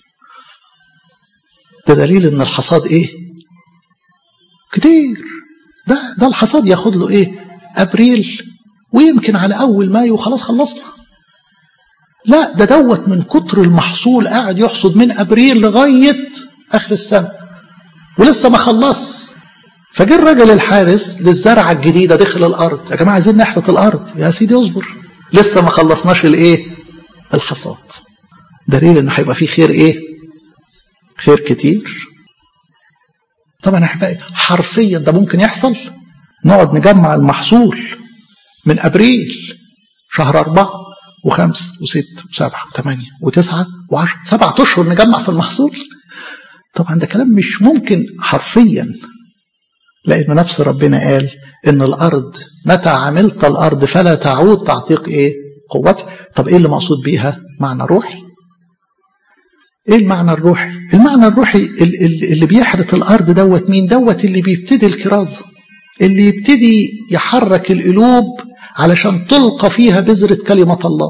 S2: ده دليل ان الحصاد ايه؟ كتير. ده ده الحصاد ياخد له ايه؟ ابريل ويمكن على اول مايو خلاص خلصنا. لا ده دوت من كتر المحصول قاعد يحصد من ابريل لغايه اخر السنه. ولسه ما خلص فجه الراجل الحارس للزرعة الجديدة دخل الأرض يا جماعة عايزين نحرث الأرض يا سيدي اصبر لسه ما خلصناش الإيه الحصاد دليل إن هيبقى فيه خير إيه خير كتير طبعا يا أحبائي حرفيا ده ممكن يحصل نقعد نجمع المحصول من أبريل شهر أربعة وخمس وست وسبعة وثمانية وتسعة وعشرة سبعة أشهر نجمع في المحصول طبعا ده كلام مش ممكن حرفيا لأن نفس ربنا قال إن الأرض متى عملت الأرض فلا تعود تعتيق إيه؟ قوتها. طب إيه اللي مقصود بيها؟ معنى روحي. إيه المعنى الروحي؟ المعنى الروحي اللي بيحرث الأرض دوت مين؟ دوت اللي بيبتدي الكرازة. اللي يبتدي يحرك القلوب علشان تلقى فيها بذرة كلمة الله.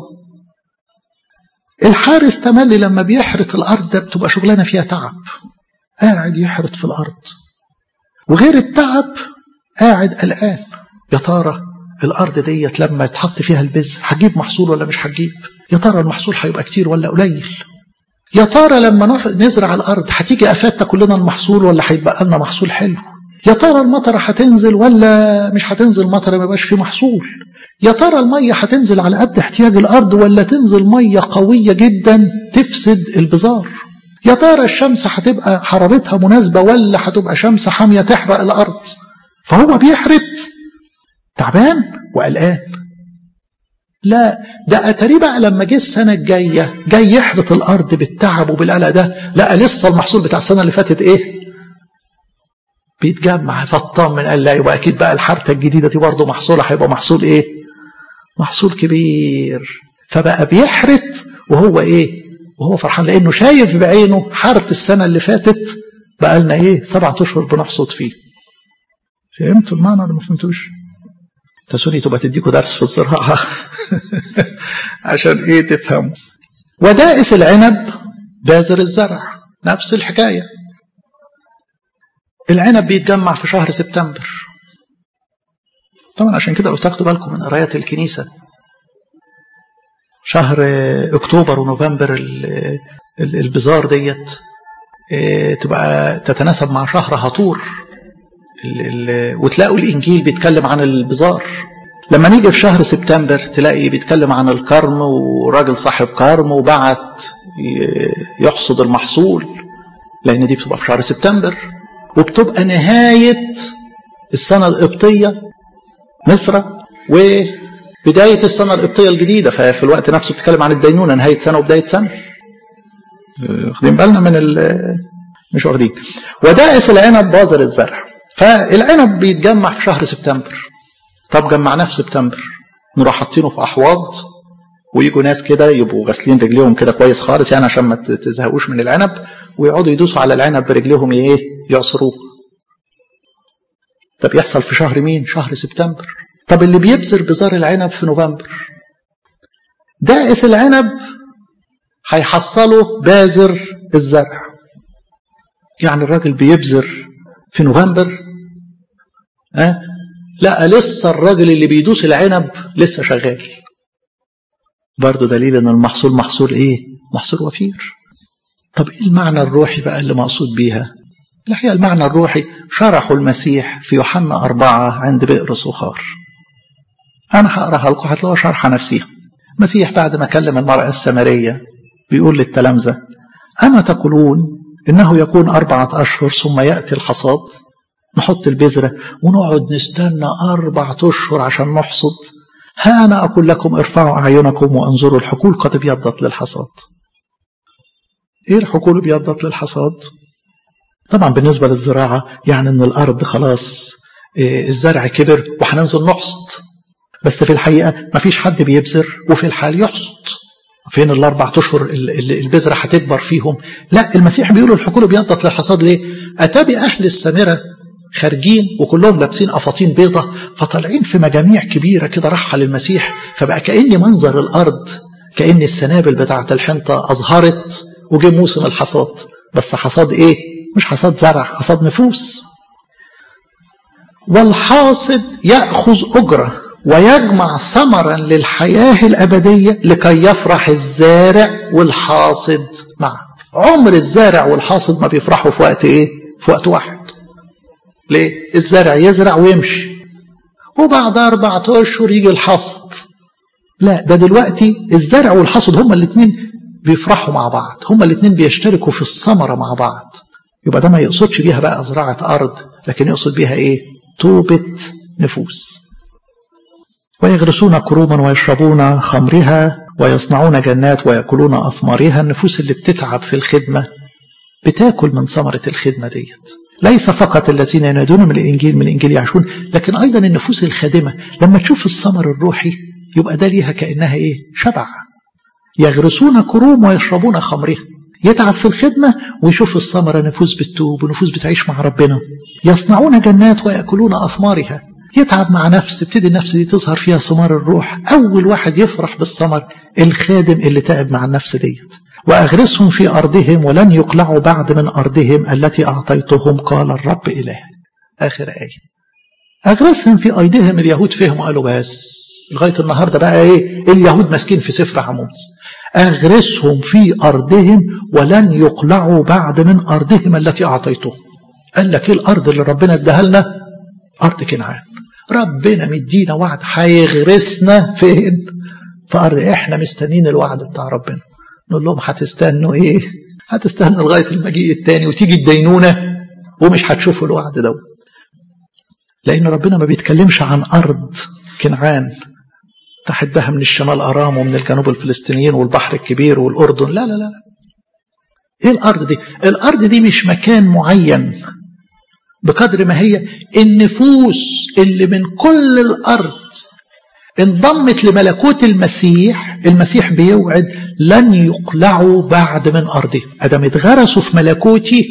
S2: الحارس تملي لما بيحرث الأرض ده بتبقى شغلانة فيها تعب. قاعد يحرث في الأرض. وغير التعب قاعد قلقان يا ترى الارض ديت لما يتحط فيها البذر هتجيب محصول ولا مش هتجيب يا ترى المحصول هيبقى كتير ولا قليل يا ترى لما نزرع الارض هتيجي افات تاكل لنا المحصول ولا هيتبقى لنا محصول حلو يا ترى المطره هتنزل ولا مش هتنزل مطره ما يبقاش في محصول يا ترى الميه هتنزل على قد احتياج الارض ولا تنزل ميه قويه جدا تفسد البذار يا ترى الشمس هتبقى حرارتها مناسبة ولا هتبقى شمس حامية تحرق الأرض فهو بيحرت تعبان وقلقان لا ده أتاري بقى لما جه السنة الجاية جاي يحرط الأرض بالتعب وبالقلق ده لقى لسه المحصول بتاع السنة اللي فاتت إيه؟ بيتجمع فاطمن قال لا يبقى أكيد بقى الحرثة الجديدة دي برضه محصولها هيبقى محصول إيه؟ محصول كبير فبقى بيحرت وهو إيه؟ وهو فرحان لانه شايف بعينه حاره السنه اللي فاتت بقى لنا ايه سبعة اشهر بنحصد فيه فهمتوا المعنى ولا ما فهمتوش؟ تسوني تبقى تديكوا درس في الزراعه عشان ايه تفهموا ودائس العنب بازر الزرع نفس الحكايه العنب بيتجمع في شهر سبتمبر طبعا عشان كده لو تاخدوا بالكم من قرايات الكنيسه شهر اكتوبر ونوفمبر البزار ديت تبقى تتناسب مع شهر هطور وتلاقوا الانجيل بيتكلم عن البزار لما نيجي في شهر سبتمبر تلاقي بيتكلم عن الكرم وراجل صاحب كرم وبعت يحصد المحصول لان دي بتبقى في شهر سبتمبر وبتبقى نهايه السنه القبطيه مصر و بداية السنة القبطية الجديدة ففي الوقت نفسه بتتكلم عن الدينونة نهاية سنة وبداية سنة واخدين بالنا من ال مش واخدين ودائس العنب بازر الزرع فالعنب بيتجمع في شهر سبتمبر طب جمعناه في سبتمبر نروح حاطينه في أحواض ويجوا ناس كده يبقوا غاسلين رجليهم كده كويس خالص يعني عشان ما تزهقوش من العنب ويقعدوا يدوسوا على العنب برجليهم ايه يعصروه طب يحصل في شهر مين شهر سبتمبر طب اللي بيبذر بزار العنب في نوفمبر دائس العنب هيحصله بازر الزرع يعني الراجل بيبذر في نوفمبر أه؟ لا لسه الراجل اللي بيدوس العنب لسه شغال برضه دليل ان المحصول محصول ايه محصول وفير طب ايه المعنى الروحي بقى اللي مقصود بيها الحقيقه المعنى الروحي شرحه المسيح في يوحنا أربعة عند بئر صخار أنا هقراها لكم هتلاقوا شرحة نفسيها المسيح بعد ما كلم المرأة السامرية بيقول للتلامذة أما تقولون إنه يكون أربعة أشهر ثم يأتي الحصاد نحط البذرة ونقعد نستنى أربعة أشهر عشان نحصد ها أنا أقول لكم ارفعوا أعينكم وانظروا الحقول قد ابيضت للحصاد إيه الحقول ابيضت للحصاد طبعا بالنسبة للزراعة يعني أن الأرض خلاص إيه الزرع كبر وهننزل نحصد بس في الحقيقة ما فيش حد بيبذر وفي الحال يحصد فين الأربع أشهر البذرة هتكبر فيهم لا المسيح بيقول الحقول ابيضت للحصاد ليه أتى بأهل السامرة خارجين وكلهم لابسين قفاطين بيضة فطالعين في مجاميع كبيرة كده راحة للمسيح فبقى كأن منظر الأرض كأن السنابل بتاعة الحنطة أظهرت وجه موسم الحصاد بس حصاد إيه؟ مش حصاد زرع حصاد نفوس والحاصد يأخذ أجرة ويجمع ثمرا للحياة الأبدية لكي يفرح الزارع والحاصد معه عمر الزارع والحاصد ما بيفرحوا في وقت إيه؟ في وقت واحد ليه؟ الزرع يزرع ويمشي وبعد أربعة أشهر يجي الحصد لا ده دلوقتي الزرع والحصد هما الاثنين بيفرحوا مع بعض هما الاثنين بيشتركوا في الثمرة مع بعض يبقى ده ما يقصدش بيها بقى زراعة أرض لكن يقصد بيها إيه توبة نفوس ويغرسون كروما ويشربون خمرها ويصنعون جنات ويأكلون أثمارها النفوس اللي بتتعب في الخدمة بتاكل من ثمرة الخدمة ديت ليس فقط الذين ينادون من الإنجيل من الإنجيل يعيشون لكن أيضا النفوس الخادمة لما تشوف الثمر الروحي يبقى ده ليها كأنها إيه شبع يغرسون كروم ويشربون خمرها يتعب في الخدمة ويشوف الثمرة نفوس بتتوب ونفوس بتعيش مع ربنا يصنعون جنات ويأكلون أثمارها يتعب مع نفس تبتدي النفس دي تظهر فيها ثمار الروح أول واحد يفرح بالثمر الخادم اللي تعب مع النفس ديت وأغرسهم في أرضهم ولن يقلعوا بعد من أرضهم التي أعطيتهم قال الرب إله آخر آية أغرسهم في أيديهم اليهود فهموا قالوا بس لغاية النهاردة بقى إيه اليهود ماسكين في سفر عموس أغرسهم في أرضهم ولن يقلعوا بعد من أرضهم التي أعطيتهم قال لك إيه الأرض اللي ربنا اداها لنا أرض كنعان ربنا مدينا وعد هيغرسنا فين في أرض إحنا مستنين الوعد بتاع ربنا نقول لهم هتستنوا ايه هتستنوا لغايه المجيء الثاني وتيجي الدينونه ومش هتشوفوا الوعد ده لان ربنا ما بيتكلمش عن ارض كنعان تحدها من الشمال ارام ومن الجنوب الفلسطينيين والبحر الكبير والاردن لا لا لا ايه الارض دي الارض دي مش مكان معين بقدر ما هي النفوس اللي من كل الارض انضمت لملكوت المسيح المسيح بيوعد لن يقلعوا بعد من أرضهم أدم اتغرسوا في ملكوتي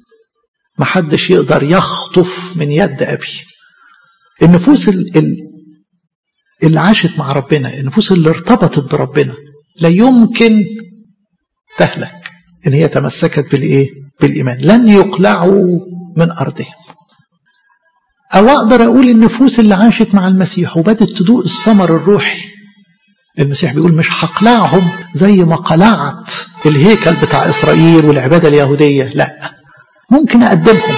S2: محدش يقدر يخطف من يد أبي النفوس اللي عاشت مع ربنا النفوس اللي ارتبطت بربنا لا يمكن تهلك إن هي تمسكت بالإيه؟ بالإيمان لن يقلعوا من أرضهم أو أقدر أقول النفوس اللي عاشت مع المسيح وبدت تدوق الثمر الروحي المسيح بيقول مش هقلعهم زي ما قلعت الهيكل بتاع إسرائيل والعبادة اليهودية لا ممكن أقدمهم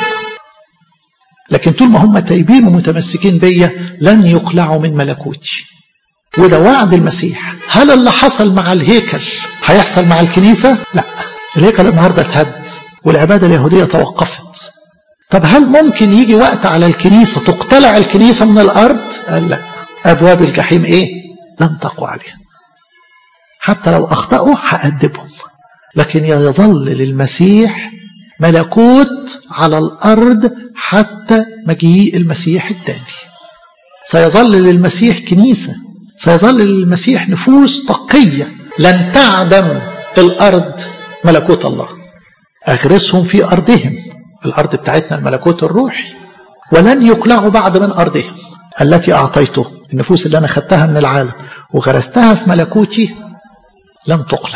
S2: لكن طول ما هم تايبين ومتمسكين بيا لن يقلعوا من ملكوتي وده وعد المسيح هل اللي حصل مع الهيكل هيحصل مع الكنيسة؟ لا الهيكل النهاردة اتهد والعبادة اليهودية توقفت طب هل ممكن يجي وقت على الكنيسة تقتلع الكنيسة من الأرض؟ قال لا أبواب الجحيم إيه؟ لن تقوى عليها حتى لو أخطأوا هأدبهم لكن يظل للمسيح ملكوت على الأرض حتى مجيء المسيح الثاني سيظل للمسيح كنيسة سيظل للمسيح نفوس تقية لن تعدم الأرض ملكوت الله أغرسهم في أرضهم الأرض بتاعتنا الملكوت الروحي ولن يقلعوا بعد من أرضهم التي أعطيته النفوس اللي أنا خدتها من العالم وغرستها في ملكوتي لن تقلع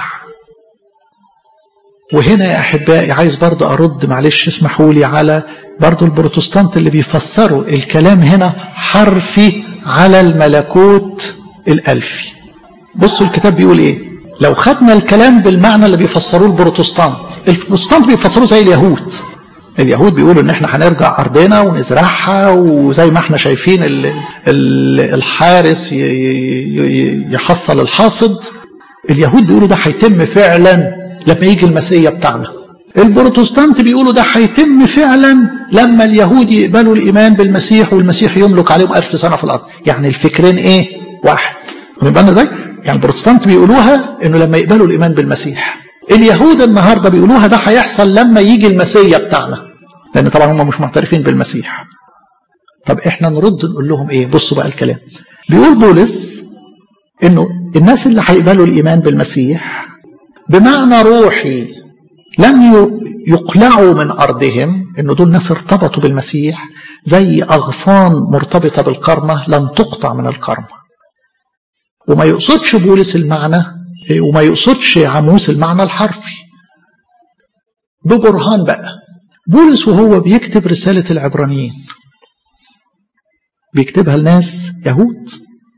S2: وهنا يا أحبائي عايز برضه أرد معلش اسمحوا لي على برضه البروتستانت اللي بيفسروا الكلام هنا حرفي على الملكوت الألفي بصوا الكتاب بيقول إيه لو خدنا الكلام بالمعنى اللي بيفسروه البروتستانت البروتستانت بيفسروه زي اليهود اليهود بيقولوا ان احنا هنرجع ارضنا ونزرعها وزي ما احنا شايفين ال ال الحارس يحصل الحاصد اليهود بيقولوا ده هيتم فعلا لما يجي المسيا بتاعنا البروتستانت بيقولوا ده هيتم فعلا لما اليهود يقبلوا الايمان بالمسيح والمسيح يملك عليهم ألف سنه في الارض يعني الفكرين ايه واحد بالنا ازاي يعني البروتستانت بيقولوها انه لما يقبلوا الايمان بالمسيح اليهود النهارده بيقولوها ده هيحصل لما يجي المسيا بتاعنا لان طبعا هم مش معترفين بالمسيح طب احنا نرد نقول لهم ايه بصوا بقى الكلام بيقول بولس انه الناس اللي هيقبلوا الايمان بالمسيح بمعنى روحي لم يقلعوا من ارضهم انه دول ناس ارتبطوا بالمسيح زي اغصان مرتبطه بالكرمه لن تقطع من الكرمه وما يقصدش بولس المعنى وما يقصدش عموس المعنى الحرفي ببرهان بقى بولس وهو بيكتب رساله العبرانيين بيكتبها لناس يهود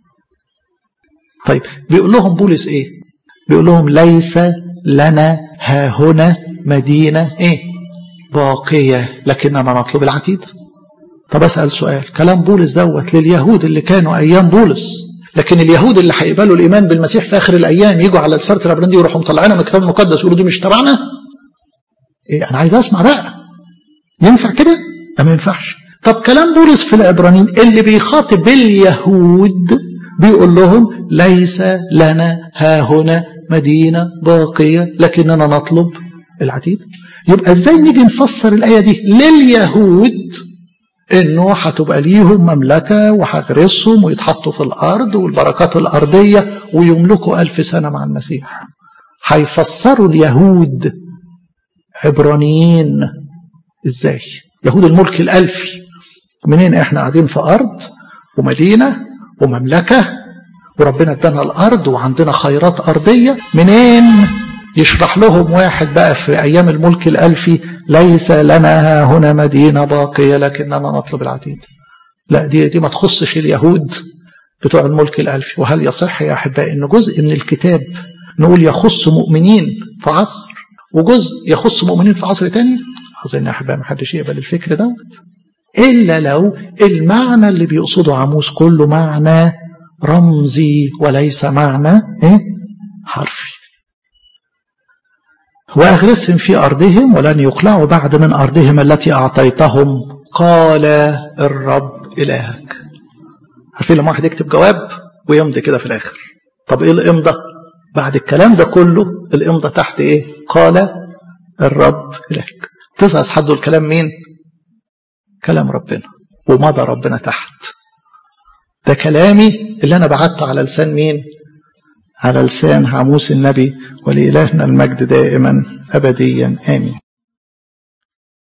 S2: طيب بيقول لهم بولس ايه بيقول لهم ليس لنا ها هنا مدينة ايه باقية لكننا نطلب العتيد طب اسأل سؤال كلام بولس دوت لليهود اللي كانوا ايام بولس لكن اليهود اللي هيقبلوا الايمان بالمسيح في اخر الايام يجوا على رساله العبرانيين دي ويروحوا مطلعينها من الكتاب المقدس يقولوا دي مش تبعنا إيه انا عايز اسمع بقى ينفع كده ما ينفعش طب كلام بولس في العبرانيين اللي بيخاطب اليهود بيقول لهم ليس لنا ها هنا مدينة باقية لكننا نطلب العتيد يبقى ازاي نيجي نفسر الآية دي لليهود انه هتبقى ليهم مملكة وهغرسهم ويتحطوا في الارض والبركات الارضية ويملكوا الف سنة مع المسيح هيفسروا اليهود عبرانيين ازاي يهود الملك الالفي منين احنا قاعدين في ارض ومدينة ومملكة وربنا ادانا الارض وعندنا خيرات ارضية منين يشرح لهم واحد بقى في ايام الملك الالفي ليس لنا هنا مدينة باقية لكننا نطلب العتيد لا دي دي ما تخصش اليهود بتوع الملك الالفي وهل يصح يا احبائي ان جزء من الكتاب نقول يخص مؤمنين في عصر وجزء يخص مؤمنين في عصر تاني اظن يا احبائي ما حدش يقبل الفكر دوت الا لو المعنى اللي بيقصده عموس كله معنى رمزي وليس معنى ايه حرفي واغرسهم في ارضهم ولن يقلعوا بعد من ارضهم التي اعطيتهم قال الرب الهك عارفين لما واحد يكتب جواب ويمضي كده في الاخر طب ايه الامضه بعد الكلام ده كله الامضه تحت ايه قال الرب الهك تسعس حد الكلام مين كلام ربنا ومضى ربنا تحت ده كلامي اللي انا بعته على لسان مين على لسان عموس النبي ولإلهنا المجد دائما أبديا آمين